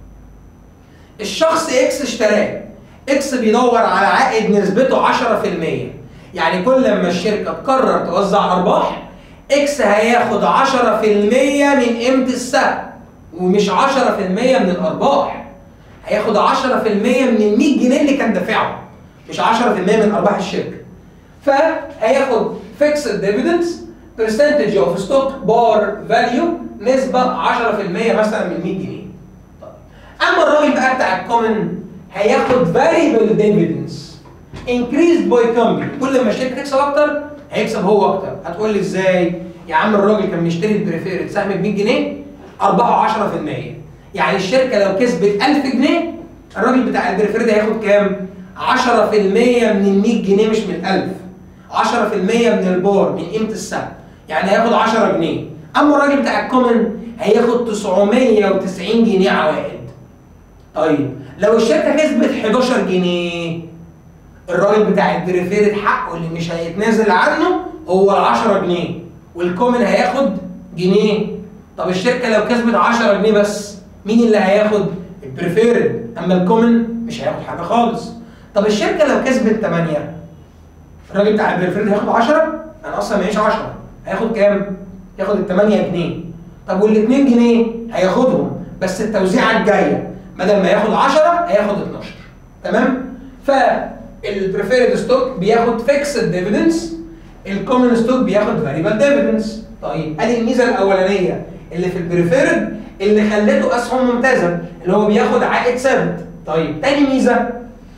الشخص اكس اشتراه اكس بيدور على عائد نسبته 10% يعني كل لما الشركه تقرر توزع ارباح اكس هياخد 10% من قيمه السهم ومش 10% من الارباح هياخد 10% من ال 100 جنيه اللي كان دافعهم مش 10% من ارباح الشركه فهياخد فيكسد ديفيدنس برسنتج اوف ستوك بار فاليو نسبه 10% مثلا من 100 جنيه اما الراجل بقى بتاع الكومن هياخد variable dividends increased by company كل ما الشركه تكسب اكتر هيكسب هو اكتر هتقول لي ازاي يا عم الراجل كان بيشتري البريفيرد سهم ب 100 جنيه ارباحه 10% يعني الشركه لو كسبت 1000 جنيه الراجل بتاع البريفيرد هياخد كام 10% من ال 100 جنيه مش من ال 1000 10% من البار من قيمه السهم يعني هياخد 10 جنيه اما الراجل بتاع الكومن هياخد 990 جنيه عوائد طيب لو الشركه كسبت 11 جنيه الراجل بتاع البريفيرد حقه اللي مش هيتنازل عنه هو ال 10 جنيه والكومن هياخد جنيه طب الشركه لو كسبت 10 جنيه بس مين اللي هياخد البريفيرد اما الكومن مش هياخد حاجه خالص طب الشركه لو كسبت 8 الراجل بتاع البريفيرد هياخد 10 انا اصلا معيش 10 هياخد كام ياخد ال 8 جنيه طب وال 2 جنيه هياخدهم بس التوزيعه الجايه بدل ما ياخد 10 هياخد 12 تمام فالبريفيرد ستوك بياخد فيكسد ديفيدنس الكومن ستوك بياخد فاريبل ديفيدنس طيب ادي الميزه الاولانيه اللي في البريفيرد اللي خلته اسهم ممتازه اللي هو بياخد عائد ثابت طيب تاني ميزه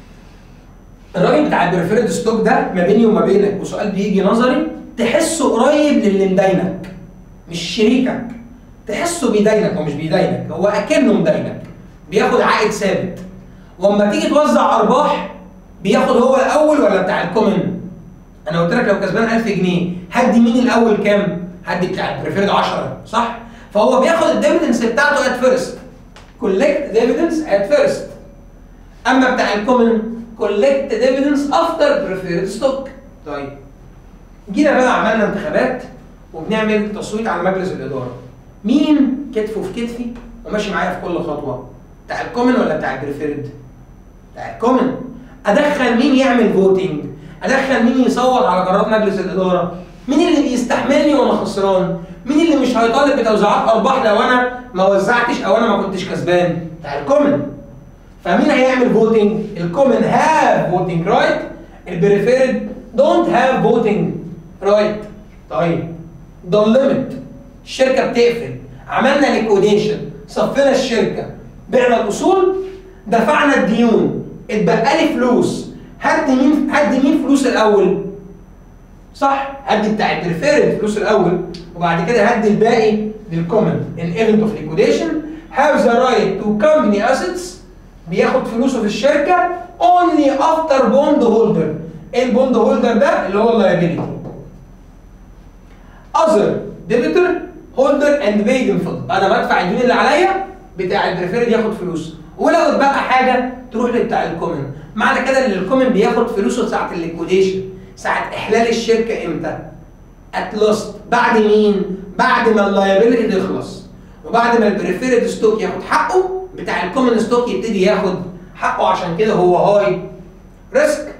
الراجل بتاع البريفيرد ستوك ده ما بيني وما بينك وسؤال بيجي نظري تحسه قريب للي مداينك مش شريكك تحسه بيداينك هو مش بيداينك هو اكنه مداينك بياخد عائد ثابت واما تيجي توزع ارباح بياخد هو الاول ولا بتاع الكومن انا قلت لك لو كسبان 1000 جنيه هدي مين الاول كام هدي بتاع البريفيرد 10 صح فهو بياخد الديفيدنس بتاعته ات فيرست كولكت ديفيدنس ات فيرست اما بتاع الكومن كولكت ديفيدنس افتر بريفيرد ستوك طيب جينا بقى عملنا انتخابات وبنعمل تصويت على مجلس الاداره مين كتفه في كتفي وماشي معايا في كل خطوه بتاع الكومن ولا بتاع البريفيرد بتاع الكومن ادخل مين يعمل فوتنج ادخل مين يصوت على قرارات مجلس الاداره مين اللي بيستحملني وانا خسران مين اللي مش هيطالب بتوزيعات ارباح لو انا ما وزعتش او انا ما كنتش كسبان بتاع الكومن فمين هيعمل فوتنج الكومن هاف فوتنج رايت البريفيرد دونت هاف فوتنج رايت طيب ده الليمت الشركه بتقفل عملنا ليكويديشن صفينا الشركه بعنا الاصول دفعنا الديون اتبقى لي فلوس هدي مين هدي مين فلوس الاول صح هدي بتاع البريفيرد فلوس الاول وبعد كده هدي الباقي للكومن ان ايفنت اوف ليكويديشن هاف ذا رايت تو كومباني اسيتس بياخد فلوسه في الشركه اونلي افتر بوند هولدر ايه البوند هولدر ده اللي هو اللايبيليتي اذر ديبيتور هولدر اند بيد ان فول انا بدفع الديون اللي عليا بتاع البريفيرد ياخد فلوس ولو اتبقى حاجه تروح لبتاع الكومن معنى كده ان الكومن بياخد فلوسه ساعه الليكويديشن ساعه احلال الشركه امتى ات لوست بعد مين بعد ما اللايبيلتي تخلص وبعد ما البريفيرد ستوك ياخد حقه بتاع الكومن ستوك يبتدي ياخد حقه عشان كده هو هاي ريسك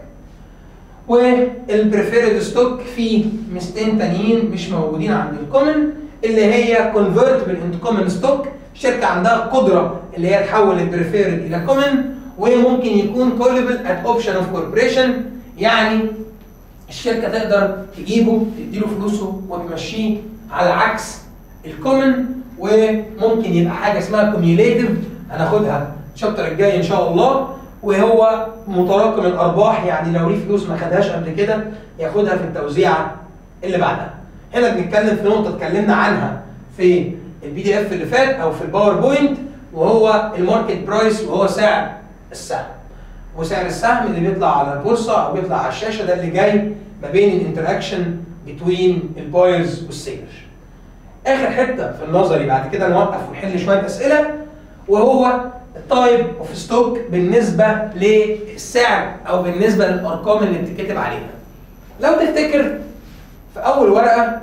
والبريفيرد ستوك فيه ميزتين تانيين مش موجودين عند الكومن اللي هي كونفرتبل انت كومن ستوك الشركه عندها القدره اللي هي تحول البريفيرد الى كومن وممكن يكون كولبل ات اوبشن اوف كوربريشن يعني الشركه تقدر تجيبه تديله فلوسه وتمشيه على عكس الكومن وممكن يبقى حاجه اسمها كوميوليتيف هناخدها الشابتر الجاي ان شاء الله وهو متراكم الارباح يعني لو ليه فلوس ما خدهاش قبل كده ياخدها في التوزيعه اللي بعدها. هنا بنتكلم في نقطه اتكلمنا عنها في البي دي اف اللي فات او في الباوربوينت وهو الماركت برايس وهو سعر السهم. وسعر السهم اللي بيطلع على البورصه او بيطلع على الشاشه ده اللي جاي ما بين الانتراكشن بتوين البايرز والسيلر. اخر حته في النظري بعد كده نوقف ونحل شويه اسئله وهو التايب اوف ستوك بالنسبه للسعر او بالنسبه للارقام اللي بتتكتب عليها. لو تفتكر في اول ورقه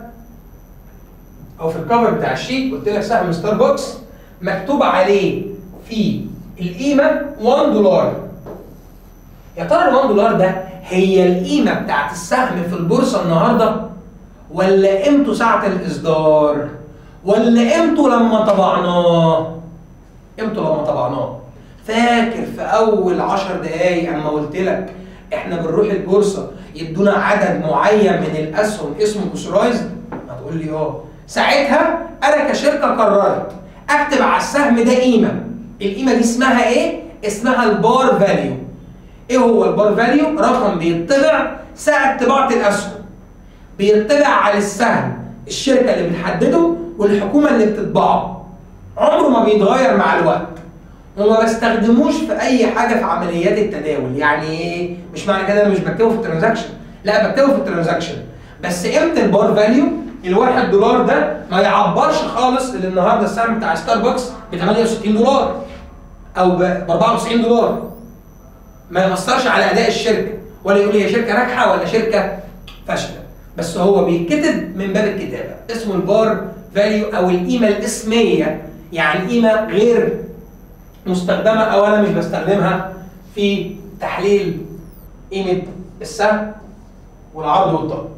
او في الكفر بتاع الشيت قلت لك سهم ستاربكس مكتوب عليه في القيمه 1 دولار. يا ترى ال 1 دولار ده هي القيمه بتاعت السهم في البورصه النهارده ولا قيمته ساعه الاصدار ولا قيمته لما طبعناه؟ قيمته لما طبعناه فاكر في اول 10 دقايق اما قلت لك احنا بنروح البورصه يدونا عدد معين من الاسهم اسمه اوثرايزد هتقول لي اه ساعتها انا كشركه قررت اكتب على السهم ده قيمه القيمه دي اسمها ايه اسمها البار فاليو ايه هو البار فاليو رقم بيطبع ساعه طباعه الاسهم بيطبع على السهم الشركه اللي بتحدده والحكومه اللي بتطبعه عمره ما بيتغير مع الوقت وما بستخدموش في اي حاجه في عمليات التداول يعني ايه مش معنى كده انا مش بكتبه في الترانزاكشن لا بكتبه في الترانزاكشن بس امتى البار فاليو الواحد دولار ده ما يعبرش خالص اللي النهارده السهم بتاع ستاربكس ب 68 دولار او ب 94 دولار ما يأثرش على اداء الشركه ولا يقول هي شركه ناجحه ولا شركه فاشله بس هو بيتكتب من باب الكتابه اسمه البار فاليو او القيمه الاسميه يعني قيمه غير مستخدمه او انا مش بستخدمها في تحليل قيمه السهم والعرض والطلب.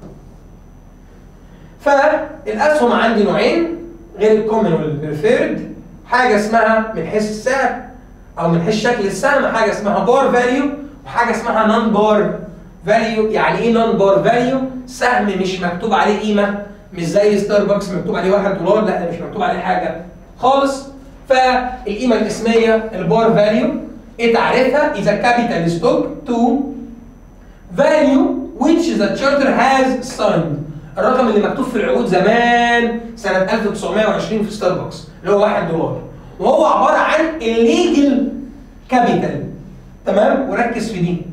فالاسهم عندي نوعين غير الكومن والبريفيرد حاجه اسمها من حيث السعر او من حيث شكل السهم حاجه اسمها بار فاليو وحاجه اسمها نون بار فاليو يعني ايه نون بار فاليو سهم مش مكتوب عليه قيمه مش زي ستاربكس مكتوب عليه 1 دولار لا مش مكتوب عليه حاجه خالص فالقيمه الاسميه البار فاليو ايه تعريفها is a capital stock to value which the charter has signed الرقم اللي مكتوب في العقود زمان سنه 1920 في ستاربكس اللي هو 1 دولار وهو عباره عن الليجل كابيتال تمام وركز في دي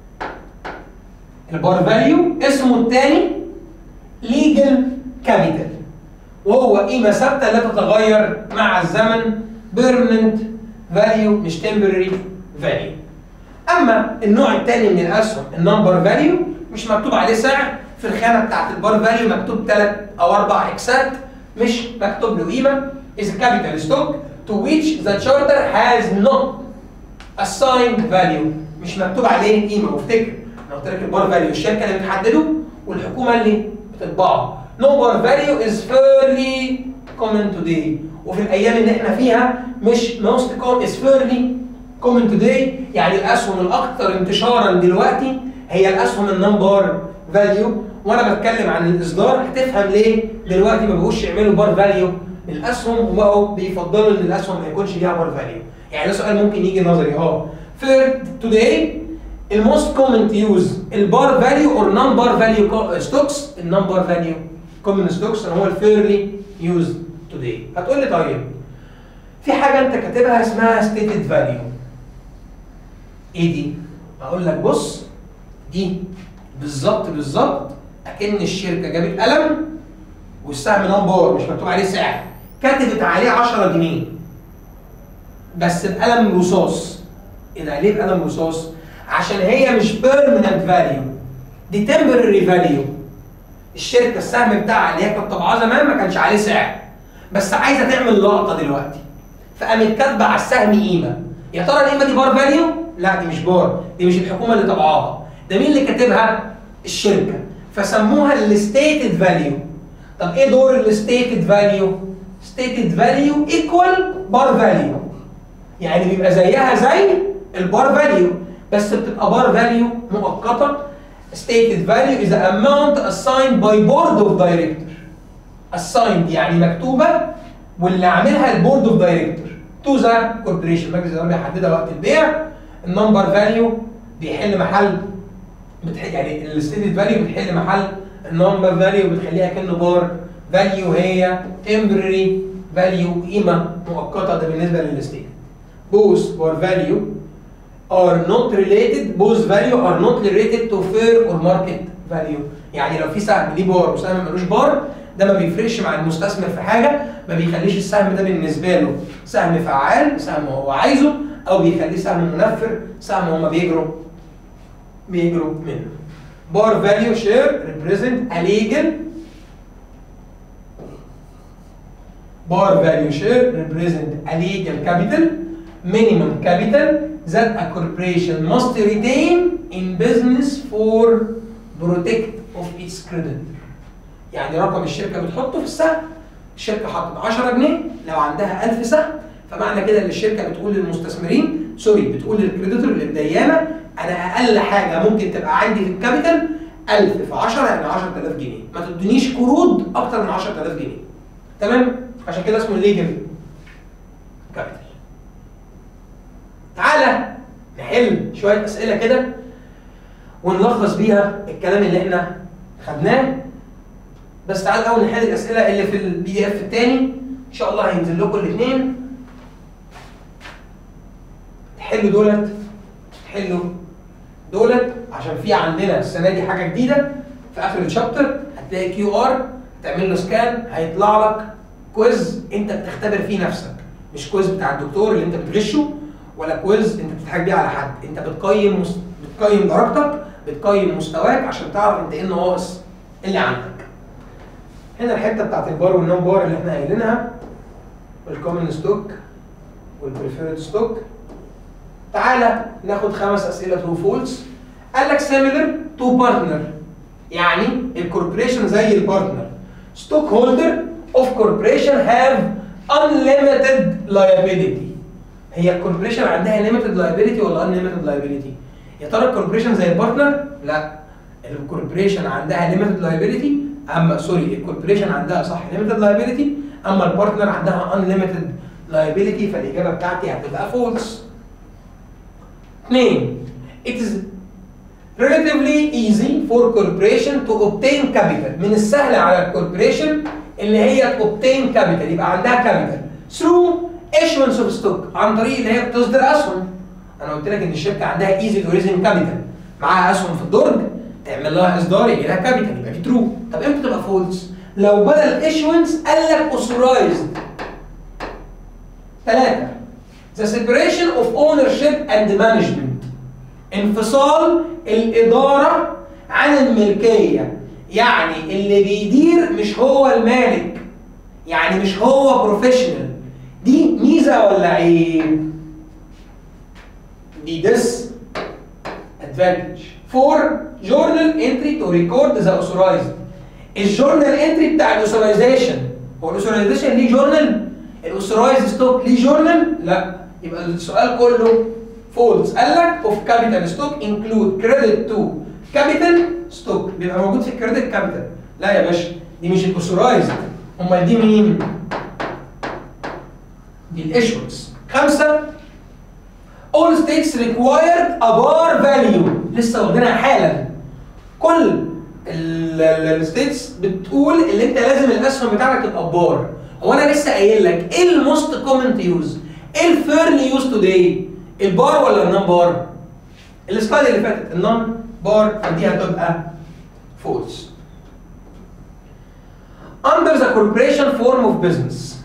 البار فاليو اسمه الثاني ليجل كابيتال وهو قيمه ثابته لا تتغير مع الزمن بيرمننت فاليو مش تمبرري فاليو اما النوع الثاني من الاسهم النمبر فاليو مش مكتوب عليه سعر في الخانه بتاعت البار فاليو مكتوب ثلاث او اربع اكسات مش مكتوب له قيمه is a capital stock to which the charter has not assigned value مش مكتوب عليه قيمه وافتكر انا قلت لك البار فاليو الشركه اللي بتحدده والحكومه اللي بتطبعه no bar value is fairly common today وفي الايام اللي احنا فيها مش most common is fairly common today يعني الاسهم الاكثر انتشارا دلوقتي هي الاسهم النمبر فاليو وانا بتكلم عن الاصدار هتفهم ليه دلوقتي ما بقوش يعملوا بار فاليو للاسهم وبقوا بيفضلوا ان الاسهم ما يكونش ليها بار فاليو يعني ده سؤال ممكن يجي نظري اه third today الموست كومن تو يوز البار فاليو اور نون بار فاليو ستوكس النمبر فاليو كومن ستوكس هو الفيرلي يوز توداي هتقول لي طيب في حاجه انت كاتبها اسمها ستيتد فاليو ايه دي؟ اقول لك بص دي بالظبط بالظبط اكن الشركه جابت قلم والسهم نمبر مش مكتوب عليه سعر كتبت عليه 10 جنيه بس بقلم رصاص ايه ده ليه بقلم رصاص؟ عشان هي مش بيرمننت فاليو دي تمبرري فاليو الشركه السهم بتاعها اللي هي كانت طبعاه زمان ما كانش عليه سعر بس عايزه تعمل لقطه دلوقتي فقامت كاتبه على السهم قيمه يا ترى القيمه دي بار فاليو؟ لا دي مش بار دي مش الحكومه اللي طبعاها ده مين اللي كاتبها؟ الشركه فسموها الستيتد فاليو طب ايه دور الستيتد فاليو؟ ستيتد فاليو ايكوال بار فاليو يعني بيبقى زيها زي البار فاليو بس بتبقى بار فاليو مؤقته stated value is the amount assigned by board of director assigned يعني مكتوبه واللي عاملها البورد اوف دايركتور تو ذا كوربريشن مجلس الاداره بيحددها وقت البيع النمبر فاليو بيحل محل بتح... يعني الستيتد فاليو بتحل محل النمبر فاليو بتخليها كانه بار فاليو هي تمبرري فاليو قيمه مؤقته ده بالنسبه للستيت بوث بار فاليو are not related both value are not related to fair or market value يعني لو في سهم ليه بار وسهم ملوش بار ده ما بيفرقش مع المستثمر في حاجه ما بيخليش السهم ده بالنسبه له سهم فعال سهم هو عايزه او بيخليه سهم منفر سهم هما بيجروا بيجروا منه بار فاليو شير represent a legal bar value share represent a legal capital minimum capital that a corporation must retain in business for protect of its creditor. يعني رقم الشركه بتحطه في السهم الشركه حطت 10 جنيه لو عندها 1000 سهم فمعنى كده ان الشركه بتقول للمستثمرين سوري بتقول للكريديتور للديانه انا اقل حاجه ممكن تبقى عندي في الكابيتال 1000 في 10 يعني 10000 جنيه ما تدونيش قروض اكتر من 10000 جنيه تمام عشان كده اسمه ليجل كابيتال نحل شويه اسئله كده ونلخص بيها الكلام اللي احنا خدناه بس تعال الاول نحل الاسئله اللي في البي دي اف الثاني ان شاء الله هينزل لكم الاثنين تحلوا دولت تحلوا دولت عشان في عندنا السنه دي حاجه جديده في اخر الشابتر هتلاقي كيو ار تعمل له سكان هيطلع لك كويز انت بتختبر فيه نفسك مش كويز بتاع الدكتور اللي انت بتغشه ولا كويز انت بتضحك بيه على حد انت بتقيم مس... بتقيم درجتك بتقيم مستواك عشان تعرف انت ايه النواقص اللي عندك هنا الحته بتاعت البار والنون بار اللي احنا قايلينها والكومن ستوك والبريفيرد ستوك تعالى ناخد خمس اسئله ترو فولس قال لك سيميلر تو بارتنر يعني الكوربريشن زي البارتنر ستوك هولدر اوف كوربريشن هاف unlimited liability هي الكوربريشن عندها limited liability ولا unlimited liability يا ترى الكوربريشن زي البارتنر لا الكوربريشن عندها limited liability اما سوري الكوربريشن عندها صح limited liability اما البارتنر عندها unlimited liability فالاجابه بتاعتي هتبقى فولس اثنين it is relatively easy for corporation to obtain capital من السهل على الكوربريشن اللي هي obtain capital يبقى عندها capital through issuance of stock عن طريق اللي هي بتصدر اسهم انا قلت لك ان الشركه عندها easy to raising capital معاها اسهم في الدرج تعمل لها اصدار يجي لها كابيتال يبقى دي ترو طب امتى تبقى فولس لو بدل issuance قال لك authorized ثلاثة the separation of ownership and management انفصال الإدارة عن الملكية يعني اللي بيدير مش هو المالك يعني مش هو بروفيشنال دي ميزة ولا عيب؟ دي ديس advantage for journal entry to record the authorized الجورنال انتري بتاع الاوثرايزيشن هو الاوثرايزيشن ليه جورنال؟ الاوثرايز ستوك ليه جورنال؟ لا يبقى السؤال كله فولس قال لك اوف كابيتال ستوك انكلود كريدت تو كابيتال ستوك بيبقى موجود في الكريدت كابيتال لا يا باشا دي مش الاوثرايز امال دي مين؟ دي الايشورنس خمسه all states required a bar value لسه واخدينها حالا كل الستيتس بتقول اللي انت لازم الاسهم بتاعتك تبقى بار هو انا لسه قايل لك ايه الموست كومن تو يوز ايه الفيرلي يوز توداي البار ولا النون بار السلايد اللي فاتت النون بار فدي هتبقى فولس under the corporation form of business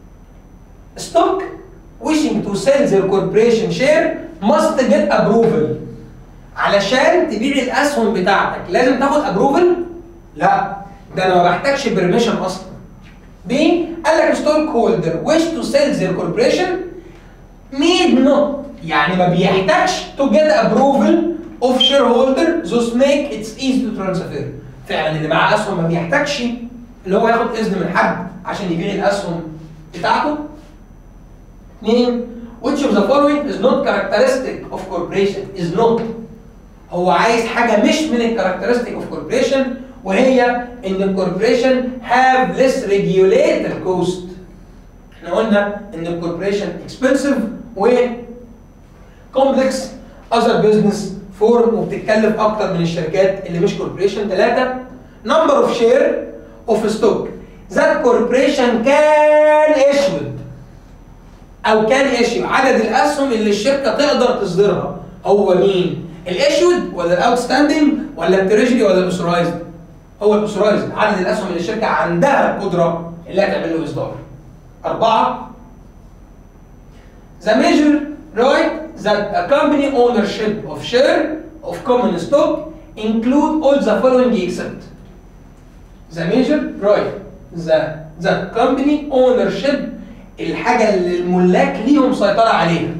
stock wishing to sell their corporation share must get approval علشان تبيع الاسهم بتاعتك لازم تاخد ابروفل لا ده انا ما بحتاجش بيرميشن اصلا دي قال لك ستوك هولدر ويش تو سيل ذير كوربريشن need not يعني ما بيحتاجش to get approval of shareholder thus make it easy to transfer فعلا اللي معاه اسهم ما بيحتاجش اللي هو ياخد اذن من حد عشان يبيع الاسهم بتاعته اثنين which of the following is not characteristic of corporation is not هو عايز حاجة مش من الكاركترستيك اوف كوربريشن وهي ان الكوربريشن هاف less regulated cost احنا قلنا ان الكوربريشن اكسبنسيف و complex other business form وبتتكلف اكتر من الشركات اللي مش كوربريشن ثلاثة number of share of stock that corporation can issued او كان issue عدد الاسهم اللي الشركه تقدر تصدرها هو مين؟ الايشود ولا الاوتستاندنج ولا التريجري ولا الاوثرايزد؟ هو الاوثرايزد عدد الاسهم اللي الشركه عندها القدره اللي هتعمل له اصدار. اربعه The major right that a company ownership of share of common stock include all the following except The major right that the company ownership الحاجة اللي الملاك ليهم سيطرة عليها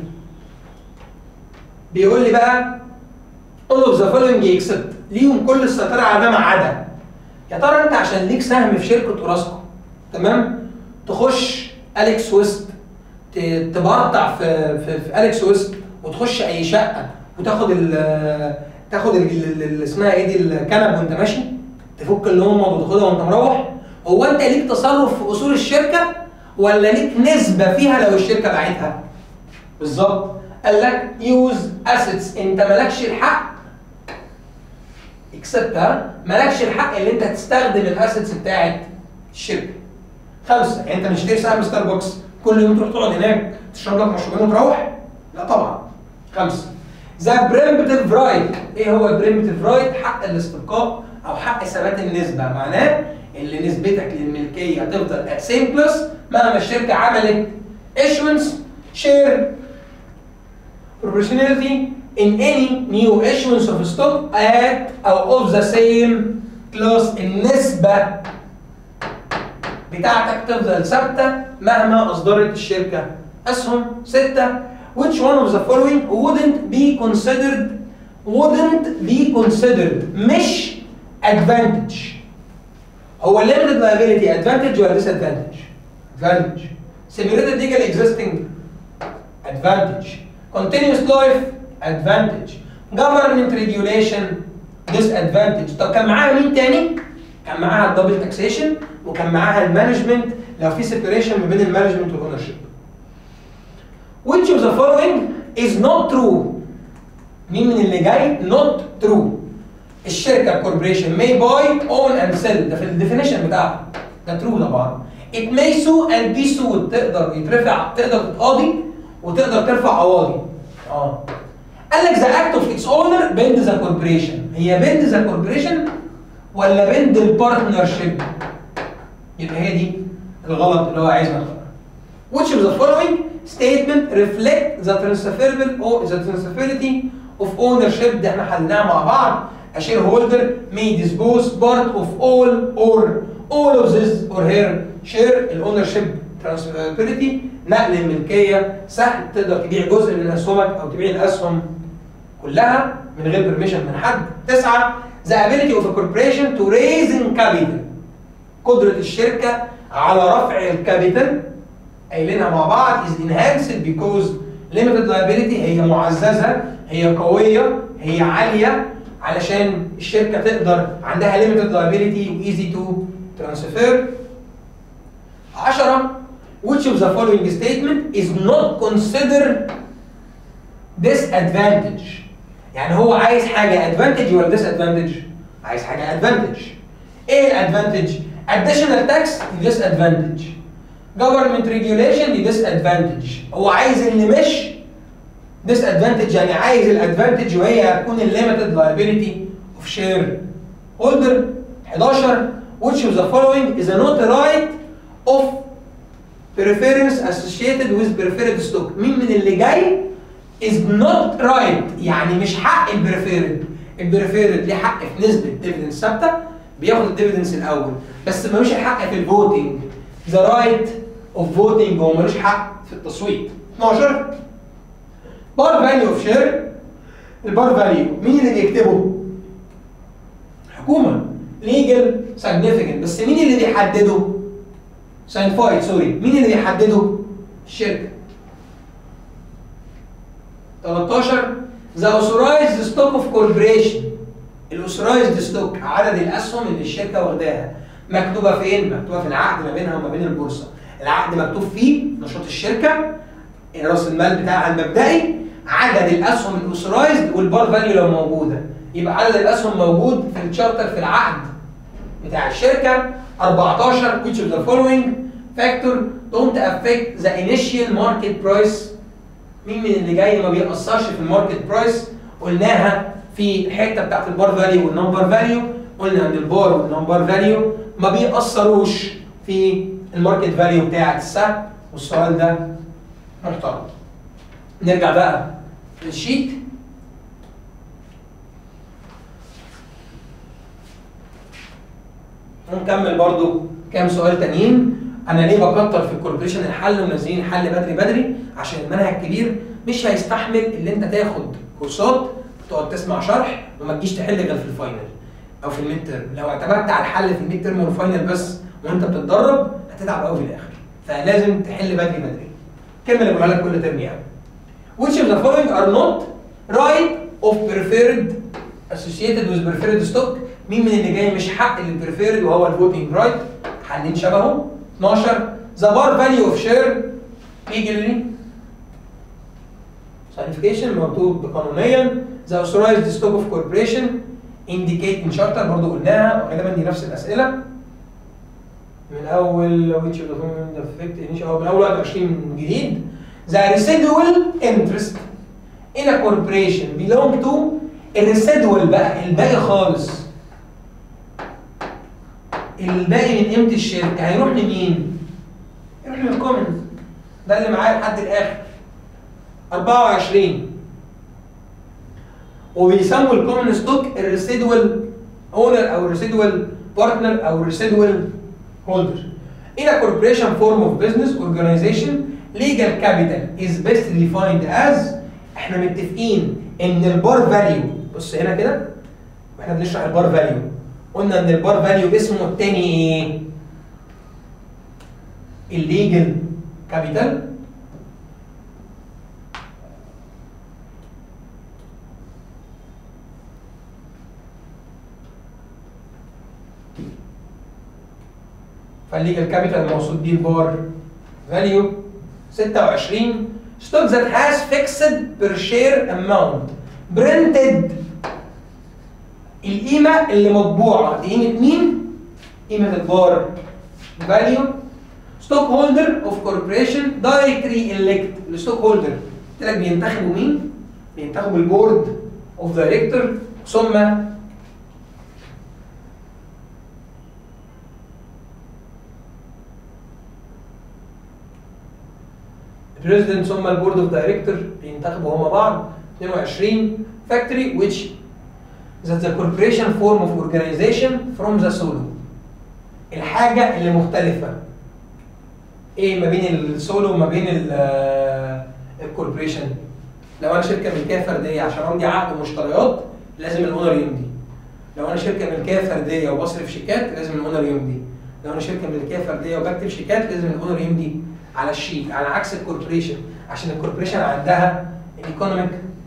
بيقول لي بقى all of the following except ليهم كل السيطرة على ده ما عدا يا ترى انت عشان ليك سهم في شركة اوراسكو تمام تخش اليكس ويست ت- تبرطع في في, في اليكس ويست وتخش اي شقة وتاخد ال تاخد ال- ال- ال- اسمها ايه دي الكنب وانت ماشي تفك اللمض وتاخدها وانت مروح هو انت ليك تصرف في اصول الشركه ولا ليك نسبه فيها لو الشركه باعتها؟ بالظبط قال لك يوز اسيتس انت مالكش الحق اكسبت ها مالكش الحق اللي انت تستخدم الاسيتس بتاعت الشركه خمسه يعني انت مش تشتري سهم ستاربكس كل يوم تروح تقعد هناك تشرب لك مشروبين وتروح لا طبعا خمسه ذا بريمتيف رايت ايه هو البريمتيف رايت حق الاستبقاء او حق ثبات النسبه معناه اللي نسبتك للملكيه هتفضل ات سيم بلس مهما الشركه عملت issuance share proportionality in any new issuance of stock at او of the same class النسبة بتاعتك تفضل ثابتة مهما أصدرت الشركة أسهم ستة which one of the following wouldn't be considered wouldn't be considered مش advantage هو limited liability advantage ولا disadvantage؟ advantage simulated legal existing advantage continuous life advantage government regulation disadvantage طب كان معاها مين تاني؟ كان معاها الدبل تاكسيشن وكان معاها المانجمنت لو في سيبريشن ما بين المانجمنت والاونرشيب which of the following is not true مين من اللي جاي not true الشركه الكوربريشن may buy own and sell ده في الديفينيشن بتاعها ده true طبعا it may sue and be sued تقدر يترفع تقدر تتقاضي وتقدر ترفع قواضي اه قال لك the act of its owner بند the corporation هي بند the corporation ولا بند البارتنرشيب يبقى هي دي الغلط اللي هو عايزنا نختارها which of the following statement reflect the transferable or the transferability of ownership ده احنا حلناها مع بعض a shareholder may dispose part of all or all of this or her share الاونرشيب transferability نقل الملكيه سهل تقدر تبيع جزء من اسهمك او تبيع الاسهم كلها من غير بيرميشن من حد تسعه the ability of a corporation to raise in capital قدره الشركه على رفع الكابيتال قايلينها مع بعض is enhanced because limited liability هي معززه هي قويه هي عاليه علشان الشركه تقدر عندها limited liability و easy to transfer 10 which of the following statement is not considered disadvantage يعني هو عايز حاجه advantage ولا disadvantage عايز حاجه advantage ايه الادفانتج additional tax دي disadvantage government regulation دي disadvantage هو عايز اللي مش disadvantage يعني عايز الادفانتج وهي هتكون الليمتد liability of share holder 11 which of the following is a not right of preference associated with preferred stock مين من اللي جاي is not right يعني مش حق البريفيرد البريفيرد ليه حق في نسبه ديفيدنس ثابته بياخد الديفيدنس الاول بس ملوش الحق في الفوتنج ذا رايت اوف فوتنج هو ملوش حق في التصويت 12 بار فاليو اوف شير البار فاليو مين اللي بيكتبه؟ حكومه ليجل سيجنيفيكانت بس مين اللي بيحدده؟ ساينفايد سوري مين اللي بيحدده؟ الشركه 13 ذا authorized ستوك اوف كوربريشن الاوثرايزد ستوك عدد الاسهم اللي الشركه واخداها مكتوبه فين؟ مكتوبه في العقد ما بينها وما بين البورصه العقد مكتوب فيه نشاط الشركه راس المال بتاعها المبدئي عدد الاسهم الاوثرايزد والبار فاليو لو موجوده يبقى عدد الاسهم موجود في الشارتر في العقد بتاع الشركه 14 which of the following factor don't affect the initial market price مين من اللي جاي ما بيأثرش في الماركت برايس قلناها في الحته بتاعت البار فاليو والنمبر فاليو قلنا ان البار والنمبر فاليو ما بيأثروش في الماركت فاليو بتاعت السهم والسؤال ده محترم نرجع بقى للشيت ونكمل برضو كام سؤال تانيين انا ليه بكتر في الكوربريشن الحل ومنزلين الحل بدري بدري عشان المنهج كبير مش هيستحمل اللي انت تاخد كورسات تقعد تسمع شرح وما تجيش تحل غير في الفاينل او في الميد ترم لو اعتمدت على الحل في الميد ترم والفاينل بس وانت بتتدرب هتتعب قوي في الاخر فلازم تحل بدري بدري الكلمه اللي بقولها لك كل ترم يعني which of the following are not right of preferred associated with preferred stock مين من اللي جاي مش حق للبريفيرد وهو الفوتنج رايت حلين شبهه 12 the bar value of share legally ساينيفيكيشن مكتوب قانونيا ذا authorized ستوك اوف كوربريشن indicate in charter برضه قلناها وغالبا دي نفس الاسئله من اول which of the following affect initial من اول 21 جديد the residual interest in a corporation belong to الريسيدوال بقى الباقي خالص الباقي من قيمه الشركه هيروح لمين؟ يروح للكومنز ده اللي معايا لحد الاخر 24 وبيسموا الكومن ستوك الريسيدوال اونر او الريسيدوال بارتنر او الريسيدوال هولدر In a corporation form of business organization, legal capital is best defined as احنا متفقين ان البار فاليو بص هنا كده واحنا بنشرح البار فاليو قلنا ان البار فاليو اسمه التاني ايه؟ الليجل كابيتال فالليجل كابيتال المقصود بيه البار فاليو 26 stock that has fixed per share amount printed القيمة اللي مطبوعة دي قيمة مين؟ قيمة البار فاليو ستوك هولدر اوف كوربريشن دايركتلي الكت الستوك هولدر قلت لك بينتخبوا مين؟ بينتخبوا البورد اوف دايركتور ثم البريزيدنت ثم البورد اوف دايركتور بينتخبوا هما بعض 22 factory which that the corporation form of organization from the solo الحاجة اللي مختلفة ايه ما بين السولو وما بين الكوربريشن لو انا شركة ملكية فردية عشان امضي عقد مشتريات لازم الاونر يمضي لو انا شركة ملكية فردية وبصرف شيكات لازم الاونر يمضي لو انا شركة ملكية فردية وبكتب شيكات لازم الاونر يمضي على الشيك على عكس الكوربريشن عشان الكوربريشن عندها الايكونوميك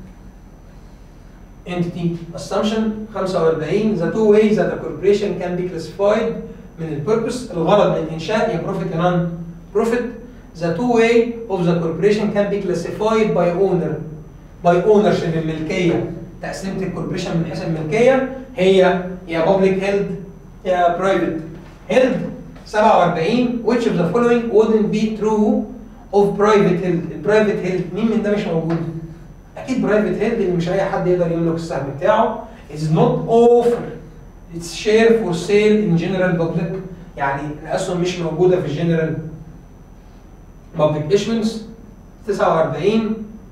entity assumption 45 the two ways that a corporation can be classified من البيربس الغرض من الانشاء يا بروفيت يا نون بروفيت the two way of the corporation can be classified by owner by ownership الملكيه تقسيمه الكوربريشن من حيث الملكيه هي يا public held يا private held 47 which of the following wouldn't be true of private held البرايفت هيلد مين من ده مش موجود اكيد برايفت هيلد اللي مش اي حد يقدر يملك السهم بتاعه is not offer its share for sale in general public يعني الاسهم مش موجوده في الجنرال public issuance 49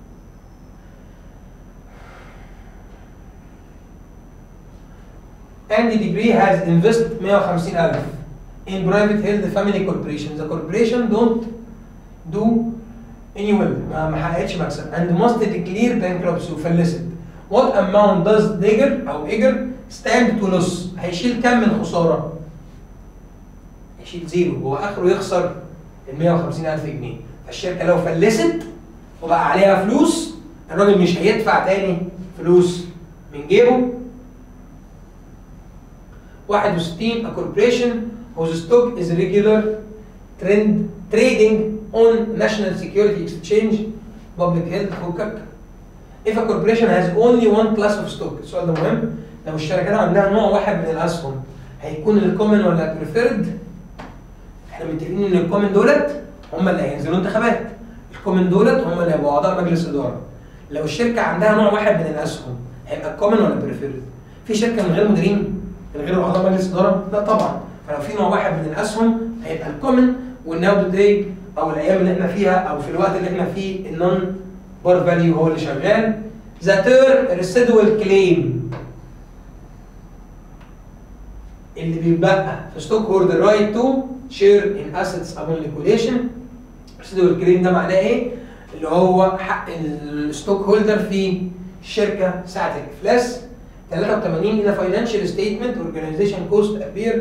Andy Degree has invested 150,000 in private held family corporation. The corporation don't do any well ما ما حققتش مكسب and must declare bankruptcy وفلست. What amount does Digger أو Igger stand to lose؟ هيشيل كم من خسارة؟ هيشيل زيرو هو آخره يخسر ال 150,000 جنيه. فالشركة لو فلست وبقى عليها فلوس الراجل مش هيدفع تاني فلوس من جيبه 61 a corporation whose stock is regular trend trading on national security exchange public health فكك if a corporation has only one class of stock السؤال ده مهم لو الشركات عندها نوع واحد من الاسهم هيكون الكومن ولا بريفيرد احنا متفقين ان الكومن دولت هم اللي هينزلوا انتخابات الكومن دولت هم اللي هيبقوا اعضاء مجلس اداره لو الشركه عندها نوع واحد من الاسهم هيبقى الكومن ولا بريفيرد في شركه من غير مديرين من غير اعضاء مجلس اداره لا طبعا فلو في نوع واحد من الاسهم هيبقى الكومن والناو داي او الايام اللي احنا فيها او في الوقت اللي احنا فيه النون بار فاليو هو اللي شغال ذا تير ريسيدوال كليم اللي بيتبقى في ستوك هولدر رايت تو شير ان اسيتس ابون ليكويديشن ريسيدوال كليم ده معناه ايه؟ اللي هو حق الستوك هولدر في الشركه ساعه الافلاس 83 in a financial statement organization cost appear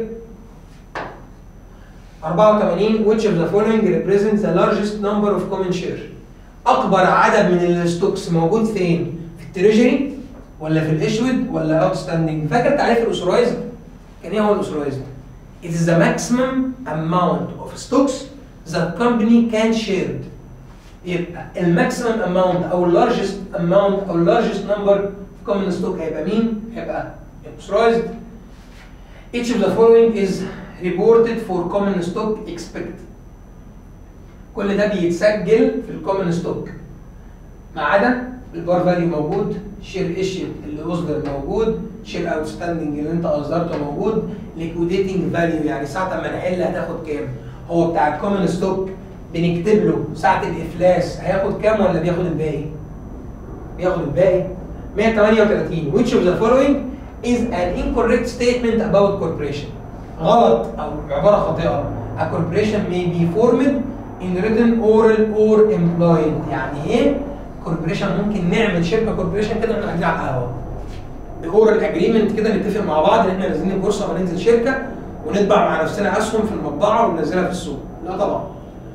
84 which of the following represents the largest number of common share اكبر عدد من الستوكس موجود فين في التريجري ولا في الاشود ولا اوتستاندينج فاكر تعريف الاوثرايزد كان ايه هو الاوثرايزد it is the maximum amount of stocks that company can share يبقى الماكسيمم اماونت او اللارجست اماونت او اللارجست نمبر في كومن ستوك هيبقى مين؟ هيبقى authorized each of the following is reported for common stock expect كل ده بيتسجل في الكومن ستوك ما عدا البار فاليو موجود شير ايشيو اللي اصدر موجود شير اوتستاندنج اللي انت اصدرته موجود ليكويديتنج فاليو يعني ساعه ما نحل هتاخد كام هو بتاع الكومن ستوك بنكتب له ساعه الافلاس هياخد كام ولا بياخد الباقي بياخد الباقي 138 which of the following is an incorrect statement about corporation غلط او عباره خاطئه a corporation may be formed in written oral or implied يعني ايه كوربريشن ممكن نعمل شركه كوربريشن كده واحنا قاعدين على القهوه الاورال اجريمنت كده نتفق مع بعض ان احنا نازلين البورصه وننزل شركه ونطبع مع نفسنا اسهم في المطبعه وننزلها في السوق لا طبعا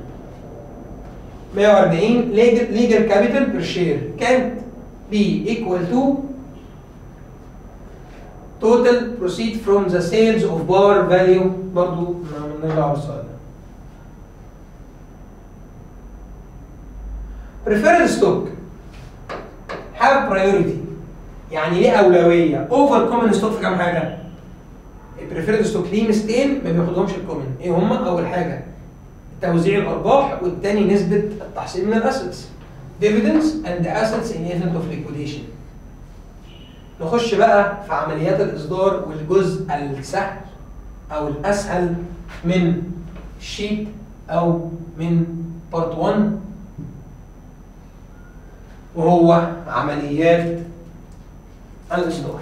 140 legal legal capital per share can't be equal to total proceed from the sales of bar value برضو ما مالناش دعوه بالسؤال ده preferred stock have priority يعني ليه اولويه اوفر كومن ستوك في كام حاجه البريفيرد ستوك ليه ميزتين ما بياخدهمش الكومن ايه هما اول حاجه توزيع الارباح والتاني نسبه التحصيل من الاسيتس dividends and assets in event of liquidation نخش بقى في عمليات الاصدار والجزء السهل او الاسهل من الشيت او من بارت 1 وهو عمليات الاصدار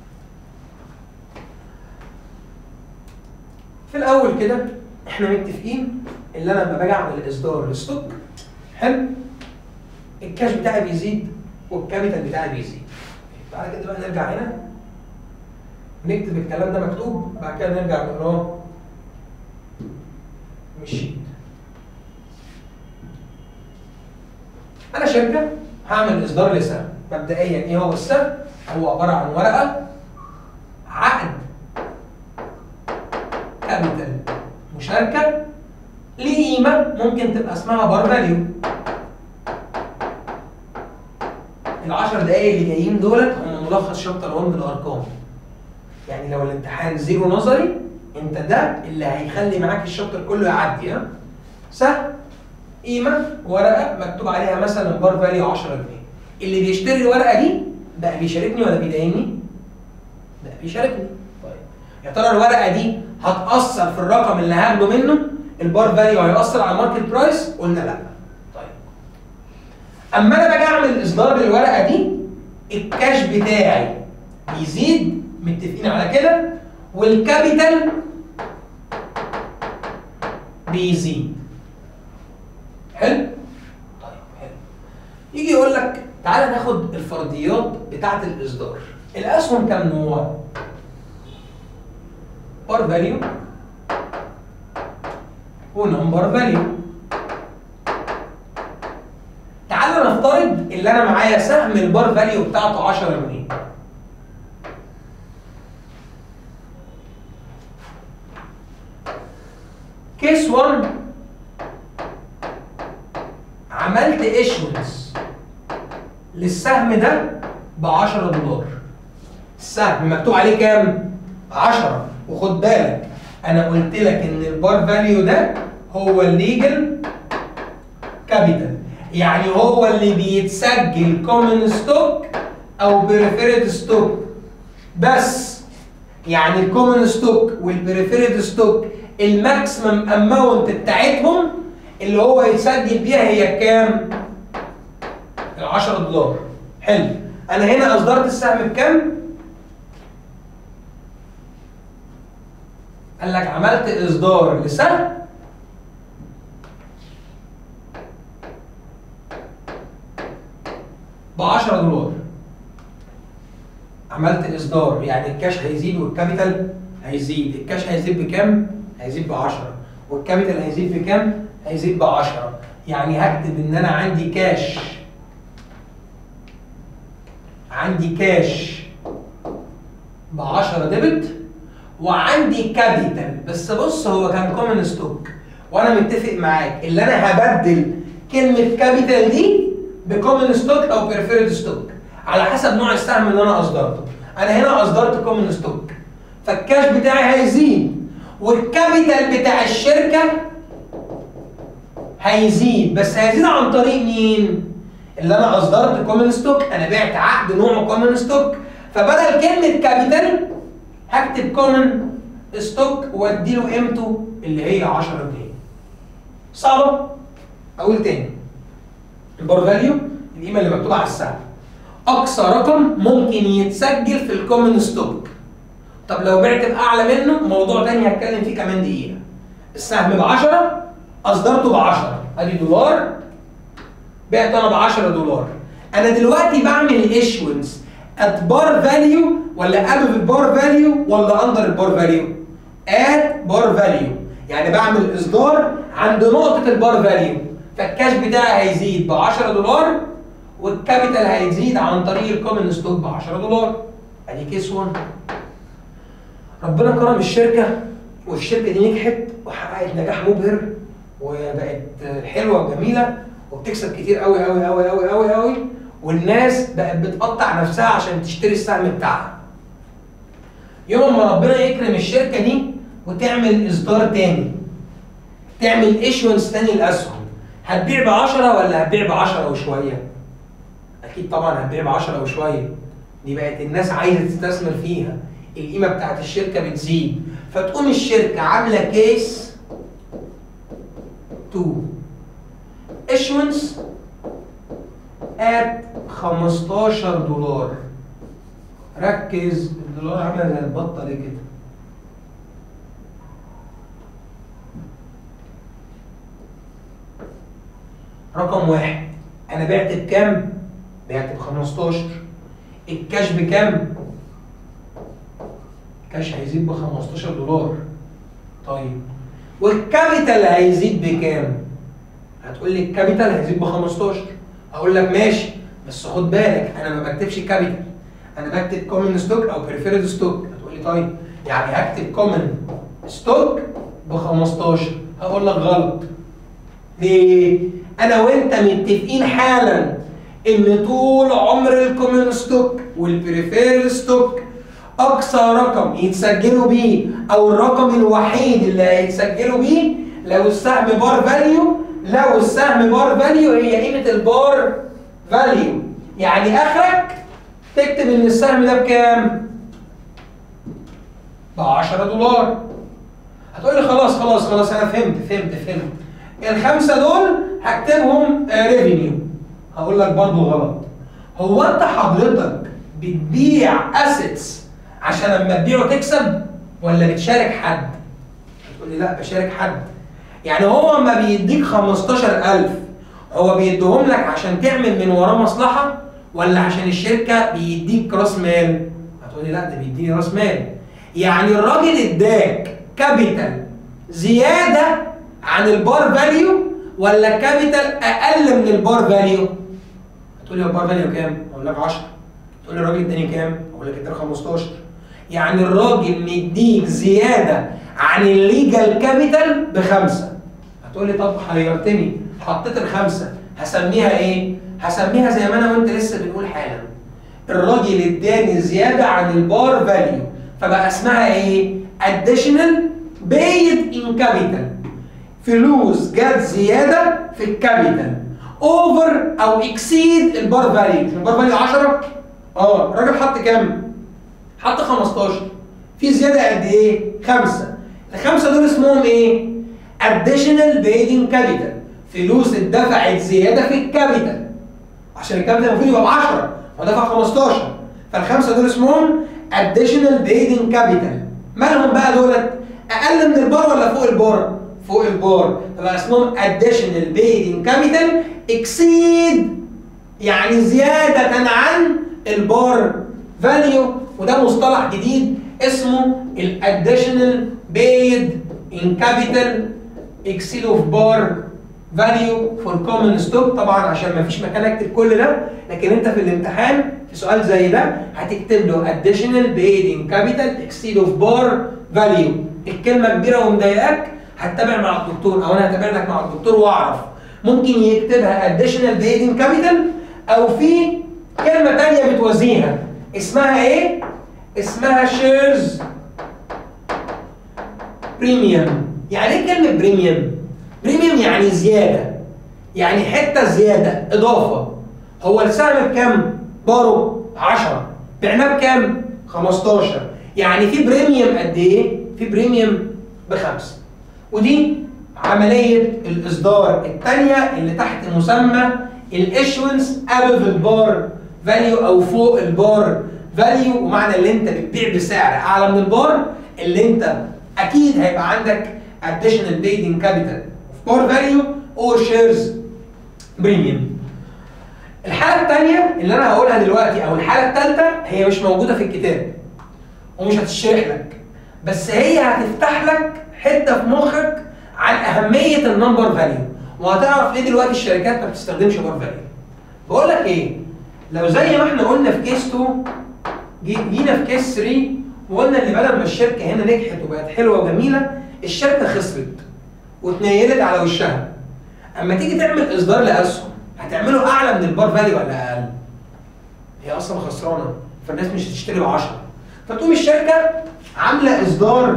في الاول كده احنا متفقين ان انا لما باجي اعمل اصدار للستوك حلو الكاش بتاعي بيزيد والكابيتال بتاعي بيزيد بعد كده بقى نرجع هنا نكتب الكلام ده مكتوب بعد كده نرجع نقراه من الشيت انا شركه هعمل اصدار لسهم مبدئيا ايه هو السهم هو عباره عن ورقه عقد كابيتال مشاركه ليه قيمه ممكن تبقى اسمها بار فاليو العشر دقايق اللي جايين دولت هم ملخص شابتر 1 بالارقام يعني لو الامتحان زيرو نظري انت ده اللي هيخلي معاك الشابتر كله يعدي ها سهل قيمه ورقه مكتوب عليها مثلا بار فاليو 10 جنيه اللي بيشتري الورقه دي بقى بيشاركني ولا بيدايني؟ بقى بيشاركني طيب يا ترى الورقه دي هتاثر في الرقم اللي هاخده منه البار فاليو هيأثر على الماركت برايس؟ قلنا لا طيب اما انا باجي اعمل اصدار للورقه دي الكاش بتاعي بيزيد متفقين على كده والكابيتال بيزيد حلو؟ طيب حلو يجي يقول لك تعالى ناخد الفرضيات بتاعة الإصدار الأسهم كام نوع؟ بار فاليو ونمبر فاليو تعالى نفترض ان انا معايا سهم البار فاليو بتاعته 10 جنيه كيس 1 عملت ايشونس للسهم ده ب 10 دولار السهم مكتوب عليه كام 10 وخد بالك انا قلت لك ان البار فاليو ده هو الليجل كابيتال يعني هو اللي بيتسجل كومن ستوك او بريفيرد ستوك بس يعني الكومن ستوك والبريفيرد ستوك الماكسيمم اماونت بتاعتهم اللي هو يتسجل بيها هي كام؟ ال 10 دولار حلو انا هنا اصدرت السهم بكام؟ قال لك عملت اصدار لسهم ب 10 دولار عملت اصدار يعني الكاش هيزيد والكابيتال هيزيد الكاش هيزيد بكام هيزيد ب 10 والكابيتال هيزيد بكام هيزيد ب 10 يعني هكتب ان انا عندي كاش عندي كاش ب 10 ديبت وعندي كابيتال بس بص هو كان كومن ستوك وانا متفق معاك اللي انا هبدل كلمه كابيتال دي بكومن ستوك او بريفيرد ستوك على حسب نوع السهم اللي انا اصدرته انا هنا اصدرت كومن ستوك فالكاش بتاعي هيزيد والكابيتال بتاع الشركه هيزيد بس هيزيد عن طريق مين؟ اللي انا اصدرت كومن ستوك انا بعت عقد نوعه كومن ستوك فبدل كلمه كابيتال هكتب كومن ستوك واديله قيمته اللي هي 10 جنيه صعبه؟ اقول تاني البار فاليو القيمه اللي مكتوبه على السهم اقصى رقم ممكن يتسجل في الكومن ستوك طب لو بعت باعلى منه موضوع تاني هتكلم فيه كمان دقيقه السهم ب 10 اصدرته ب 10 ادي دولار بعت انا ب 10 دولار انا دلوقتي بعمل ايشونس ات بار فاليو ولا ابف البار فاليو ولا اندر البار فاليو ات بار فاليو يعني بعمل اصدار عند نقطه البار فاليو فالكاش بتاعي هيزيد ب 10 دولار والكابيتال هيزيد عن طريق الكومن ستوك ب 10 دولار ادي كيس 1 ربنا كرم الشركه والشركه دي نجحت وحققت نجاح مبهر وبقت حلوه وجميله وبتكسب كتير قوي قوي قوي قوي قوي قوي والناس بقت بتقطع نفسها عشان تشتري السهم بتاعها يوم ما ربنا يكرم الشركه دي وتعمل اصدار تاني تعمل ايشونس تاني الاسهم هتبيع ب 10 ولا هتبيع ب 10 وشويه؟ اكيد طبعا هتبيع ب 10 وشويه دي بقت الناس عايزه تستثمر فيها القيمه بتاعت الشركه بتزيد فتقوم الشركه عامله كيس تو ايشونس ات 15 دولار ركز الدولار عامله زي البطه ليه كده رقم واحد انا بعت بكام؟ بعت ب 15 الكاش بكام؟ الكاش هيزيد ب 15 دولار طيب والكابيتال هيزيد بكام؟ هتقول لي الكابيتال هيزيد ب 15 اقول لك ماشي بس خد بالك انا ما بكتبش كابيتال انا بكتب كومن ستوك او بريفيرد ستوك هتقول لي طيب يعني هكتب كومن ستوك ب 15 هقول لك غلط ليه؟ انا وانت متفقين حالا ان طول عمر الكومن ستوك والبريفير ستوك اقصى رقم يتسجلوا بيه او الرقم الوحيد اللي هيتسجلوا بيه لو السهم بار فاليو لو السهم بار فاليو هي قيمه البار فاليو يعني اخرك تكتب ان السهم ده بكام؟ ب 10 دولار هتقول لي خلاص خلاص خلاص انا فهمت فهمت فهمت الخمسه دول هكتبهم ريفينيو هقول لك برضو غلط هو انت حضرتك بتبيع اسيتس عشان لما تبيعه تكسب ولا بتشارك حد؟ هتقول لي لا بشارك حد يعني هو اما بيديك 15000 هو بيديهم لك عشان تعمل من وراه مصلحه ولا عشان الشركه بيديك راس مال؟ هتقول لي لا ده بيديني راس مال يعني الراجل اداك كابيتال زياده عن البار فاليو ولا كابيتال اقل من البار فاليو؟ هتقول لي البار فاليو كام؟ اقول لك 10 تقول لي الراجل اداني كام؟ اقول لك اداني 15 يعني الراجل مديك زياده عن الليجال كابيتال بخمسه هتقول لي طب حيرتني حطيت الخمسه هسميها ايه؟ هسميها زي ما انا وانت لسه بنقول حالا الراجل اداني زياده عن البار فاليو فبقى اسمها ايه؟ additional paid in capital فلوس جت زياده في الكابيتال اوفر او اكسيد البار فاليو مش البار فاليو 10 اه الراجل حط كام؟ حط 15 في زياده قد ايه؟ خمسه الخمسه دول اسمهم ايه؟ additional paid in capital فلوس اتدفعت زياده في الكابيتال عشان الكابيتال المفروض يبقى ب 10 هو دفع 15 فالخمسه دول اسمهم additional paid in capital مالهم بقى دولت؟ اقل من البار ولا فوق البار؟ فوق البار فبقى اسمهم additional paid in capital exceed يعني زيادة عن البار فاليو وده مصطلح جديد اسمه ال additional paid in capital exceed of bar value for common stock طبعا عشان ما فيش مكان اكتب كل ده لكن انت في الامتحان في سؤال زي ده هتكتب له additional paid in capital exceed of bar value الكلمة كبيرة ومضايقاك هتتابع مع الدكتور او انا هتابع لك مع الدكتور واعرف ممكن يكتبها additional paid in capital او في كلمه ثانيه بتوازيها اسمها ايه اسمها shares بريميوم يعني ايه كلمه بريميوم بريميوم يعني زياده يعني حته زياده اضافه هو السهم بكام بارو 10 بعناه بكام 15 يعني في بريميوم قد ايه في بريميوم بخمسه ودي عمليه الاصدار الثانيه اللي تحت مسمى الايشونس ابف البار فاليو او فوق البار فاليو ومعنى اللي انت بتبيع بسعر اعلى من البار اللي انت اكيد هيبقى عندك additional paid in capital of bar value or shares premium الحالة الثانية اللي أنا هقولها دلوقتي أو الحالة الثالثة هي مش موجودة في الكتاب ومش هتشرح لك بس هي هتفتح لك حتة في مخك عن أهمية النمبر فاليو وهتعرف ليه دلوقتي الشركات ما بتستخدمش بار فاليو بقول لك إيه لو زي ما احنا قلنا في كيس 2 جي- جينا في كيس 3 وقلنا ان بدل ما الشركه هنا نجحت وبقت حلوه وجميله الشركه خسرت واتنيلت على وشها اما تيجي تعمل اصدار لاسهم هتعمله اعلى من البار فاليو ولا اقل؟ هي اصلا خسرانه فالناس مش هتشتري ب 10 فتقوم الشركه عامله اصدار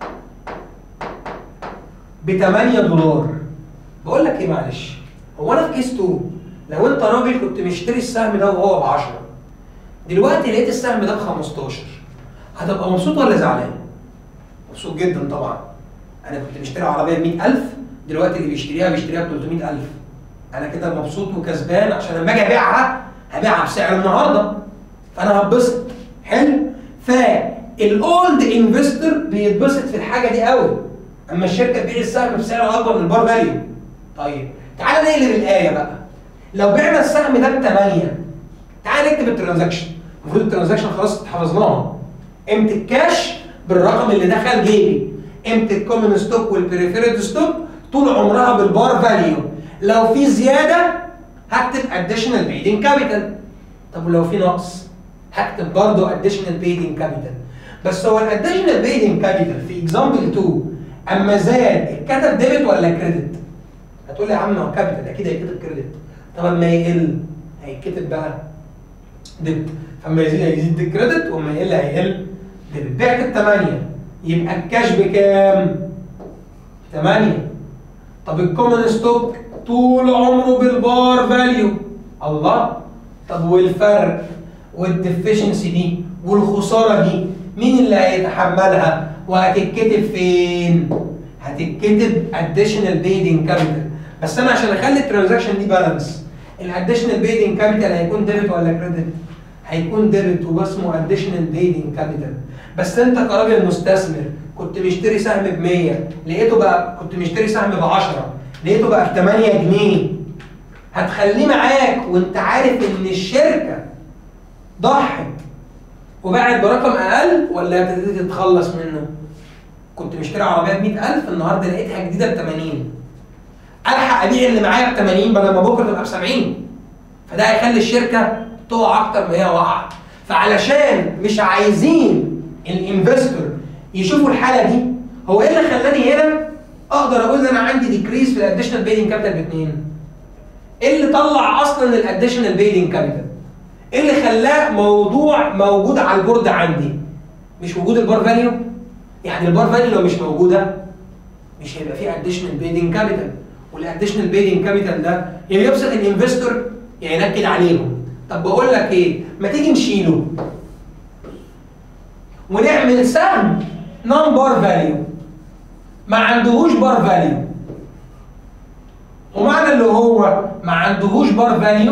ب 8 دولار بقول لك ايه معلش هو انا في كيس 2 لو انت راجل كنت مشتري السهم ده وهو ب 10 دلوقتي لقيت السهم ده ب 15 هتبقى مبسوط ولا زعلان؟ مبسوط جدا طبعا انا كنت مشتري عربيه ب 100000 دلوقتي اللي بيشتريها بيشتريها ب 300000 انا كده مبسوط وكسبان عشان لما اجي ابيعها هبيعها بسعر النهارده فانا هتبسط حلو فالاولد انفستور بيتبسط في الحاجه دي قوي اما الشركه تبيع السهم بسعر اكبر من البار فاليو طيب تعال نقلب الايه بقى لو بعنا السهم ده ب 8 تعال نكتب الترانزاكشن المفروض الترانزاكشن خلاص حفظناها قيمه الكاش بالرقم اللي دخل جيبي قيمه الكومن ستوك والبريفيرد ستوك طول عمرها بالبار فاليو لو في زياده هكتب اديشنال بيد ان كابيتال طب ولو في نقص هكتب برضه اديشنال بيد ان كابيتال بس هو الاديشنال بيد ان كابيتال في اكزامبل 2 اما زاد اتكتب ديبت ولا كريدت؟ هتقول لي يا عم هو كابيتال اكيد هيتكتب كريدت طب اما يقل هيتكتب بقى ديبت فاما يزيد هيزيد كريدت واما يقل هيقل ديبت بعت ب 8 يبقى الكاش بكام؟ 8 طب الكومن ستوك طول عمره بالبار فاليو الله طب والفرق والديفيشنسي دي والخساره دي مين اللي هيتحملها وهتتكتب فين؟ هتتكتب اديشنال بيد ان كابيتال بس انا عشان اخلي الترانزاكشن دي بالانس الاديشنال بيد ان كابيتال هيكون ديبت ولا كريدت؟ هيكون ديبت واسمه اديشنال بيد ان كابيتال بس انت كراجل مستثمر كنت مشتري سهم ب 100 لقيته بقى كنت مشتري سهم ب 10 لقيته بقى ب 8 جنيه هتخليه معاك وانت عارف ان الشركه ضحت وباعت برقم اقل ولا هتبتدي تتخلص منه؟ كنت مشتري عربيه ب 100000 النهارده لقيتها جديده ب 80 الحق ابيع اللي معايا ب 80 بدل ما بكره تبقى ب 70 فده هيخلي الشركه تقع اكتر ما هي واقعه فعلشان مش عايزين الانفستور يشوفوا الحاله دي هو ايه اللي خلاني هنا اقدر اقول ان انا عندي ديكريس في الاديشنال بيدنج كابيتال باثنين ايه اللي طلع اصلا الاديشنال بيدنج كابيتال ايه اللي خلاه موضوع موجود على البورد عندي مش وجود البار فاليو يعني البار فاليو لو مش موجوده مش هيبقى فيه اديشنال بيدنج كابيتال والاديشنال بيدنج كابيتال ده يا يبسط الانفستور يا ينكد عليهم طب بقول لك ايه ما تيجي نشيله ونعمل سهم نون بار فاليو ما عندهوش بار فاليو ومعنى اللي هو ما عندهوش بار فاليو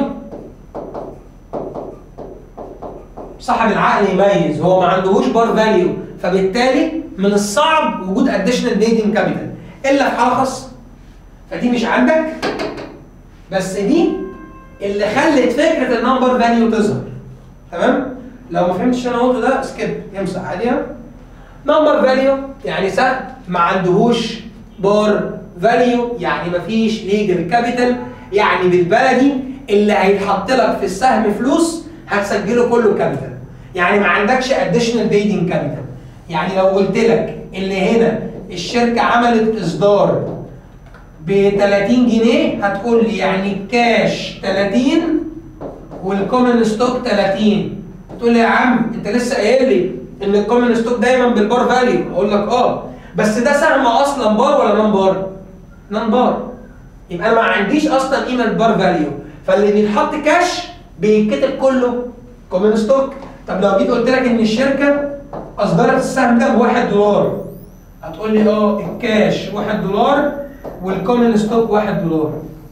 صاحب العقل يميز هو ما عندهوش بار فاليو فبالتالي من الصعب وجود اديشنال بيدنج كابيتال الا في حاله خاصه فدي مش عندك بس دي اللي خلت فكره النمبر فاليو تظهر تمام لو ما فهمتش اللي انا قلته ده سكيب امسح عاديه نمبر فاليو يعني سهم ما عندهوش بار فاليو يعني ما فيش ليجل كابيتال يعني بالبلدي اللي هيتحط لك في السهم فلوس هتسجله كله كابيتال يعني ما عندكش اديشنال بيدنج كابيتال يعني لو قلت لك اللي هنا الشركه عملت اصدار ب 30 جنيه هتقول لي يعني الكاش 30 والكومن ستوك 30 تقول لي يا عم انت لسه قايل لي ان الكومن ستوك دايما بالبار فاليو اقول لك اه بس ده سهم اصلا بار ولا نون بار؟ نون بار يبقى انا ما عنديش اصلا قيمه بار فاليو فاللي بيتحط كاش بيتكتب كله كومن ستوك طب لو جيت قلت لك ان الشركه اصدرت السهم ده ب 1 دولار هتقول لي اه الكاش 1 دولار والكومن ستوك 1 دولار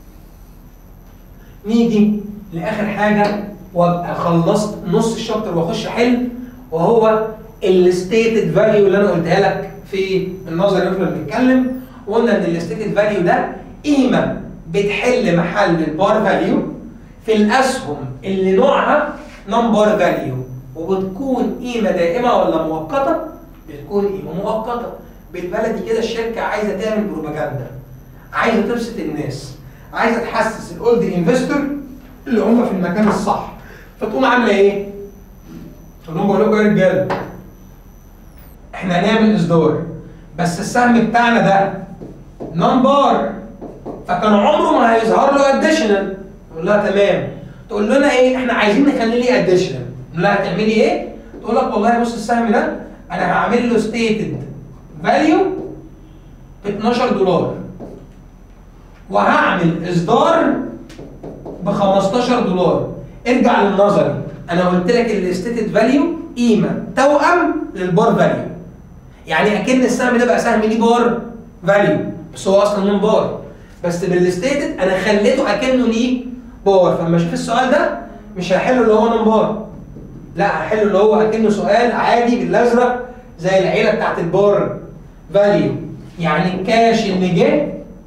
نيجي لاخر حاجه وابقى خلصت نص الشابتر واخش احل وهو الستيتد فاليو اللي انا قلتها لك في النظري واحنا بنتكلم وقلنا ان الستيتد فاليو ده قيمه بتحل محل البار فاليو في الاسهم اللي نوعها نمبر فاليو وبتكون قيمه دائمه ولا مؤقته؟ بتكون قيمه مؤقته بالبلدي كده الشركه عايزه تعمل بروباجندا عايزه تبسط الناس عايزه تحسس الاولد انفستور اللي هم في المكان الصح فتقوم عامله ايه؟ تقول لهم بقول لكم يا رجاله احنا هنعمل اصدار بس السهم بتاعنا ده نمبر فكان عمره ما هيظهر له اديشنال تقول لها تمام تقول لنا ايه احنا عايزين نخلي لي اديشنال نقول لها هتعملي ايه؟ تقول لك والله بص السهم ده انا هعمل له ستيتد فاليو ب 12 دولار وهعمل اصدار ب 15 دولار ارجع للنظري انا قلت لك الستيتد فاليو قيمه توأم للبار فاليو يعني اكن السهم ده بقى سهم ليه بار فاليو بس هو اصلا نون بار بس بالستيتد انا خليته اكنه ليه بار فلما اشوف السؤال ده مش هحله اللي هو نون بار لا هحله اللي هو اكنه سؤال عادي بالازرق زي العيله بتاعت البار فاليو يعني الكاش اللي جه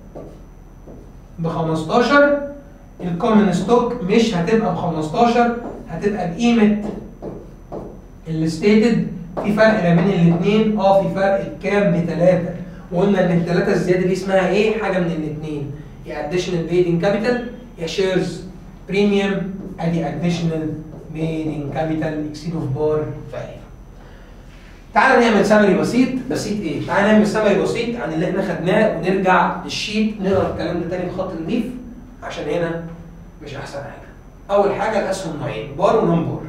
ب 15 الكومن ستوك مش هتبقى ب 15 هتبقى بقيمه الستيتد في فرق ما بين الاثنين اه في فرق كام بثلاثه وقلنا ان الثلاثه الزياده دي اسمها ايه؟ حاجه من الاثنين يا اديشنال بيد ان كابيتال يا شيرز بريميوم ادي اديشنال بيد ان كابيتال اكسيد اوف بار فاليو تعال نعمل سمري بسيط بسيط ايه؟ تعال نعمل سمري بسيط عن اللي احنا خدناه ونرجع للشيت نقرا الكلام ده تاني بخط نضيف عشان هنا مش احسن حاجه. اول حاجه الاسهم نوعين بار ونون بار.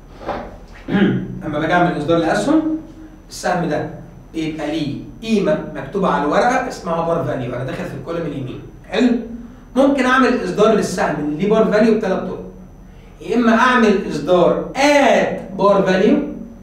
اما باجي اعمل اصدار لاسهم السهم ده بيبقى ليه قيمه مكتوبه على الورقه اسمها بار فاليو انا داخل في الكولوم اليمين حلو؟ ممكن اعمل اصدار للسهم اللي ليه بار فاليو بثلاث طرق. يا اما اعمل اصدار ات بار فاليو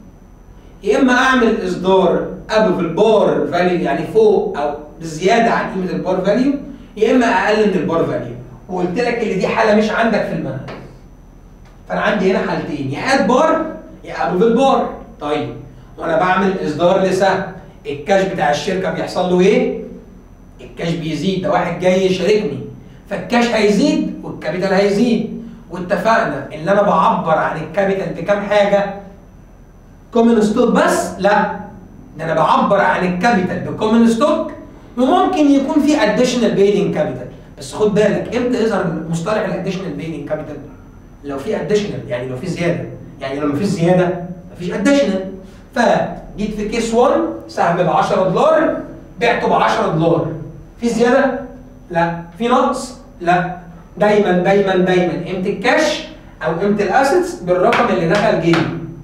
يا اما اعمل اصدار ابو البار فاليو يعني فوق او بزياده عن قيمه البار فاليو يا اما اقل من البار فاليو وقلت لك اللي دي حاله مش عندك في المنهج فانا عندي هنا حالتين يا اد بار يا ابو البار طيب وانا بعمل اصدار لسهم الكاش بتاع الشركه بيحصل له ايه؟ الكاش بيزيد ده واحد جاي يشاركني فالكاش هيزيد والكابيتال هيزيد واتفقنا ان انا بعبر عن الكابيتال بكام حاجه كومن ستوك بس لا ده انا بعبر عن الكابيتال بكومن ستوك وممكن يكون في اديشنال بيدنج كابيتال بس خد بالك امتى يظهر مصطلح الاديشنال بيدنج كابيتال لو في اديشنال يعني لو في زياده يعني لو مفيش زياده مفيش اديشنال فجيت في كيس 1 سهم ب 10 دولار بعته ب 10 دولار في زياده لا في نقص لا دايما دايما دايما قيمه الكاش او قيمه الاسيتس بالرقم اللي دخل جيبي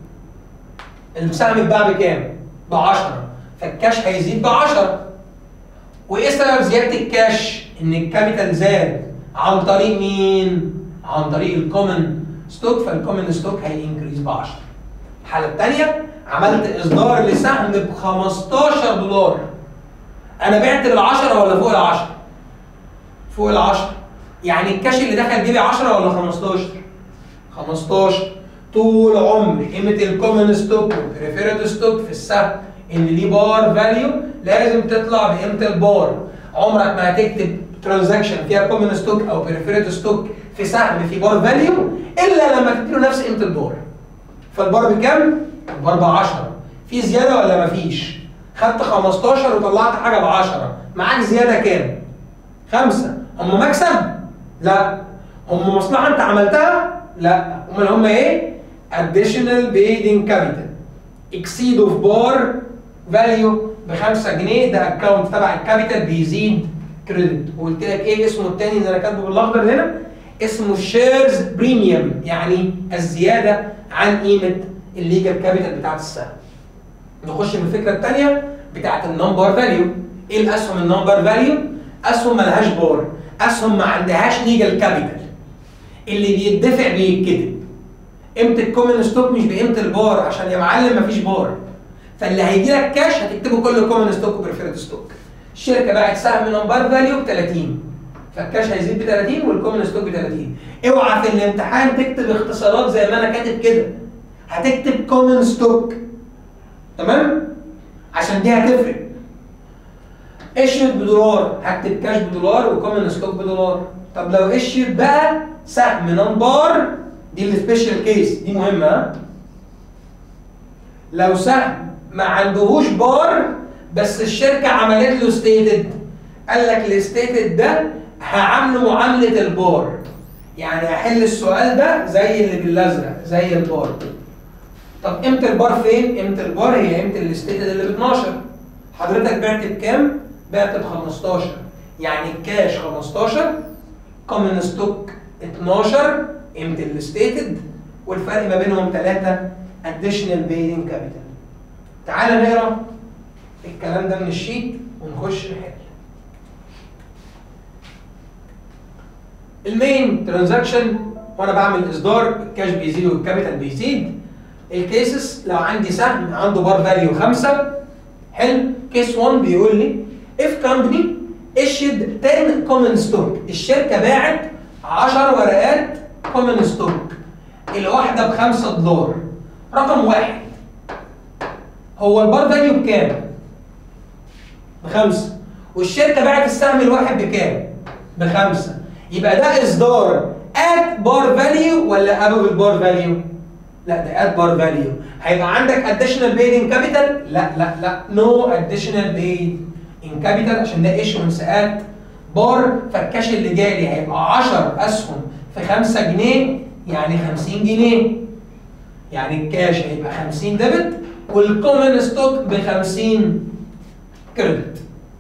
السهم اتباع بكام؟ ب 10 فالكاش هيزيد ب 10 وايه سبب زياده الكاش؟ ان الكابيتال زاد عن طريق مين؟ عن طريق الكومن ستوك فالكومن ستوك هينكريز ب 10 الحاله الثانيه عملت اصدار لسهم ب 15 دولار انا بعت بال 10 ولا فوق ال 10 فوق ال 10 يعني الكاش اللي دخل جيبي 10 ولا 15 15 طول عمر قيمه الكومن ستوك والبريفيرد ستوك في السهم اللي ليه بار فاليو لازم تطلع بقيمه البار عمرك ما هتكتب ترانزاكشن فيها كومن ستوك او بريفيرد ستوك في سهم في بار فاليو الا لما تديله نفس قيمه البار فالبار بكام؟ البار ب 10 في زياده ولا مفيش؟ خدت 15 وطلعت حاجه ب 10 معاك زياده كام؟ خمسه هم مكسب؟ لا هم مصلحه انت عملتها؟ لا امال هم ايه؟ additional paid in capital exceed of bar value ب 5 جنيه ده اكونت تبع الكابيتال بيزيد كريدت وقلت لك ايه اسمه الثاني اللي انا كاتبه بالاخضر هنا اسمه شيرز بريميوم يعني الزياده عن قيمه الليجل كابيتال بتاعت السهم نخش في الفكره الثانيه بتاعت النمبر فاليو ايه الاسهم النمبر فاليو اسهم ملهاش بار اسهم ما عندهاش ليجل كابيتال اللي بيدفع بيتكتب قيمه الكومن ستوك مش بقيمه البار عشان يا معلم مفيش بار فاللي هيجي لك كاش هتكتبه كله كومن ستوك وبريفيرد ستوك الشركه باعت سهم نمبر فاليو ب 30 فالكاش هيزيد ب 30 والكومن ستوك ب 30 اوعى في الامتحان تكتب اختصارات زي ما انا كاتب كده هتكتب كومن ستوك تمام عشان دي هتفرق اشيت بدولار هكتب كاش بدولار وكومن ستوك بدولار طب لو اشيت بقى سهم نمبر دي السبيشال كيس دي مهمه ها لو سهم ما عندهوش بار بس الشركه عملت له ستيتد قال لك الستيتد ده هعامله معامله البار يعني هحل السؤال ده زي اللي بالازرق زي البار طب قيمه البار فين؟ قيمه البار هي قيمه الستيتد اللي ب 12 حضرتك بعت بكام؟ بعت ب 15 يعني الكاش 15 كومن ستوك 12 قيمه الستيتد والفرق ما بينهم 3 اديشنال بيدنج كابيتال تعال نقرا الكلام ده من الشيت ونخش نحل المين ترانزاكشن وانا بعمل اصدار الكاش بيزيد والكابيتال بيزيد الكيسز لو عندي سهم عنده بار فاليو 5 حلو كيس 1 بيقول لي if company issued 10 common stock الشركه باعت 10 ورقات common stock الواحده ب 5 دولار رقم واحد هو البار فاليو بكام؟ بخمسه والشركه باعت السهم الواحد بكام؟ بخمسه يبقى ده اصدار ات بار فاليو ولا ابو البار فاليو؟ لا ده ات بار فاليو هيبقى عندك اديشنال بيد ان كابيتال؟ لا لا لا نو اديشنال بيد ان كابيتال عشان ده ايشونس ات بار فالكاش اللي جالي هيبقى 10 اسهم في 5 جنيه يعني 50 جنيه يعني الكاش هيبقى 50 ديبت والكومن ستوك ب 50 كريدت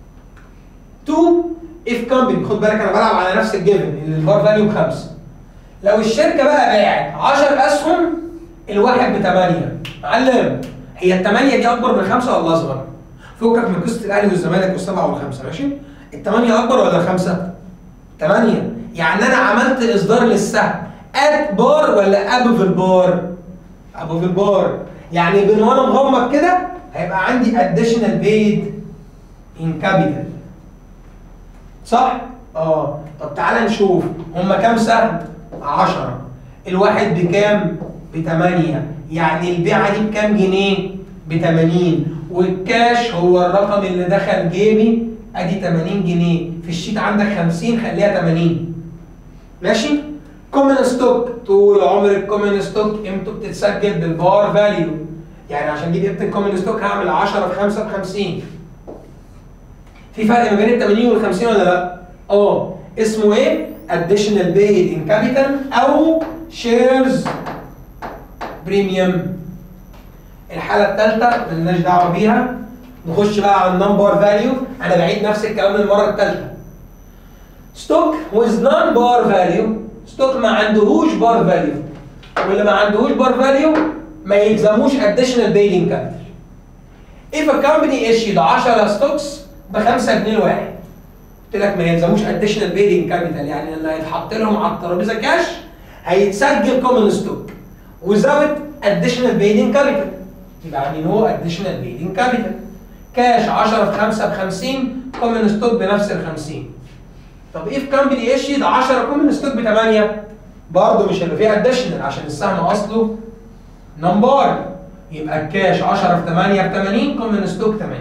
2 اف كومباني خد بالك انا بلعب على نفس الجيفن اللي البار فاليو بخمسه لو الشركه بقى باعت 10 اسهم الواحد ب 8 معلم هي ال 8 دي اكبر من خمسه ولا اصغر؟ فكك من قصه الاهلي والزمالك والسبعه والخمسه ماشي؟ الثمانيه اكبر ولا الخمسه؟ 8 يعني انا عملت اصدار للسهم ات بار ولا ابو في البار؟ ابو في البار يعني بين وانا مغمض كده هيبقى عندي اديشنال بيد ان كابيتال صح؟ اه طب تعالى نشوف هما كام سهم؟ 10 الواحد بكام؟ ب 8 يعني البيعه دي بكام جنيه؟ ب 80 والكاش هو الرقم اللي دخل جيبي ادي 80 جنيه في الشيت عندك 50 خليها 80 ماشي؟ كومن ستوك طول عمر الكومن ستوك قيمته بتتسجل بالبار فاليو يعني عشان اجيب قيمه الكومن ستوك هعمل 10 في 5 ب 50 في فرق ما بين ال 80 وال 50 ولا لا؟ اه اسمه ايه؟ additional paid in capital او shares بريميوم الحاله الثالثه مالناش دعوه بيها نخش بقى على النمبر فاليو انا بعيد نفس الكلام المره الثالثه ستوك with non bar value ستوك ما عندهوش بار فاليو واللي ما عندهوش بار فاليو ما يلزموش additional paid in capital if a company issued 10 ستوكس ب 5 جنيه الواحد قلت لك ما يلزموش اديشنال بيدنج كابيتال يعني اللي هيتحط لهم على الترابيزه كاش هيتسجل كومن ستوك وزود اديشنال بيدنج كابيتال يبقى يعني نو اديشنال بيدنج كابيتال كاش 10 في 5 ب 50 كومن ستوك بنفس ال 50 طب ايه في كامباني ايشيد 10 كومن ستوك ب 8 برضه مش هيبقى فيه اديشنال عشان السهم اصله نمبر يبقى الكاش 10 في 8 ب 80 كومن ستوك 80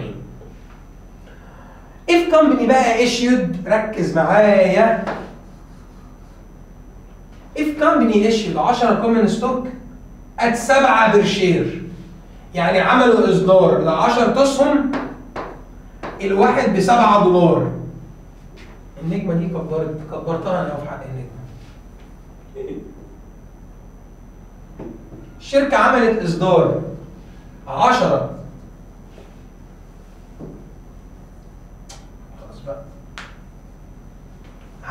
if company بقى issued ركز معايا if company issued 10 common stock at 7 بير شير يعني عملوا اصدار ل 10 اسهم الواحد ب 7 دولار النجمه دي كبرت كبرتها انا في حق النجمه الشركه عملت اصدار 10 خلاص بقى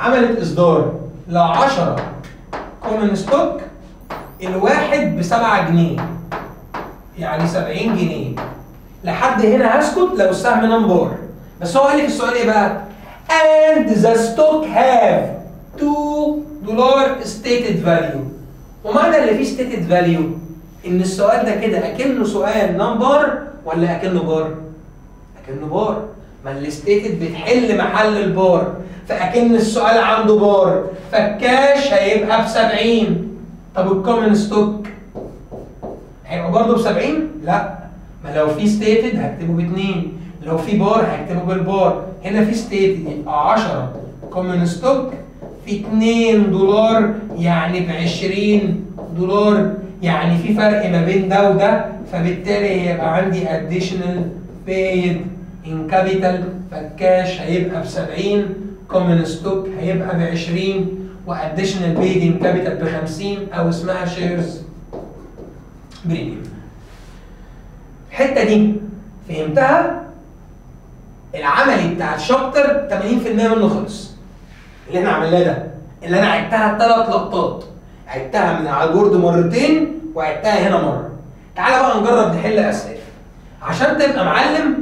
عملت اصدار ل 10 كومن ستوك الواحد ب 7 جنيه يعني 70 جنيه لحد هنا هسكت لو السهم نمبر بس هو قال لي في السؤال ايه بقى؟ and the stock have 2 دولار stated value ومعنى اللي فيه stated value ان السؤال ده كده اكنه سؤال نمبر ولا اكنه بار؟ اكنه بار ما الستيتد بتحل محل البار فاكن السؤال عنده بار فالكاش هيبقى ب 70 طب الكومن ستوك هيبقى برضه ب 70 لا ما لو في ستيتد هكتبه ب 2 لو في بار هكتبه بالبار هنا في ستيتد يبقى 10 كومن ستوك في 2 دولار يعني ب 20 دولار يعني في فرق ما بين ده وده فبالتالي هيبقى عندي additional paid in capital فالكاش هيبقى ب 70 common stock هيبقى ب 20 واديشنال paid in capital ب 50 او اسمها شيرز بريميوم الحته دي فهمتها العملي بتاع الشابتر 80% منه خلص اللي احنا عملناه ده اللي انا عدتها ثلاث لقطات عدتها من على البورد مرتين وعدتها هنا مره تعالى بقى نجرب نحل اسئله عشان تبقى معلم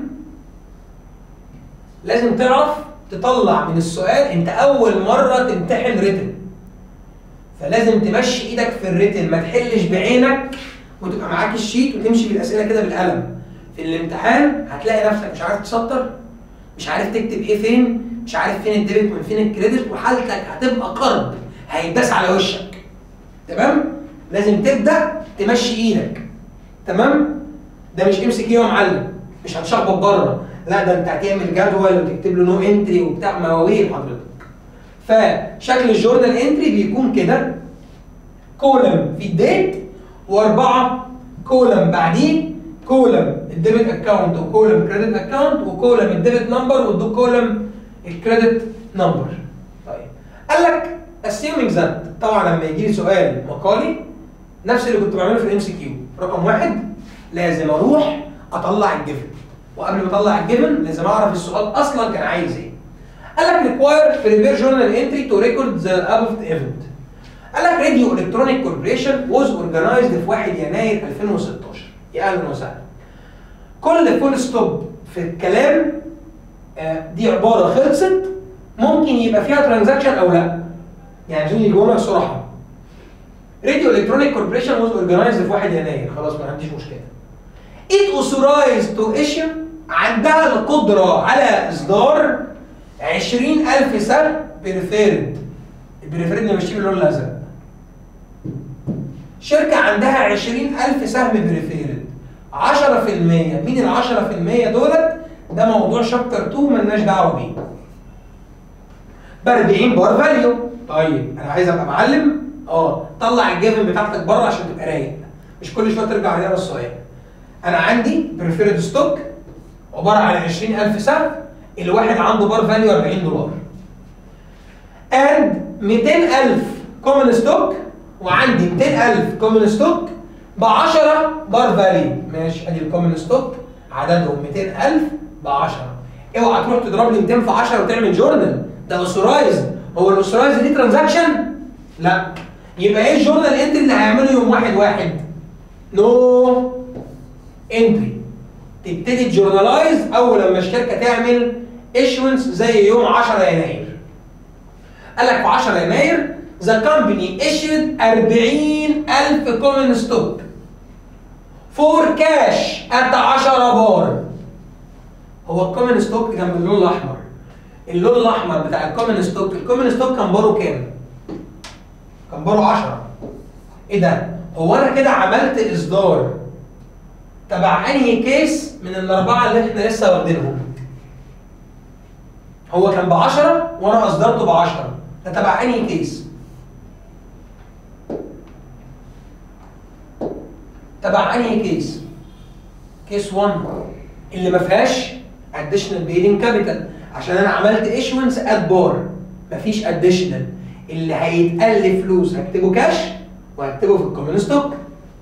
لازم تعرف تطلع من السؤال انت اول مره تمتحن ريتن فلازم تمشي ايدك في الريتن ما تحلش بعينك وتبقى معاك الشيت وتمشي بالاسئله كده بالقلم في الامتحان هتلاقي نفسك مش عارف تسطر مش عارف تكتب ايه فين مش عارف فين الديبت من فين الكريدت وحالتك هتبقى قرب هيتداس على وشك تمام لازم تبدا تمشي ايدك تمام ده مش ام سي كيو يا معلم مش هتشخبط بره لا ده انت هتعمل جدول وتكتب له نو انتري وبتاع مواويل حضرتك فشكل الجورنال انتري بيكون كده كولم في الديت واربعه كولم بعديه كولم الديبت اكونت وكولم كريدت اكونت وكولم الديبت نمبر وكولم الكريدت نمبر طيب قال لك assuming that طبعا لما يجي لي سؤال مقالي نفس اللي كنت بعمله في الام سي كيو رقم واحد لازم اروح اطلع الجيفن وقبل ما اطلع الجيفن لازم اعرف السؤال اصلا كان عايز ايه قال لك require prepare journal entry to record the above event قال لك راديو الكترونيك كوربريشن was organized في 1 يناير 2016 يا اهلا وسهلا كل فول ستوب في الكلام آه، دي عباره خلصت ممكن يبقى فيها ترانزاكشن او لا يعني عشان يجيبوا لك صراحه راديو الكترونيك كوربريشن was organized في 1 يناير خلاص ما عنديش مشكله it authorized to issue عندها القدرة على إصدار 20000 سهم بريفيرد البريفيرد نمشيه باللون الأزرق شركة عندها 20000 سهم بريفيرد 10% مين ال 10% دولت ده موضوع شابتر 2 ملناش دعوة بيه ب 40 بار فاليو طيب انا عايز ابقى معلم اه طلع الجيفن بتاعتك بره عشان تبقى رايق مش كل شويه ترجع عليها السؤال انا عندي بريفيرد ستوك عباره عن 20000 سهم الواحد عنده بار فاليو 40 دولار اند 200000 كومن ستوك وعندي 200000 كومن ستوك ب 10 بار فاليو ماشي ادي الكومن ستوك عددهم 200000 ب 10 اوعى تروح تضرب لي 200 في 10 وتعمل جورنال ده اوثورايزد هو الاوثورايزد دي ترانزاكشن؟ لا يبقى ايه الجورنال انتري اللي هيعمله يوم واحد واحد؟ نو انتري تبتدي تجورنالايز اول لما الشركه تعمل ايشونس زي يوم 10 يناير قال لك في 10 يناير ذا كومباني ايشود 40000 كومن ستوك فور كاش ات 10 بار هو الكومن ستوك كان باللون الاحمر اللون الاحمر بتاع الكومن ستوك الكومن ستوك كان باره كام؟ كان باره 10 ايه ده؟ هو انا كده عملت اصدار تبع انهي كيس من الاربعه اللي احنا لسه واخدينهم هو كان ب 10 وانا اصدرته ب 10 ده تبع انهي كيس تبع انهي كيس كيس 1 اللي ما فيهاش اديشنال بيدنج كابيتال عشان انا عملت ايشونس ات بار مفيش اديشنال اللي هيتقال لي فلوس هكتبه كاش وهكتبه في الكومن ستوك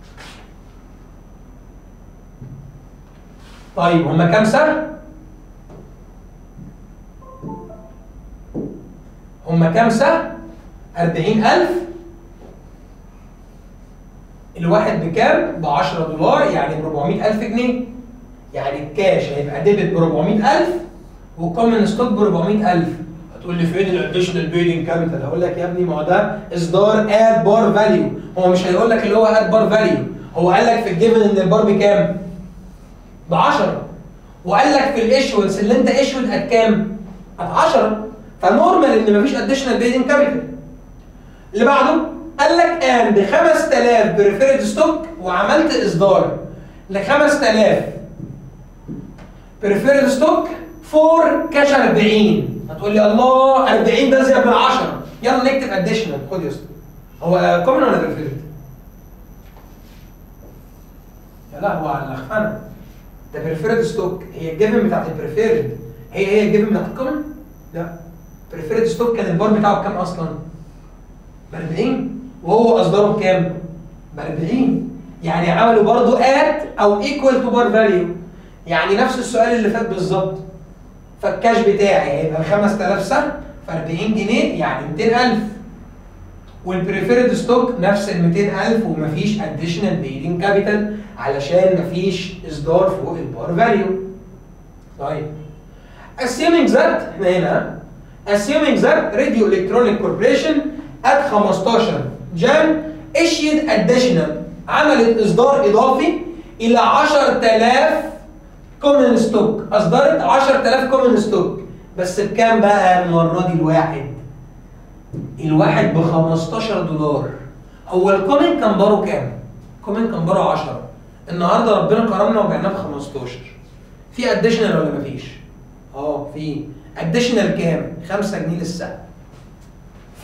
طيب هما كام سهم؟ هما هم كام سهم 40000 الواحد بكام ب 10 دولار يعني ب 400000 جنيه يعني الكاش هيبقى ديبت ب 400000 والكومن ستوك ب 400000 هتقول لي فين الاديشنال بيدنج كابيتال هقول لك يا ابني ما هو ده اصدار اد بار فاليو هو مش هيقول لك اللي هو اد بار فاليو هو قال لك في الجيفن ان البار بكام ب 10 وقال لك في الايشونس اللي انت ايشود ات كام ات 10 فنورمال ان مفيش اديشنال بيدنج كابيتال اللي بعده قال لك ان ب 5000 بريفيرد ستوك وعملت اصدار ل 5000 بريفيرد ستوك فور كاش 40 هتقول لي الله 40 ده زي من 10 يلا نكتب اديشنال خد يا اسطى هو كومن ولا بريفيرد؟ يا لا هو على الخانه ده بريفيرد ستوك هي الجيفن بتاعت البريفيرد هي هي الجيفن بتاعت الكومن؟ لا بريفيرد ستوك كان البار بتاعه بكام اصلا؟ ب 40 وهو اصداره بكام؟ ب 40 يعني عملوا برضه ات او ايكوال تو بار فاليو يعني نفس السؤال اللي فات بالظبط فالكاش بتاعي هيبقى 5000 سهم ف 40 جنيه يعني 200000 والبريفيرد ستوك نفس ال 200000 ومفيش اديشنال بيدنج كابيتال علشان مفيش اصدار فوق البار فاليو طيب assuming that احنا هنا assuming that radio electronic corporation at 15 جان issued additional عملت اصدار اضافي الى 10000 كومن ستوك اصدرت 10000 كومن ستوك بس بكام بقى المره دي الواحد الواحد ب 15 دولار هو الكومن كان باره كام الكومن كان باره 10 النهارده ربنا كرمنا وبعناه ب 15 في اديشنال ولا مفيش اه في اديشنال كام 5 جنيه للسهم ف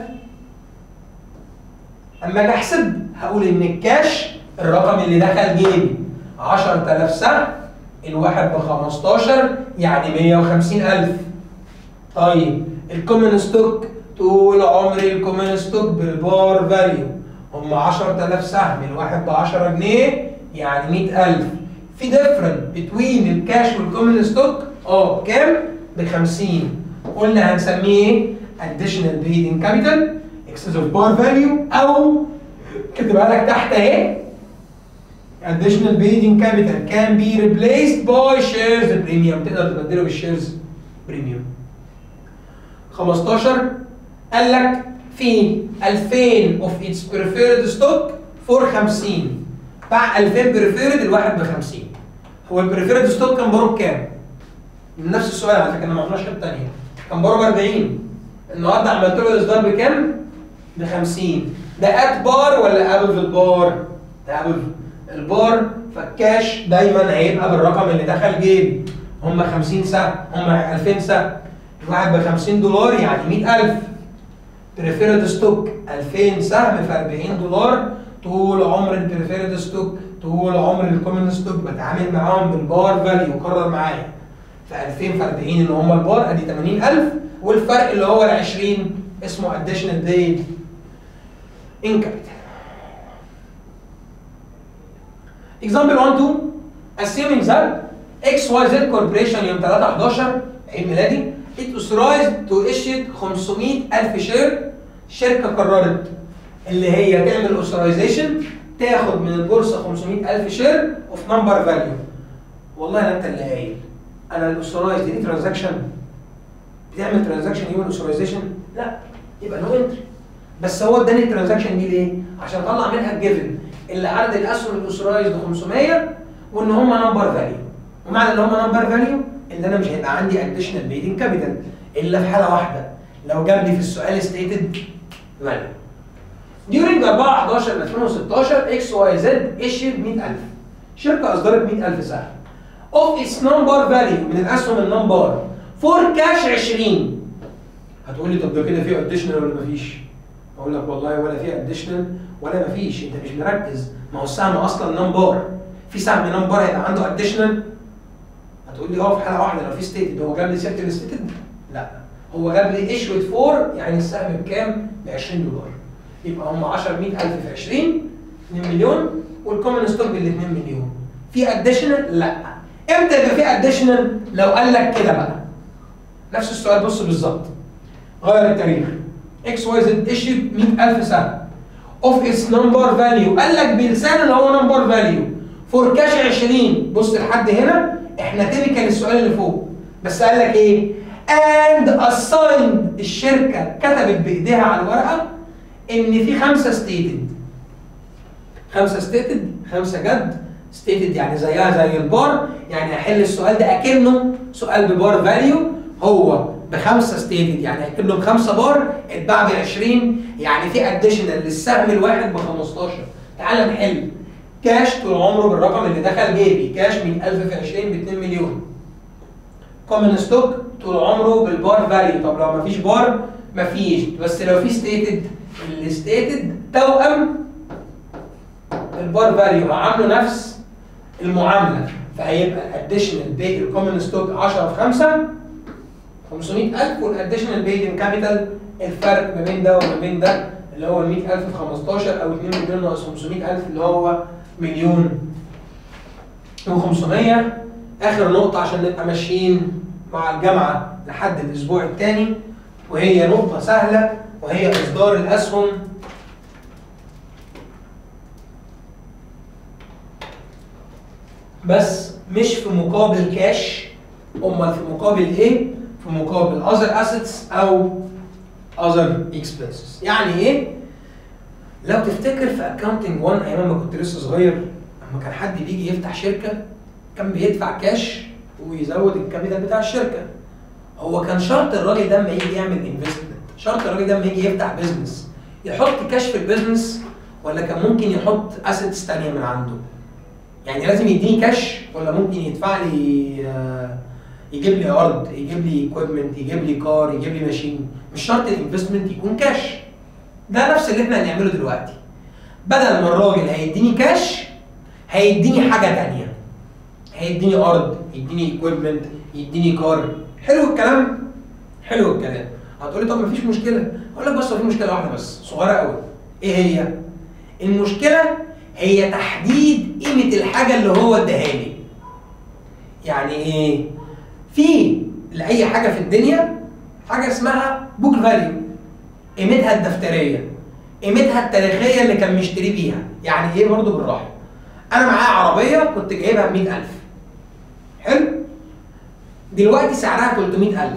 اما اجي احسب هقول ان الكاش الرقم اللي دخل جيبي 10000 سهم الواحد ب 15 يعني 150000 طيب الكومن ستوك طول عمري الكومن ستوك بالبار فاليو هم 10000 سهم الواحد ب 10 جنيه يعني 100000 في ديفرنت بتوين الكاش والكومن ستوك اه كام؟ ب 50 قلنا هنسميه ايه؟ اديشنال بيدنج كابيتال اكسس اوف بار فاليو او كاتبها لك تحت اهي additional bidding capital can be replaced by shares premium تقدر تبدله بالشيرز بريميوم 15 قال لك في 2000 of its preferred stock for 50 باع 2000 بريفيرد الواحد ب 50 هو البريفيرد ستوك كان باره بكام؟ نفس السؤال على فكره ما عملناش حاجه ثانيه كان باره ب 40 النهارده عملت له اصدار بكام؟ ب 50 ده ات بار ولا ابل في البار؟ ده ابل البار فالكاش دايما هيبقى بالرقم اللي دخل جيبي هم 50 سهم هم 2000 سهم الواحد ب 50 دولار يعني 100000 بريفيرد ستوك 2000 سهم في 40 دولار طول عمر البريفيرد ستوك طول عمر الكومن ستوك بتعامل معاهم بالبار فاليو قرر معايا ف 2000 في 40 اللي هم البار ادي 80000 والفرق اللي هو ال 20 اسمه اديشنال بيد ان كابيتال Example 1 2 assuming that XYZ Corporation يوم 3 11 عيد ميلادي it authorized to issue 500000 شير شركة قررت اللي هي تعمل authorization تاخد من البورصة 500000 شير of number value والله لا انت اللي قايل انا الاوثرايز دي ترانزاكشن بتعمل ترانزاكشن يوم الاوثرايزيشن لا يبقى نو انتري بس هو اداني الترانزاكشن دي ليه؟ عشان اطلع منها الجيفن اللي عدد الاسهم الاوثرايزد 500 وان هم نمبر فاليو ومعنى ان هم نمبر فاليو ان انا مش هيبقى عندي اديشنال بيدنج كابيتال الا في حاله واحده لو جاب لي في السؤال ستيتد فاليو During 4 11 2016 اكس واي زد issued 100000 شركه اصدرت 100000 سهم of its number value من الاسهم النمبر فور كاش 20 هتقول لي طب ده كده فيه اديشنال ولا مفيش؟ اقول لك والله ولا فيه اديشنال ولا مفيش انت مش مركز ما هو السهم اصلا نمبر في سهم نمبر هيبقى عنده اديشنال هتقول لي اه في حاله واحده لو في ستيتد هو جاب لي سيره الستيتد لا هو جاب لي ايشوت فور يعني السهم بكام؟ ب 20 دولار يبقى هم 10 100000 في 20 2 مليون والكومن ستوك بال 2 مليون في اديشنال؟ لا امتى يبقى في اديشنال؟ لو قال لك كده بقى نفس السؤال بص بالظبط غير التاريخ اكس واي زد ايشيد 100000 سهم اوف اتس نمبر فاليو قال لك بلسان اللي هو نمبر فاليو فور كاش 20 بص لحد هنا احنا تيبيكال السؤال اللي فوق بس قال لك ايه اند اسايند الشركه كتبت بايديها على الورقه ان في خمسه ستيتد خمسه ستيتد خمسه جد ستيتد يعني زيها زي البار يعني هحل السؤال ده اكنه سؤال ببار فاليو هو بخمسه ستيتد يعني اكنه بخمسه بار اتباع ب 20 يعني في اديشنال للسهم الواحد ب 15 تعال نحل كاش طول عمره بالرقم اللي دخل جيبي كاش 100000 في 20 ب 2 مليون كومن ستوك طول عمره بالبار فاليو طب لو مفيش بار مفيش بس لو في ستيتد الستيتد توأم البار فاليو عامله نفس المعامله فهيبقى الاديشنال بيد الكومن ستوك 10 في 5 500000 والاديشنال بيد ان كابيتال الفرق ما بين ده وما بين ده اللي هو ال 100000 في 15 او 2 مليون ناقص 500000 اللي هو مليون و500 اخر نقطه عشان نبقى ماشيين مع الجامعه لحد الاسبوع الثاني وهي نقطه سهله وهي اصدار الاسهم بس مش في مقابل كاش امال في مقابل ايه؟ في مقابل other assets او other expenses يعني ايه؟ لو تفتكر في اكونتنج 1 ايام ما كنت لسه صغير لما كان حد بيجي يفتح شركه كان بيدفع كاش ويزود الكابيتال بتاع الشركه هو كان شرط الراجل ده لما يجي يعمل انفستمنت شرط الراجل ده لما يجي يفتح بيزنس يحط كاش في البيزنس ولا كان ممكن يحط اسيتس ثانيه من عنده يعني لازم يديني كاش ولا ممكن يدفع لي آه، يجيب لي ارض يجيب لي اكويبمنت يجيب لي كار يجيب لي ماشين مش شرط الانفستمنت يكون كاش ده نفس اللي احنا هنعمله دلوقتي بدل ما الراجل هيديني كاش هيديني حاجه تانية هيديني ارض يديني اكويبمنت يديني كار حلو الكلام حلو الكلام هتقولي طب مفيش مشكله اقول لك بس هو في مشكله واحده بس صغيره قوي ايه هي المشكله هي تحديد قيمه الحاجه اللي هو اداها لي يعني ايه في لاي حاجه في الدنيا حاجه اسمها بوك فاليو قيمتها الدفتريه قيمتها التاريخيه اللي كان مشتري بيها يعني ايه برضه بالراحه انا معايا عربيه كنت جايبها ب 100000 حلو دلوقتي سعرها 300000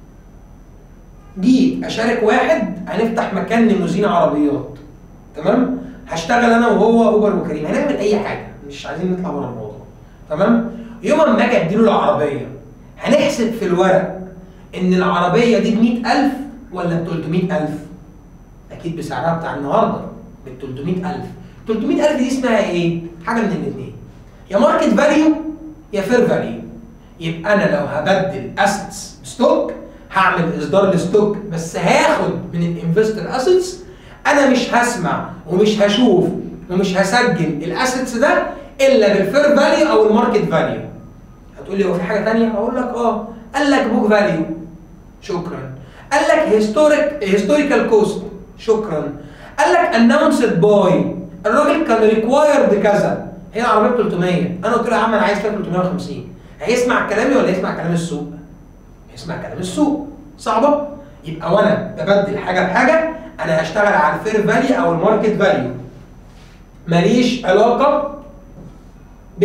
جيت اشارك واحد هنفتح مكان لموزين عربيات تمام هشتغل انا وهو اوبر وكريم هنعمل اي حاجه مش عايزين نطلع بره الموضوع تمام يوم ما اجي اديله العربيه هنحسب في الورق ان العربيه دي ب 100000 ولا ب 300000 اكيد بسعرها بتاع النهارده ب 300000 300000 دي اسمها ايه حاجه من الاثنين يا ماركت فاليو يا فير فاليو يبقى انا لو هبدل اسيتس ستوك هعمل اصدار لستوك بس هاخد من الانفستر اسيتس انا مش هسمع ومش هشوف ومش هسجل الاسيتس ده الا بالفير فاليو او الماركت فاليو هتقول لي هو في حاجه ثانيه اقول لك اه قال لك بوك فاليو شكرا قال لك هيستوريك هيستوريكال كوست شكرا قال لك اناونسد باي الراجل كان ريكوايرد كذا هي العربيه ب 300 انا قلت له يا عم انا عايز فيها 350 هيسمع كلامي ولا يسمع كلام السوق؟ يسمع كلام السوق صعبه يبقى وانا ببدل حاجه بحاجه انا هشتغل على الفير فاليو او الماركت فاليو ماليش علاقه ب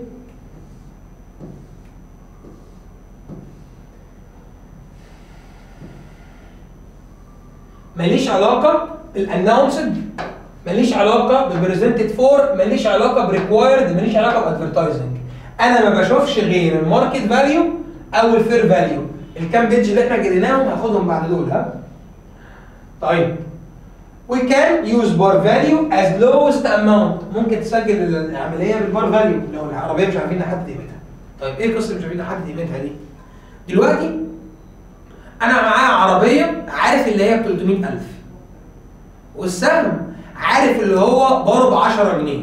ماليش علاقه بالانونسد ماليش علاقه ببريزنتد فور ماليش علاقه بريكوايرد ماليش علاقه بادفرتايزنج انا ما بشوفش غير الماركت فاليو او الفير فاليو الكام بيج اللي احنا جريناهم هاخدهم بعد دول ها طيب we can use bar value as lowest amount ممكن تسجل العمليه بالبار فاليو لو العربيه مش عارفين نحدد قيمتها طيب ايه القصه اللي مش عارفين نحدد قيمتها دي دلوقتي انا معايا عربيه عارف اللي هي ب 300000 والسهم عارف اللي هو باره ب 10 جنيه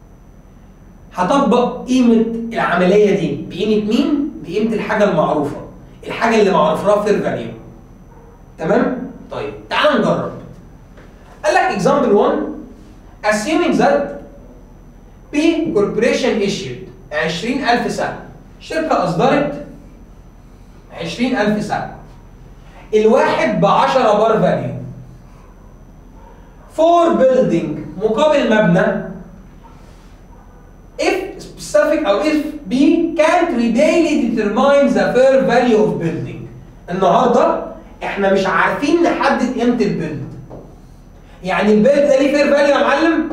هطبق قيمه العمليه دي بقيمه مين؟ بقيمه الحاجه المعروفه الحاجه اللي معروف لها فير فاليو تمام؟ طيب تعال نجرب قال لك example 1 assuming that P corporation issued 20000 سهم شركه اصدرت 20000 سهم الواحد ب 10 بار فاليو فور بيلدينج مقابل مبنى if specific او if B can't really determine the fair value of building النهارده احنا مش عارفين نحدد قيمه البيلد يعني البيلد ده ليه فير فاليو يا معلم؟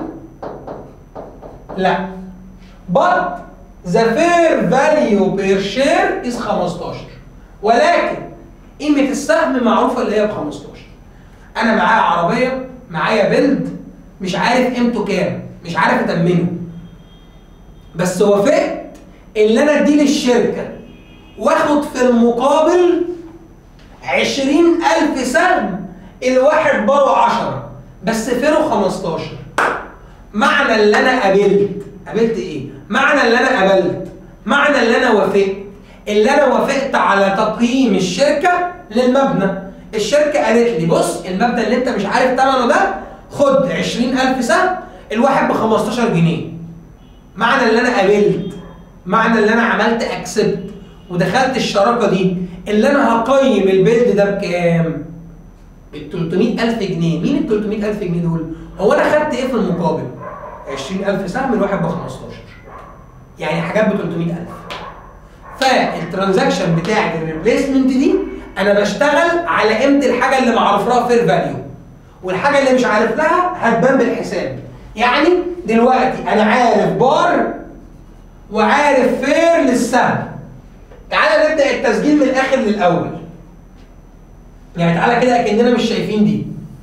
لا but the fair value per share is 15 ولكن قيمة السهم معروفة اللي هي ب 15 أنا معايا عربية معايا بيلد مش عارف قيمته كام مش عارف أتمنه بس وافقت اللي أنا أديه للشركة واخد في المقابل 20000 سهم الواحد بره 10 بس فيرو 15 معنى اللي انا قابلت قابلت ايه؟ معنى اللي انا قابلت معنى اللي انا وافقت اللي انا وافقت على تقييم الشركه للمبنى الشركه قالت لي بص المبنى اللي انت مش عارف ثمنه ده خد 20000 سهم الواحد ب 15 جنيه معنى اللي انا قابلت معنى اللي انا عملت اكسبت ودخلت الشراكه دي اللي انا هقيم البيلد ده بكام؟ ب 300000 جنيه مين ال 300000 جنيه دول؟ هو انا خدت ايه في المقابل؟ 20000 سهم الواحد ب 15 يعني حاجات ب 300000 فالترانزاكشن بتاعت الريبليسمنت دي انا بشتغل على قيمه الحاجه اللي معروف لها فير فاليو والحاجه اللي مش عارف لها هتبان بالحساب يعني دلوقتي انا عارف بار وعارف فير للسهم تعالى نبدا التسجيل من الاخر للاول يعني تعالى كده اكننا مش شايفين دي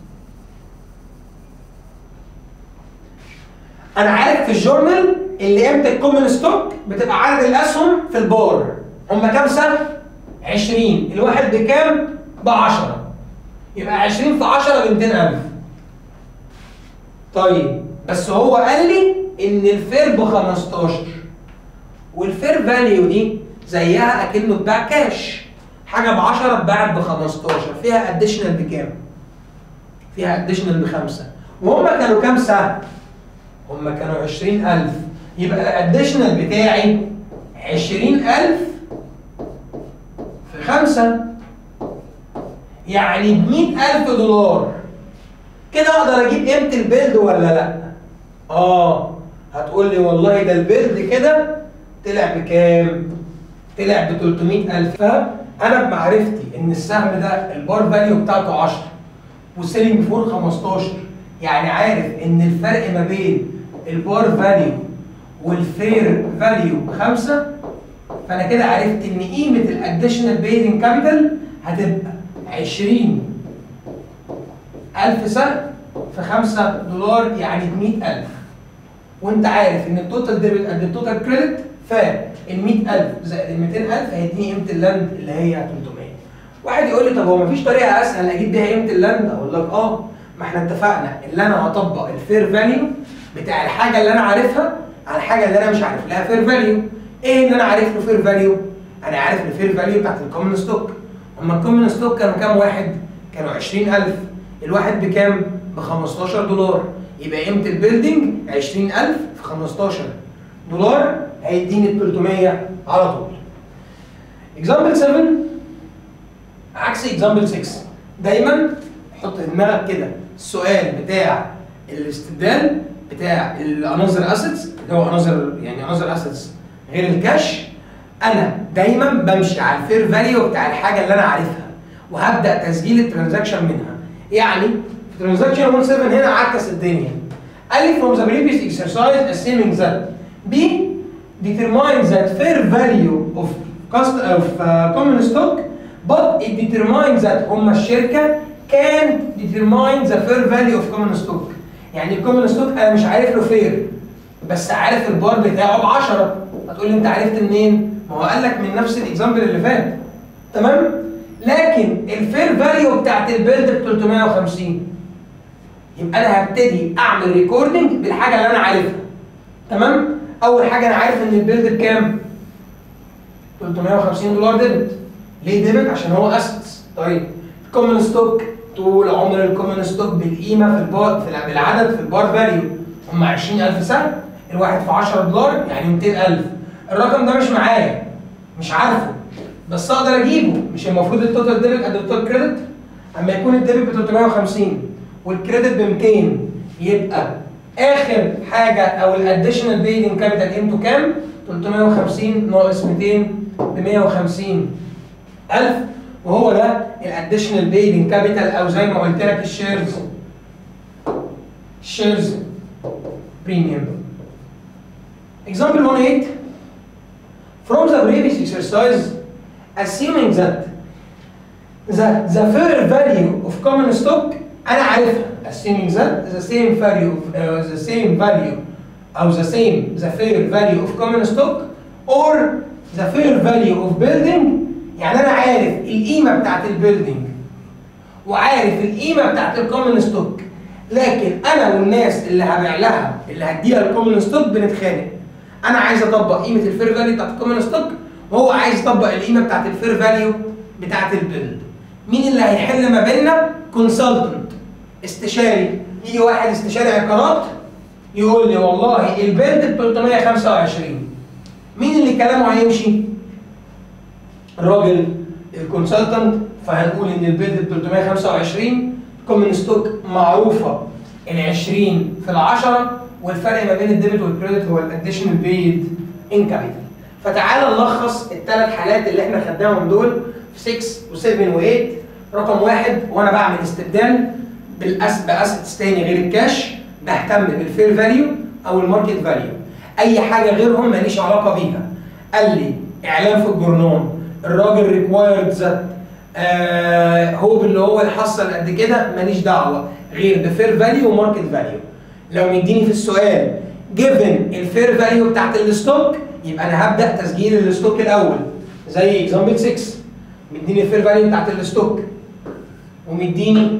انا عارف في الجورنال اللي قيمه الكومن ستوك بتبقى عدد الاسهم في البار هم كام سهم 20 الواحد بكام ب 10 يبقى 20 في 10 ب 200000 طيب بس هو قال لي ان الفير ب 15 والفير فاليو دي زيها اكنه اتباع كاش حاجه ب 10 اتباعت ب 15 فيها اديشنال بكام؟ فيها اديشنال بخمسه وهم كانوا كام سهم؟ هم كانوا 20000 يبقى الاديشنال بتاعي 20000 في خمسة يعني ب 100000 دولار كده اقدر اجيب قيمه البيلد ولا لا؟ اه هتقول لي والله ده البيلد كده طلع بكام؟ طلع ب 300000 فانا بمعرفتي ان السهم ده البار فاليو بتاعته 10 والسيلينج فور 15 يعني عارف ان الفرق ما بين البار فاليو والفير فاليو 5 فانا كده عرفت ان قيمه الاديشنال بيدنج كابيتال هتبقى 20 1000 سهم في 5 دولار يعني ب 100000 وانت عارف ان التوتال ديبت قد التوتال كريدت فال 100000 زائد ال 200000 هيديني قيمه اللاند اللي هي 300 واحد يقول لي طب هو مفيش طريقه اسهل اجيب بيها قيمه اللاند اقول لك اه ما احنا اتفقنا ان انا هطبق الفير فاليو بتاع الحاجه اللي انا عارفها على الحاجه اللي انا مش عارف لها فير فاليو ايه اللي انا عارف له فير فاليو انا عارف الفير فاليو بتاعت الكومن ستوك اما الكومن ستوك كانوا كام واحد كانوا 20000 الواحد بكام ب 15 دولار يبقى قيمه البيلدينج 20000 في 15 دولار هيديني ال 300 على طول اكزامبل 7 عكس اكزامبل 6 دايما حط في دماغك كده السؤال بتاع الاستبدال بتاع الانظر اسيتس اللي هو انظر يعني انظر اسيتس غير الكاش انا دايما بمشي على الفير فاليو بتاع الحاجه اللي انا عارفها وهبدا تسجيل الترانزاكشن منها يعني في ترانزاكشن 17 هنا عكس الدنيا قال لي from the previous exercise assuming that B determines that fair value of cost of uh, common stock but it determines that هم الشركه can determine the fair value of common stock يعني الكومن ستوك انا مش عارف له فير بس عارف البار بتاعه ب 10 هتقول لي انت عرفت منين؟ ما هو قال لك من نفس الاكزامبل اللي فات تمام؟ لكن الفير فاليو بتاعت البيلد ب 350 يبقى انا هبتدي اعمل ريكوردنج بالحاجه اللي انا عارفها تمام؟ اول حاجه انا عارف ان البيلد بكام؟ 350 دولار ديبت ليه ديبت؟ عشان هو اسيتس طيب الكومن ستوك طول عمر الكومن ستوك بالقيمه في البار في بالعدد في البار فاليو هم 20000 سهم الواحد في 10 دولار يعني 200000 الرقم ده مش معايا مش عارفه بس اقدر اجيبه مش المفروض التوتال ديبت قد التوتال كريدت اما يكون الديبت ب 350 والكريدت ب 200 يبقى اخر حاجه او الاديشنال بيد ان كابيتال قيمته كام 350 ناقص 200 ب 150 1000 وهو ده الاديشنال بيد ان كابيتال او زي ما قلت لك الشيرز شيرز بريميوم example 1.8 from the previous exercise assuming that the, the fair value of common stock انا عارفها assuming that the same value of, uh, the same value او the same the fair value of common stock or the fair value of building يعني انا عارف القيمه بتاعت البيلدينج وعارف القيمه بتاعت الكومن ستوك لكن انا والناس اللي هبيع لها اللي هديها الكومن ستوك بنتخانق انا عايز اطبق قيمه الفير فاليو بتاعت الكومن ستوك وهو عايز يطبق القيمه بتاعت الفير فاليو بتاعت البيلد مين اللي هيحل ما بيننا كونسلتنت استشاري يجي واحد استشاري عقارات يقول لي والله البيلد ب 325 مين اللي كلامه هيمشي الراجل الكونسلتنت فهنقول ان البيلد ب 325 كومن ستوك معروفه ال 20 في ال 10 والفرق ما بين الديبت والكريدت هو الاديشنال بيد ان كابيتال فتعالى نلخص الثلاث حالات اللي احنا خدناهم دول في 6 و7 و8 رقم واحد وانا بعمل استبدال بالاس باسيتس تاني غير الكاش بهتم بالفير فاليو او الماركت فاليو اي حاجه غيرهم ماليش علاقه بيها قال لي اعلان في الجورنال الراجل ريكوايرد ذات آه هو اللي هو الحصل قد كده ماليش دعوه غير بفير فاليو وماركت فاليو لو مديني في السؤال جيفن الفير فاليو بتاعت الستوك يبقى انا هبدا تسجيل الستوك الاول زي اكزامبل 6 مديني الفير فاليو بتاعت الستوك ومديني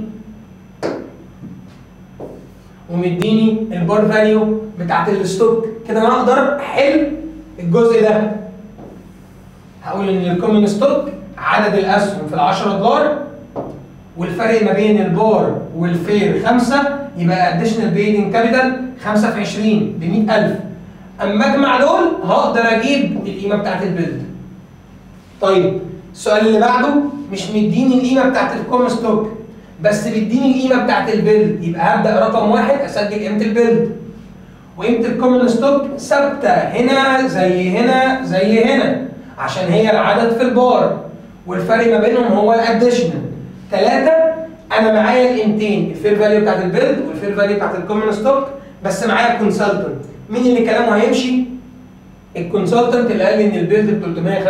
ومديني البار فاليو بتاعت الستوك كده انا اقدر احل الجزء ده هقول ان الكومن ستوك عدد الاسهم في ال 10 دولار والفرق ما بين البار والفير 5 يبقى اديشنال بيدنج كابيتال 5 في 20 ب 100000 اما اجمع دول هقدر اجيب القيمه بتاعت البيلد طيب السؤال اللي بعده مش مديني القيمه بتاعت الكومن ستوك بس بيديني القيمه بتاعت البيلد يبقى هبدا رقم واحد اسجل قيمه البيلد وقيمه الكومن ستوك ثابته هنا زي هنا زي هنا عشان هي العدد في البار والفرق ما بينهم هو الاديشنال ثلاثة أنا معايا القيمتين الفير فاليو بتاعت البيلد والفير فاليو بتاعت الكومن ستوك بس معايا الكونسلتنت مين اللي كلامه هيمشي؟ الكونسلتنت اللي قال لي إن البيلد ب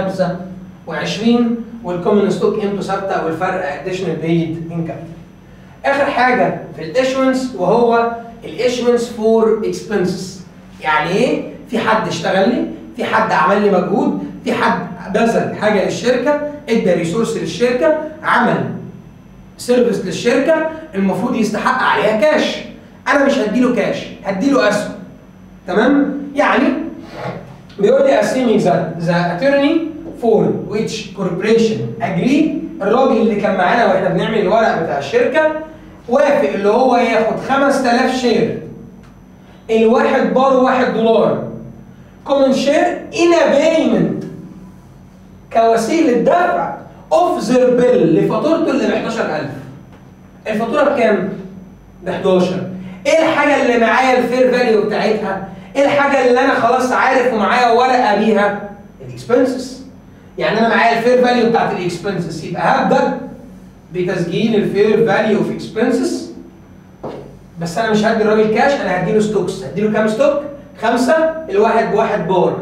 325 والكومن ستوك قيمته ثابتة والفرق اديشنال بيد انكم آخر حاجة في الايشونس وهو الايشونس فور اكسبنسز يعني إيه؟ في حد اشتغل لي في حد عمل لي مجهود في حد بذل حاجه للشركه ادى ريسورس للشركه عمل سيرفيس للشركه المفروض يستحق عليها كاش انا مش هديله كاش هديله اسهم تمام يعني بيقول لي assuming that the attorney for which corporation agree الراجل اللي كان معانا واحنا بنعمل الورق بتاع الشركه وافق اللي هو ياخد 5000 شير الواحد بار واحد دولار كومن شير ان بيمنت كوسيله دفع اوف ذير بيل لفاتورته اللي ب 11000 الفاتوره بكام؟ ب 11 ايه الحاجه اللي معايا الفير فاليو بتاعتها؟ ايه الحاجه اللي انا خلاص عارف ومعايا ورقه بيها؟ الاكسبنسز يعني انا معايا الفير فاليو بتاعت الاكسبنسز يبقى هبدا بتسجيل الفير فاليو اوف اكسبنسز بس انا مش هدي الراجل كاش انا هديله ستوكس هديله كام ستوك؟ خمسه الواحد بواحد بار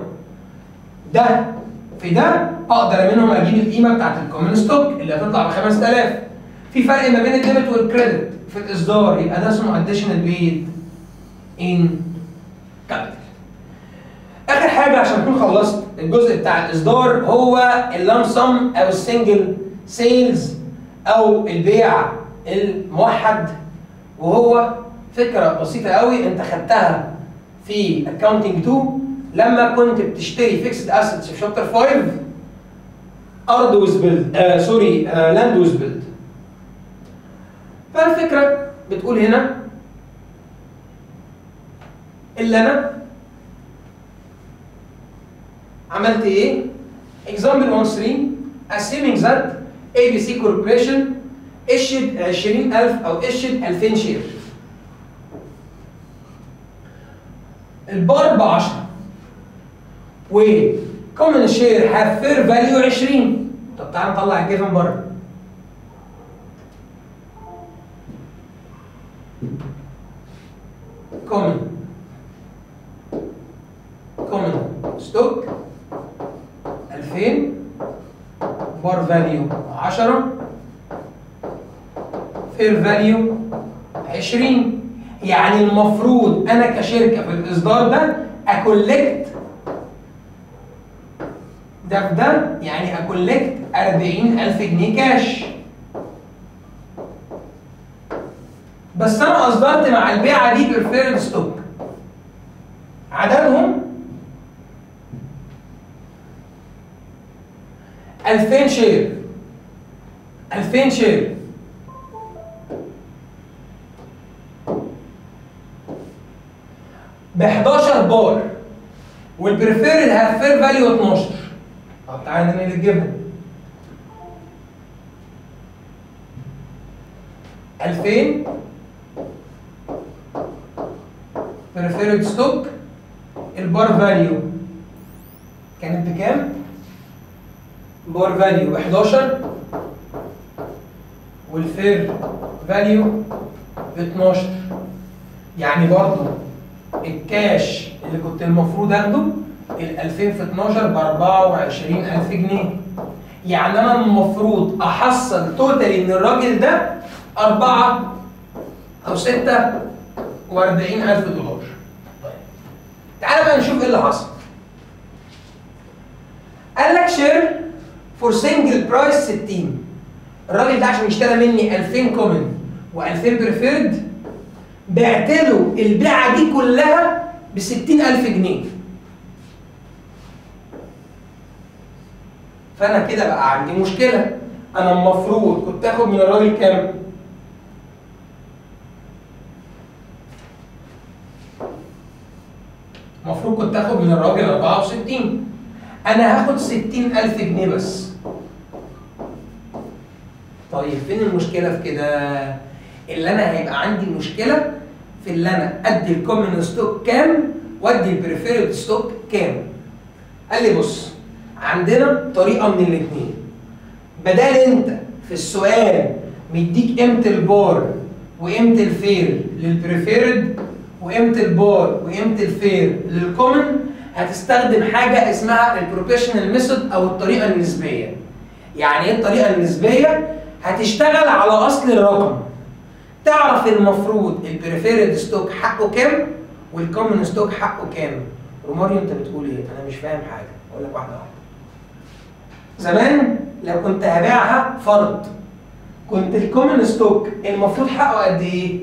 ده في ده اقدر منهم اجيب القيمه بتاعت الكومن ستوك اللي هتطلع ب 5000 في فرق ما بين الديبت والكريدت في الاصدار يبقى ده اسمه اديشنال بيد ان كابيتال اخر حاجه عشان اكون خلصت الجزء بتاع الاصدار هو اللام سم او السنجل سيلز او البيع الموحد وهو فكره بسيطه قوي انت خدتها في اكاونتنج 2 لما كنت بتشتري فيكسد اسيتس في شابتر 5 ارض وزبلد آه سوري آه لاند وزبلد فالفكره بتقول هنا اللي انا عملت ايه؟ example 1 3 assuming that ABC Corporation issued 20000 او issued 2000 شير البار ب 10 و common share have fair value 20 طب تعالى نطلع الجيفن بره common common stock 2000 بار فاليو 10 فير فاليو 20 يعني المفروض انا كشركه في الاصدار ده اكولكت ده في ده يعني اكولكت 40000 جنيه كاش بس انا اصدرت مع البيعه دي بريفيرد ستوك عددهم 2000 شير 2000 شير ب 11 بار والبريفيرد هاف فير فاليو 12 طب تعالى ننقل الجبن 2000 بريفيرد ستوك البار فاليو كانت بكام؟ بار فاليو ب 11 والفير فاليو ب 12 يعني برضه الكاش اللي كنت المفروض اخده ال 2000 في 12 ب 24000 جنيه يعني انا المفروض احصل توتالي من الراجل ده 4 او 46000 دولار طيب تعالى بقى نشوف ايه اللي حصل قال لك شير فور سنجل برايس 60 الراجل ده عشان اشترى مني 2000 كومن و2000 بريفيرد بعت له البيعه دي كلها ب 60000 جنيه فانا كده بقى عندي مشكله انا المفروض كنت اخد من الراجل كام؟ المفروض كنت اخد من الراجل 64 انا هاخد 60000 جنيه بس طيب فين المشكله في كده اللي انا هيبقى عندي مشكله في اللي انا ادي الكومن ستوك كام وادي البريفيرد ستوك كام قال لي بص عندنا طريقه من الاثنين بدل انت في السؤال مديك قيمه البار وقيمه الفير للبريفيرد وقيمه البار وقيمه الفير للكومن هتستخدم حاجه اسمها البروبيشنال ميثود او الطريقه النسبيه يعني ايه الطريقه النسبيه هتشتغل على اصل الرقم تعرف المفروض البريفيرد ستوك حقه كام والكومن ستوك حقه كام روماريو انت بتقول ايه انا مش فاهم حاجه اقول لك واحده واحده زمان لو كنت هبيعها فرض كنت الكومن ستوك المفروض حقه قد ايه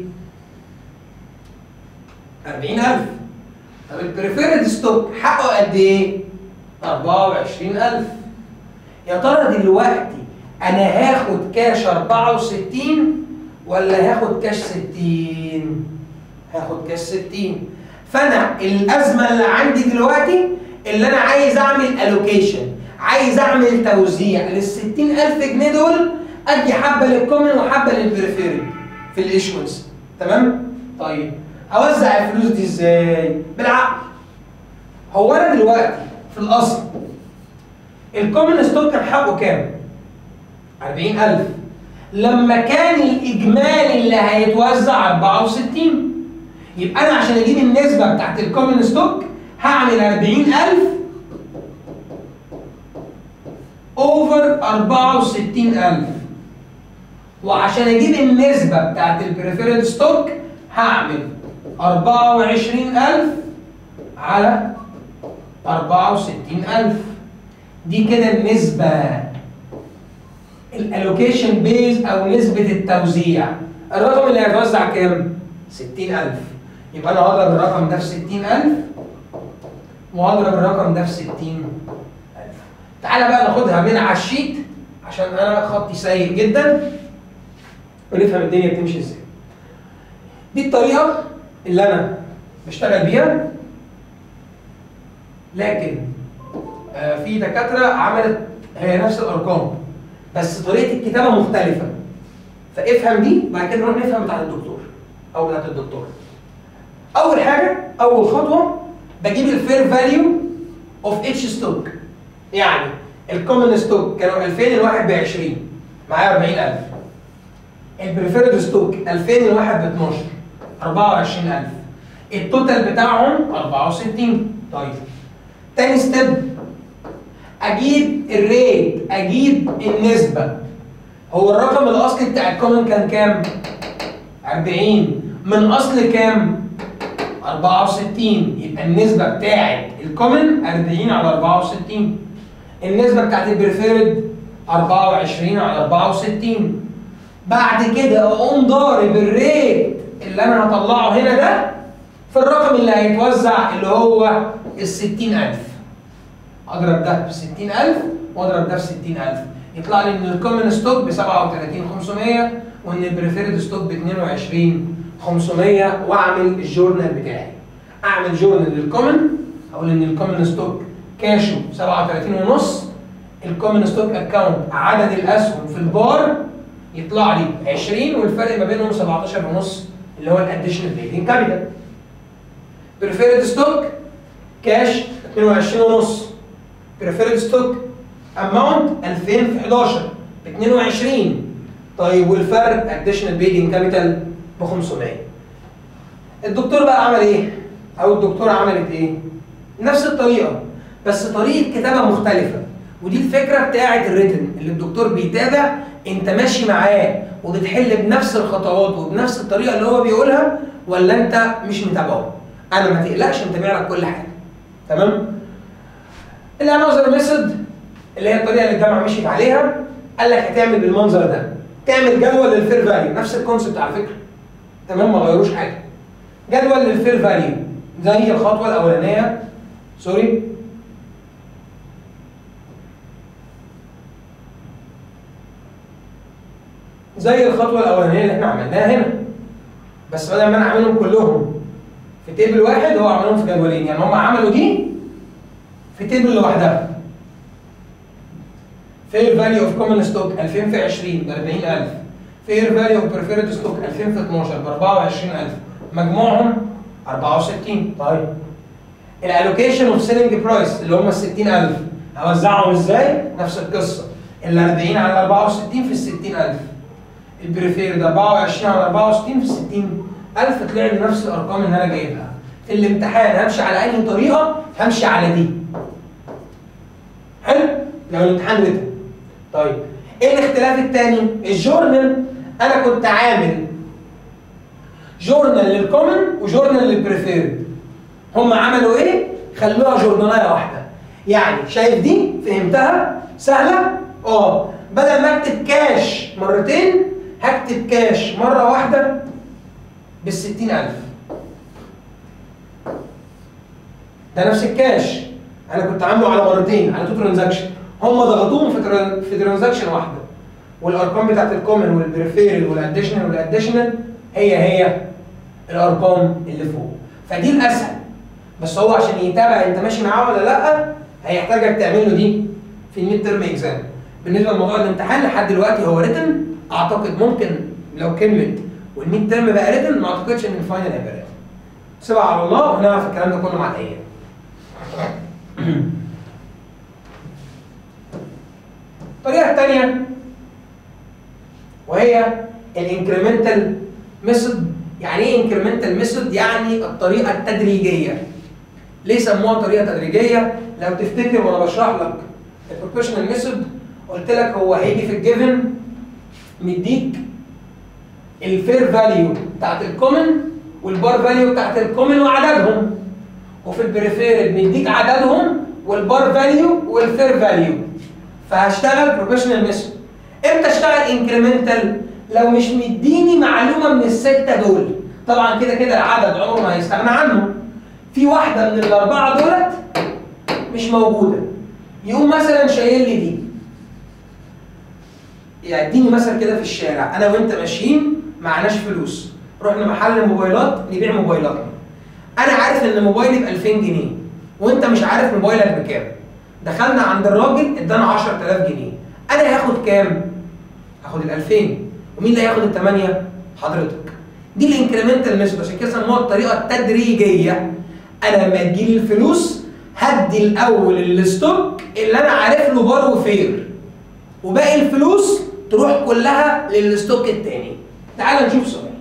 40000 طب البريفيرد ستوك حقه قد ايه 24000 يا ترى دلوقتي انا هاخد كاش 64 ولا هاخد كاش 60 هاخد كاش 60 فانا الازمه اللي عندي دلوقتي اللي انا عايز اعمل الوكيشن عايز اعمل توزيع لل 60000 جنيه دول ادي حبه للكومن وحبه للبريفيرد في الايشونس تمام طيب اوزع الفلوس دي ازاي بالعقل هو انا دلوقتي في الاصل الكومن ستوك كان حقه كام 40000 لما كان الاجمالي اللي هيتوزع 64 يبقى انا عشان اجيب النسبه بتاعت الكومن ستوك هعمل 40000 اوفر 64000 وعشان اجيب النسبه بتاعت البريفيرد ستوك هعمل 24000 على 64000 دي كده النسبه الالوكيشن بيز او نسبه التوزيع الرقم اللي هيتوزع كام 60000 يبقى انا هضرب الرقم ده في 60000 وهضرب الرقم ده في 60000 تعالى بقى ناخدها من على الشيت عشان انا خطي سيء جدا ونفهم الدنيا بتمشي ازاي دي الطريقه اللي انا بشتغل بيها لكن آه في دكاتره عملت هي نفس الارقام بس طريقه الكتابه مختلفه فافهم دي بعد كده نروح نفهم بتاعت الدكتور او بتاعت الدكتور اول حاجه اول خطوه بجيب الفير فاليو اوف اتش ستوك يعني الكومن ستوك كانوا 2000 الواحد ب 20 معايا 40000 البريفيرد ستوك 2000 الواحد ب 12 24000 التوتال بتاعهم 64 طيب تاني ستيب اجيب الريت اجيب النسبه هو الرقم الاصلي بتاع الكومن كان كام 40 من اصل كام 64 يبقى النسبه بتاعت الكومن 40 على 64 النسبه بتاعت البريفيرد 24 على 64 بعد كده اقوم ضارب الريت اللي انا هطلعه هنا ده في الرقم اللي هيتوزع اللي هو ال 60000 اضرب ده في 60000 واضرب ده في 60000 يطلع لي ان الكومن ستوك ب 37500 وان البريفيرد ستوك ب 22500 واعمل الجورنال بتاعي اعمل جورنال للكومن اقول ان الكومن ستوك كاشو 37 ونص الكومن ستوك اكونت عدد الاسهم في البار يطلع لي 20 والفرق ما بينهم 17 ونص اللي هو الاديشنال بيدنج كابيتال بريفيرد ستوك كاش 22 ونص بريفيرد ستوك اماونت 2000 في 11 ب 22 طيب والفرق اديشنال بيدنج كابيتال ب 500 الدكتور بقى عمل ايه؟ او الدكتوره عملت ايه؟ نفس الطريقه بس طريقه كتابه مختلفه ودي الفكره بتاعه الريتن اللي الدكتور بيتابع انت ماشي معاه وبتحل بنفس الخطوات وبنفس الطريقه اللي هو بيقولها ولا انت مش متابعه انا ما تقلقش متابع لك كل حاجه تمام الانوزر ميثود اللي هي الطريقه اللي الجامعه مشيت عليها قال لك هتعمل بالمنظر ده تعمل جدول للفير فاليو نفس الكونسبت على فكره تمام ما غيروش حاجه جدول للفير فاليو زي الخطوه الاولانيه سوري زي الخطوه الاولانيه اللي احنا عملناها هنا بس بدل ما انا اعملهم كلهم في تيبل واحد هو عملهم في جدولين يعني هم عملوا دي في تيبل لوحدها فير فاليو اوف كومن ستوك 2000 في 20 ب 40000 فير فاليو اوف بريفيرد ستوك 2000 في 12 ب 24000 مجموعهم 64 طيب الالوكيشن اوف سيلينج برايس اللي هم ال 60000 اوزعهم ازاي؟ نفس القصه ال 40 على 64 في ال 60000 البريفير ده 24 على 64 في 60000 طلع لي نفس الارقام اللي انا جايبها في الامتحان همشي على اي طريقه همشي على دي حلو لو الامتحان رتم طيب ايه الاختلاف الثاني الجورنال انا كنت عامل جورنال للكومن وجورنال للبريفيرد هم عملوا ايه خلوها جورنالايه واحده يعني شايف دي فهمتها سهله اه بدل ما اكتب كاش مرتين هكتب كاش مره واحده بال 60000 ده نفس الكاش انا كنت عامله على مرتين على تو ترانزاكشن هم ضغطوهم في تران في ترانزاكشن واحده والارقام بتاعت الكومن والبريفيرال والاديشنال والاديشنال هي هي الارقام اللي فوق فدي الاسهل بس هو عشان يتابع انت ماشي معاه ولا لا هيحتاجك تعمل له دي في الميد ترم اكزام بالنسبه لموضوع الامتحان لحد دلوقتي هو ريتن اعتقد ممكن لو كلمه والميد ترم بقى ريتن ما اعتقدش ان الفاينل هيبقى ريتن سيبها على الله ونعرف الكلام ده كله مع الايام الطريقه الثانيه وهي الانكريمنتال ميثود يعني ايه انكريمنتال ميثود يعني الطريقه التدريجيه ليه سموها طريقه تدريجيه لو تفتكر وانا بشرح لك البروفيشنال ميثود قلت لك هو هيجي في الجيفن مديك الفير فاليو بتاعت الكومن والبار فاليو بتاعت الكومن وعددهم وفي البريفيرد مديك عددهم والبار فاليو والفير فاليو فهشتغل بروفيشنال ميثود امتى اشتغل انكريمنتال لو مش مديني معلومه من السته دول طبعا كده كده العدد عمره ما هيستغنى عنه في واحده من الاربعه دولت مش موجوده يقوم مثلا شايل لي دي يديني مثل كده في الشارع انا وانت ماشيين معناش فلوس رحنا محل موبايلات نبيع موبايلاتنا انا عارف ان موبايلي ب 2000 جنيه وانت مش عارف موبايلك بكام دخلنا عند الراجل ادانا 10000 جنيه انا هاخد كام؟ هاخد ال 2000 ومين اللي هياخد ال 8 حضرتك دي الانكريمنتال ميثود عشان كده سموها الطريقه التدريجيه انا لما تجيلي الفلوس هدي الاول الستوك اللي انا عارف له بار وفير وباقي الفلوس تروح كلها للستوك التاني تعال نشوف سؤال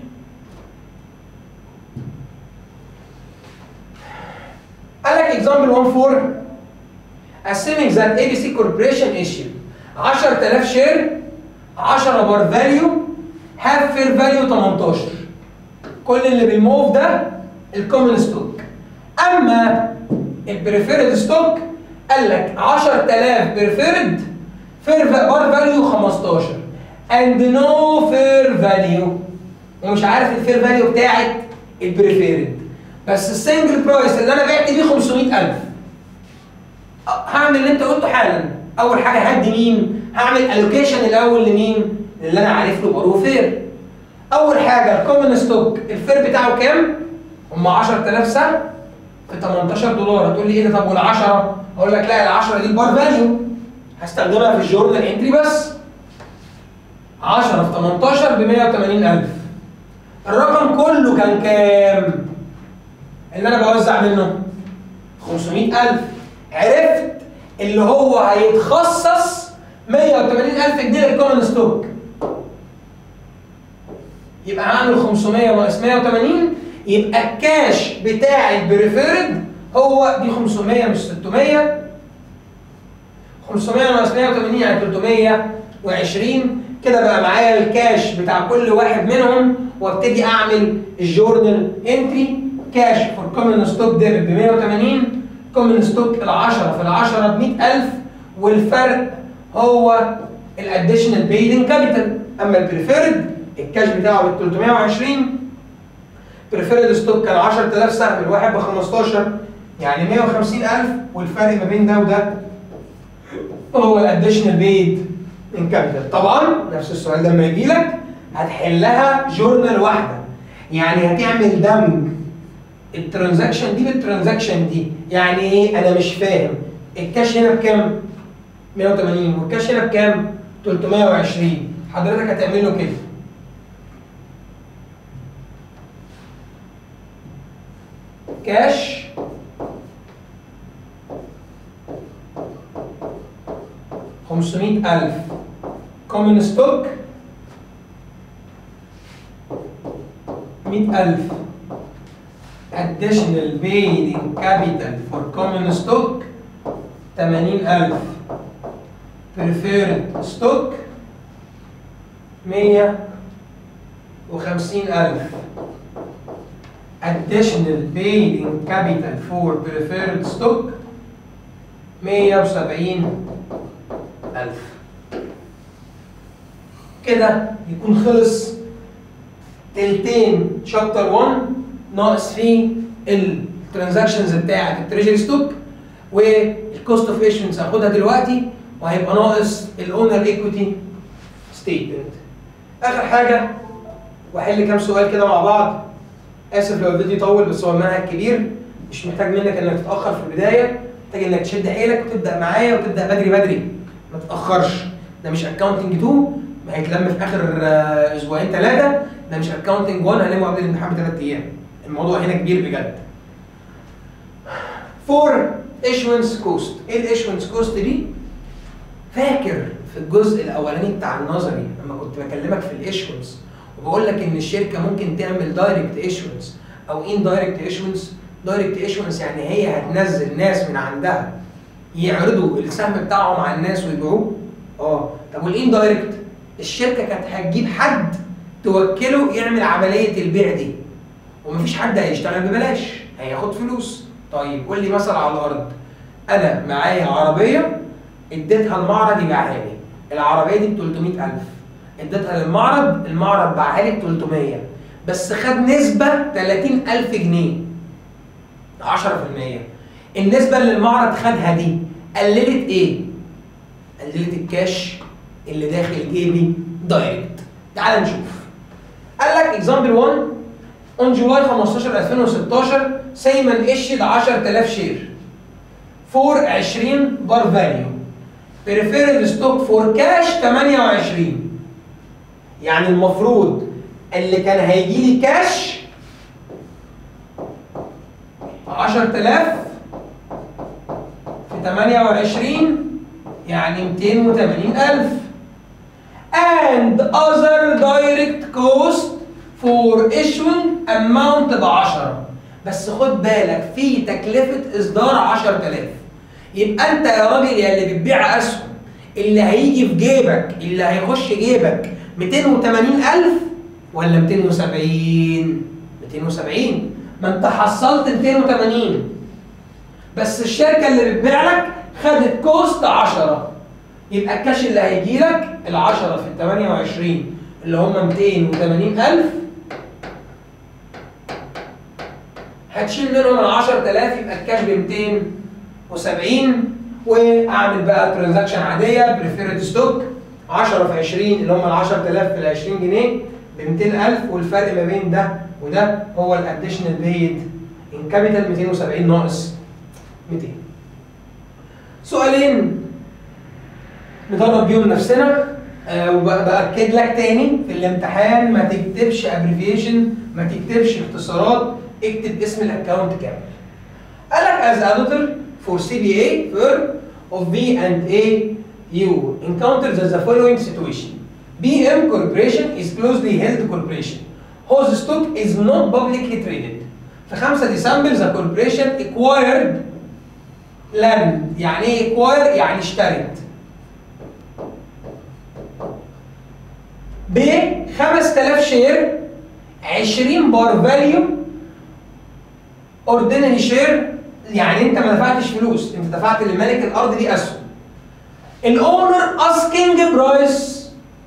قال لك example 1 4 assuming that ABC Corporation issued 10000 شير 10 بار فاليو هاف فير فاليو 18 كل اللي بالموف ده الكومن ستوك اما البريفيرد ستوك قال لك 10000 بريفيرد فير بار فاليو 15 اند نو فير فاليو ومش عارف الفير فاليو بتاعت البريفيرد بس السنجل برايس اللي انا بعت بيه 500000 هعمل اللي انت قلته حالا اول حاجه هدي مين هعمل الوكيشن الاول لمين اللي انا عارف له بارو فير اول حاجه الكومن ستوك الفير بتاعه كام هم 10000 سهم في 18 دولار هتقول لي ايه ده طب وال10 هقول لك لا ال10 دي البار فاليو هستخدمها في الجورنال انتري بس 10 في 18 ب 180000 الرقم كله كان كام اللي انا بوزع منه 500000 عرفت اللي هو هيتخصص 180000 جنيه للكومن ستوك يبقى هعمل 500 ناقص 180 يبقى الكاش بتاع البريفيرد هو دي 500 مش 600 500 ناقص 180 يعني 320 كده بقى معايا الكاش بتاع كل واحد منهم وابتدي اعمل الجورنال انتري كاش فور كومن ستوك ديبت ب 180 كومن ستوك ال 10 في ال 10 ب 100000 والفرق هو الاديشنال بيد ان كابيتال اما البريفيرد الكاش بتاعه ب 320 بريفيرد ستوك كان 10000 سهم الواحد ب 15 يعني 150000 والفرق ما بين ده وده هو الاديشنال بيد ان كابيتال طبعا نفس السؤال لما يجي لك هتحلها جورنال واحده يعني هتعمل دمج الترانزاكشن دي بالترانزاكشن دي يعني ايه انا مش فاهم الكاش هنا بكام 180 والكاش هنا بكام 320 حضرتك هتعمل له كده كاش خمسمائة ألف كومن ستوك مئة ألف additional paid in capital for common stock 80000 preferred stock 150000 additional paid in capital for preferred stock 170000 كده يكون خلص تلتين شابتر 1 ناقص فيه الترانزاكشنز بتاعه التريجري ستوك والكوست اوف ايشنس هاخدها دلوقتي وهيبقى ناقص الاونر ايكويتي ستيتمنت اخر حاجه واحل كام سؤال كده مع بعض اسف لو الفيديو طول بس هو المنهج كبير مش محتاج منك انك تتاخر في البدايه محتاج انك تشد حيلك وتبدا معايا وتبدا بدري بدري ما تتاخرش ده مش اكونتنج 2 ما هيتلم في اخر آه، اسبوعين ثلاثه ده مش اكونتنج 1 هنلمه قبل الامتحان بثلاث ايام الموضوع هنا كبير بجد فور ايشونس كوست ايه الايشونس كوست دي فاكر في الجزء الاولاني بتاع النظري لما كنت بكلمك في الايشونس وبقول لك ان الشركه ممكن تعمل دايركت ايشونس او ان دايركت ايشونس دايركت ايشونس يعني هي هتنزل ناس من عندها يعرضوا السهم بتاعهم على الناس ويبيعوه اه طب والان دايركت الشركه كانت هتجيب حد توكله يعمل عمليه البيع دي ومفيش حد هيشتغل ببلاش هياخد فلوس طيب قول لي مثلا على الارض انا معايا عربيه اديتها المعرض يبيعها لي العربيه دي ب 300000 اديتها للمعرض المعرض باعها لي ب 300 بس خد نسبه 30000 جنيه 10% النسبه اللي المعرض خدها دي قللت ايه؟ قللت الكاش اللي داخل جيبي دايركت تعال نشوف قال لك اكزامبل 1 اون جولاي 15 2016 سيمن اشد 10000 شير فور 20 بار فاليو بريفيرد ستوك فور كاش 28 يعني المفروض اللي كان هيجي لي كاش 10000 في 28 يعني 280000 and other direct cost for issuing amount ب 10 بس خد بالك في تكلفة إصدار 10000 يبقى أنت يا راجل يا اللي بتبيع أسهم اللي هيجي في جيبك اللي هيخش جيبك 280000 ولا 270 270 ما انت حصلت 280 بس الشركه اللي بتبيع لك خدت كوست 10 يبقى الكاش اللي هيجي لك ال 10 في ال 28 اللي هم 280000 هتشيل منهم ال 10000 يبقى الكاش ب 270 واعمل بقى ترانزاكشن عاديه بريفيرد ستوك 10 في 20 اللي هم ال 10000 في ال 20 جنيه ب 200000 والفرق ما بين ده وده هو الاديشنال بيد ان كابيتال 270 ناقص 200 سؤالين ندرب بيهم نفسنا آه وباكد لك تاني في الامتحان ما تكتبش ابريفيشن ما تكتبش اختصارات اكتب اسم الاكونت كامل قال لك as auditor for CBA firm of B and A you encounter the following situation BM Corporation is closely held corporation whose stock is not publicly traded في 5 ديسمبر the corporation acquired land يعني ايه acquire يعني اشترت ب 5000 شير 20 بار فاليو اوردينري شير يعني انت ما دفعتش فلوس انت دفعت لمالك الارض دي اسهم الاونر اسكينج برايس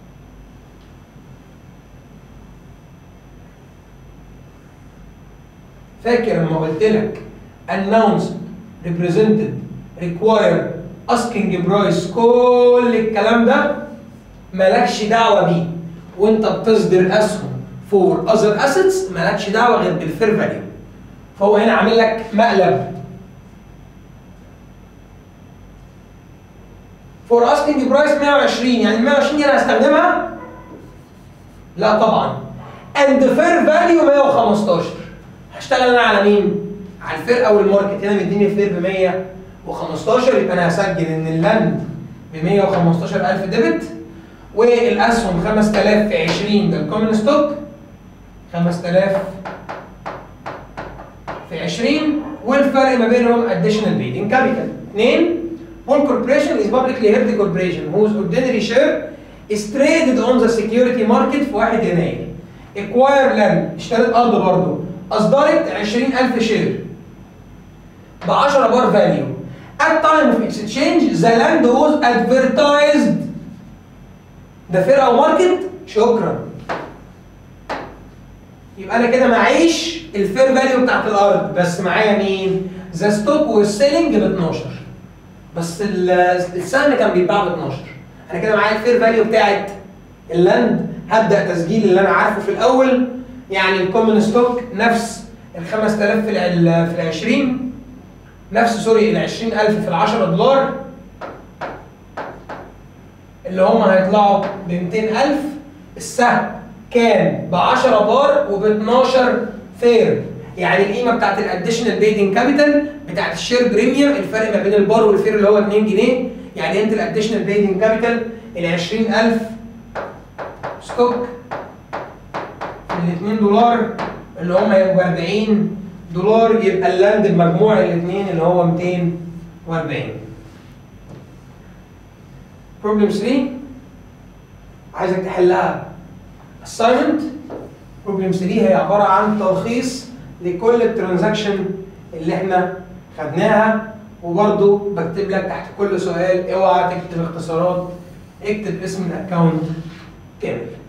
فاكر لما قلت لك announced represented required asking price كل الكلام ده مالكش دعوه بيه وانت بتصدر اسهم فور اذر اسيتس مالكش دعوه غير بالفير فاليو فهو هنا عامل لك مقلب فور اسكينج برايس 120 يعني ال 120 دي انا هستخدمها؟ لا طبعا اند فير فاليو 115 هشتغل انا على مين؟ على الفير او الماركت هنا مديني الفير ب 115 يبقى انا هسجل ان اللاند ب 115000 ديبت والاسهم 5000 في 20 ده الكومن ستوك 5000 في 20 والفرق ما بينهم اديشنال بيد ان كابيتال 2 One corporation is publicly held corporation whose ordinary share is traded on the security market في 1 يناير. Acquire land اشترت ارض برضه اصدرت 20000 شير ب 10 بار فاليو. At time of exchange the land was advertised ده فير او ماركت شكرا يبقى انا كده معيش الفير فاليو بتاعت الارض بس معايا مين؟ ذا ستوك والسيلينج ب 12 بس ال- السهم كان بيتباع ب 12 انا كده معايا الفير فاليو بتاعت اللاند هبدا تسجيل اللي انا عارفه في الاول يعني الكومن ستوك نفس ال 5000 في ال في ال 20 نفس سوري ال 20000 في ال 10 دولار اللي هم هيطلعوا ب 200000 السهم كان ب 10 بار وب 12 فير يعني القيمه بتاعت الاديشنال بيدنج كابيتال بتاعت الشير بريميوم الفرق ما بين البار والفير اللي هو 2 جنيه يعني انت الاديشنال بيدنج كابيتال ال 20000 ستوك ال 2 دولار اللي هم يبقوا 40 دولار يبقى اللاند بمجموع الاثنين اللي هو 240 بروبلم 3 عايزك تحلها assignment بروبلم 3 هي عباره عن تلخيص لكل الترانزاكشن اللي احنا خدناها وبرده بكتب لك تحت كل سؤال اوعى تكتب اختصارات اكتب اسم الاكونت كامل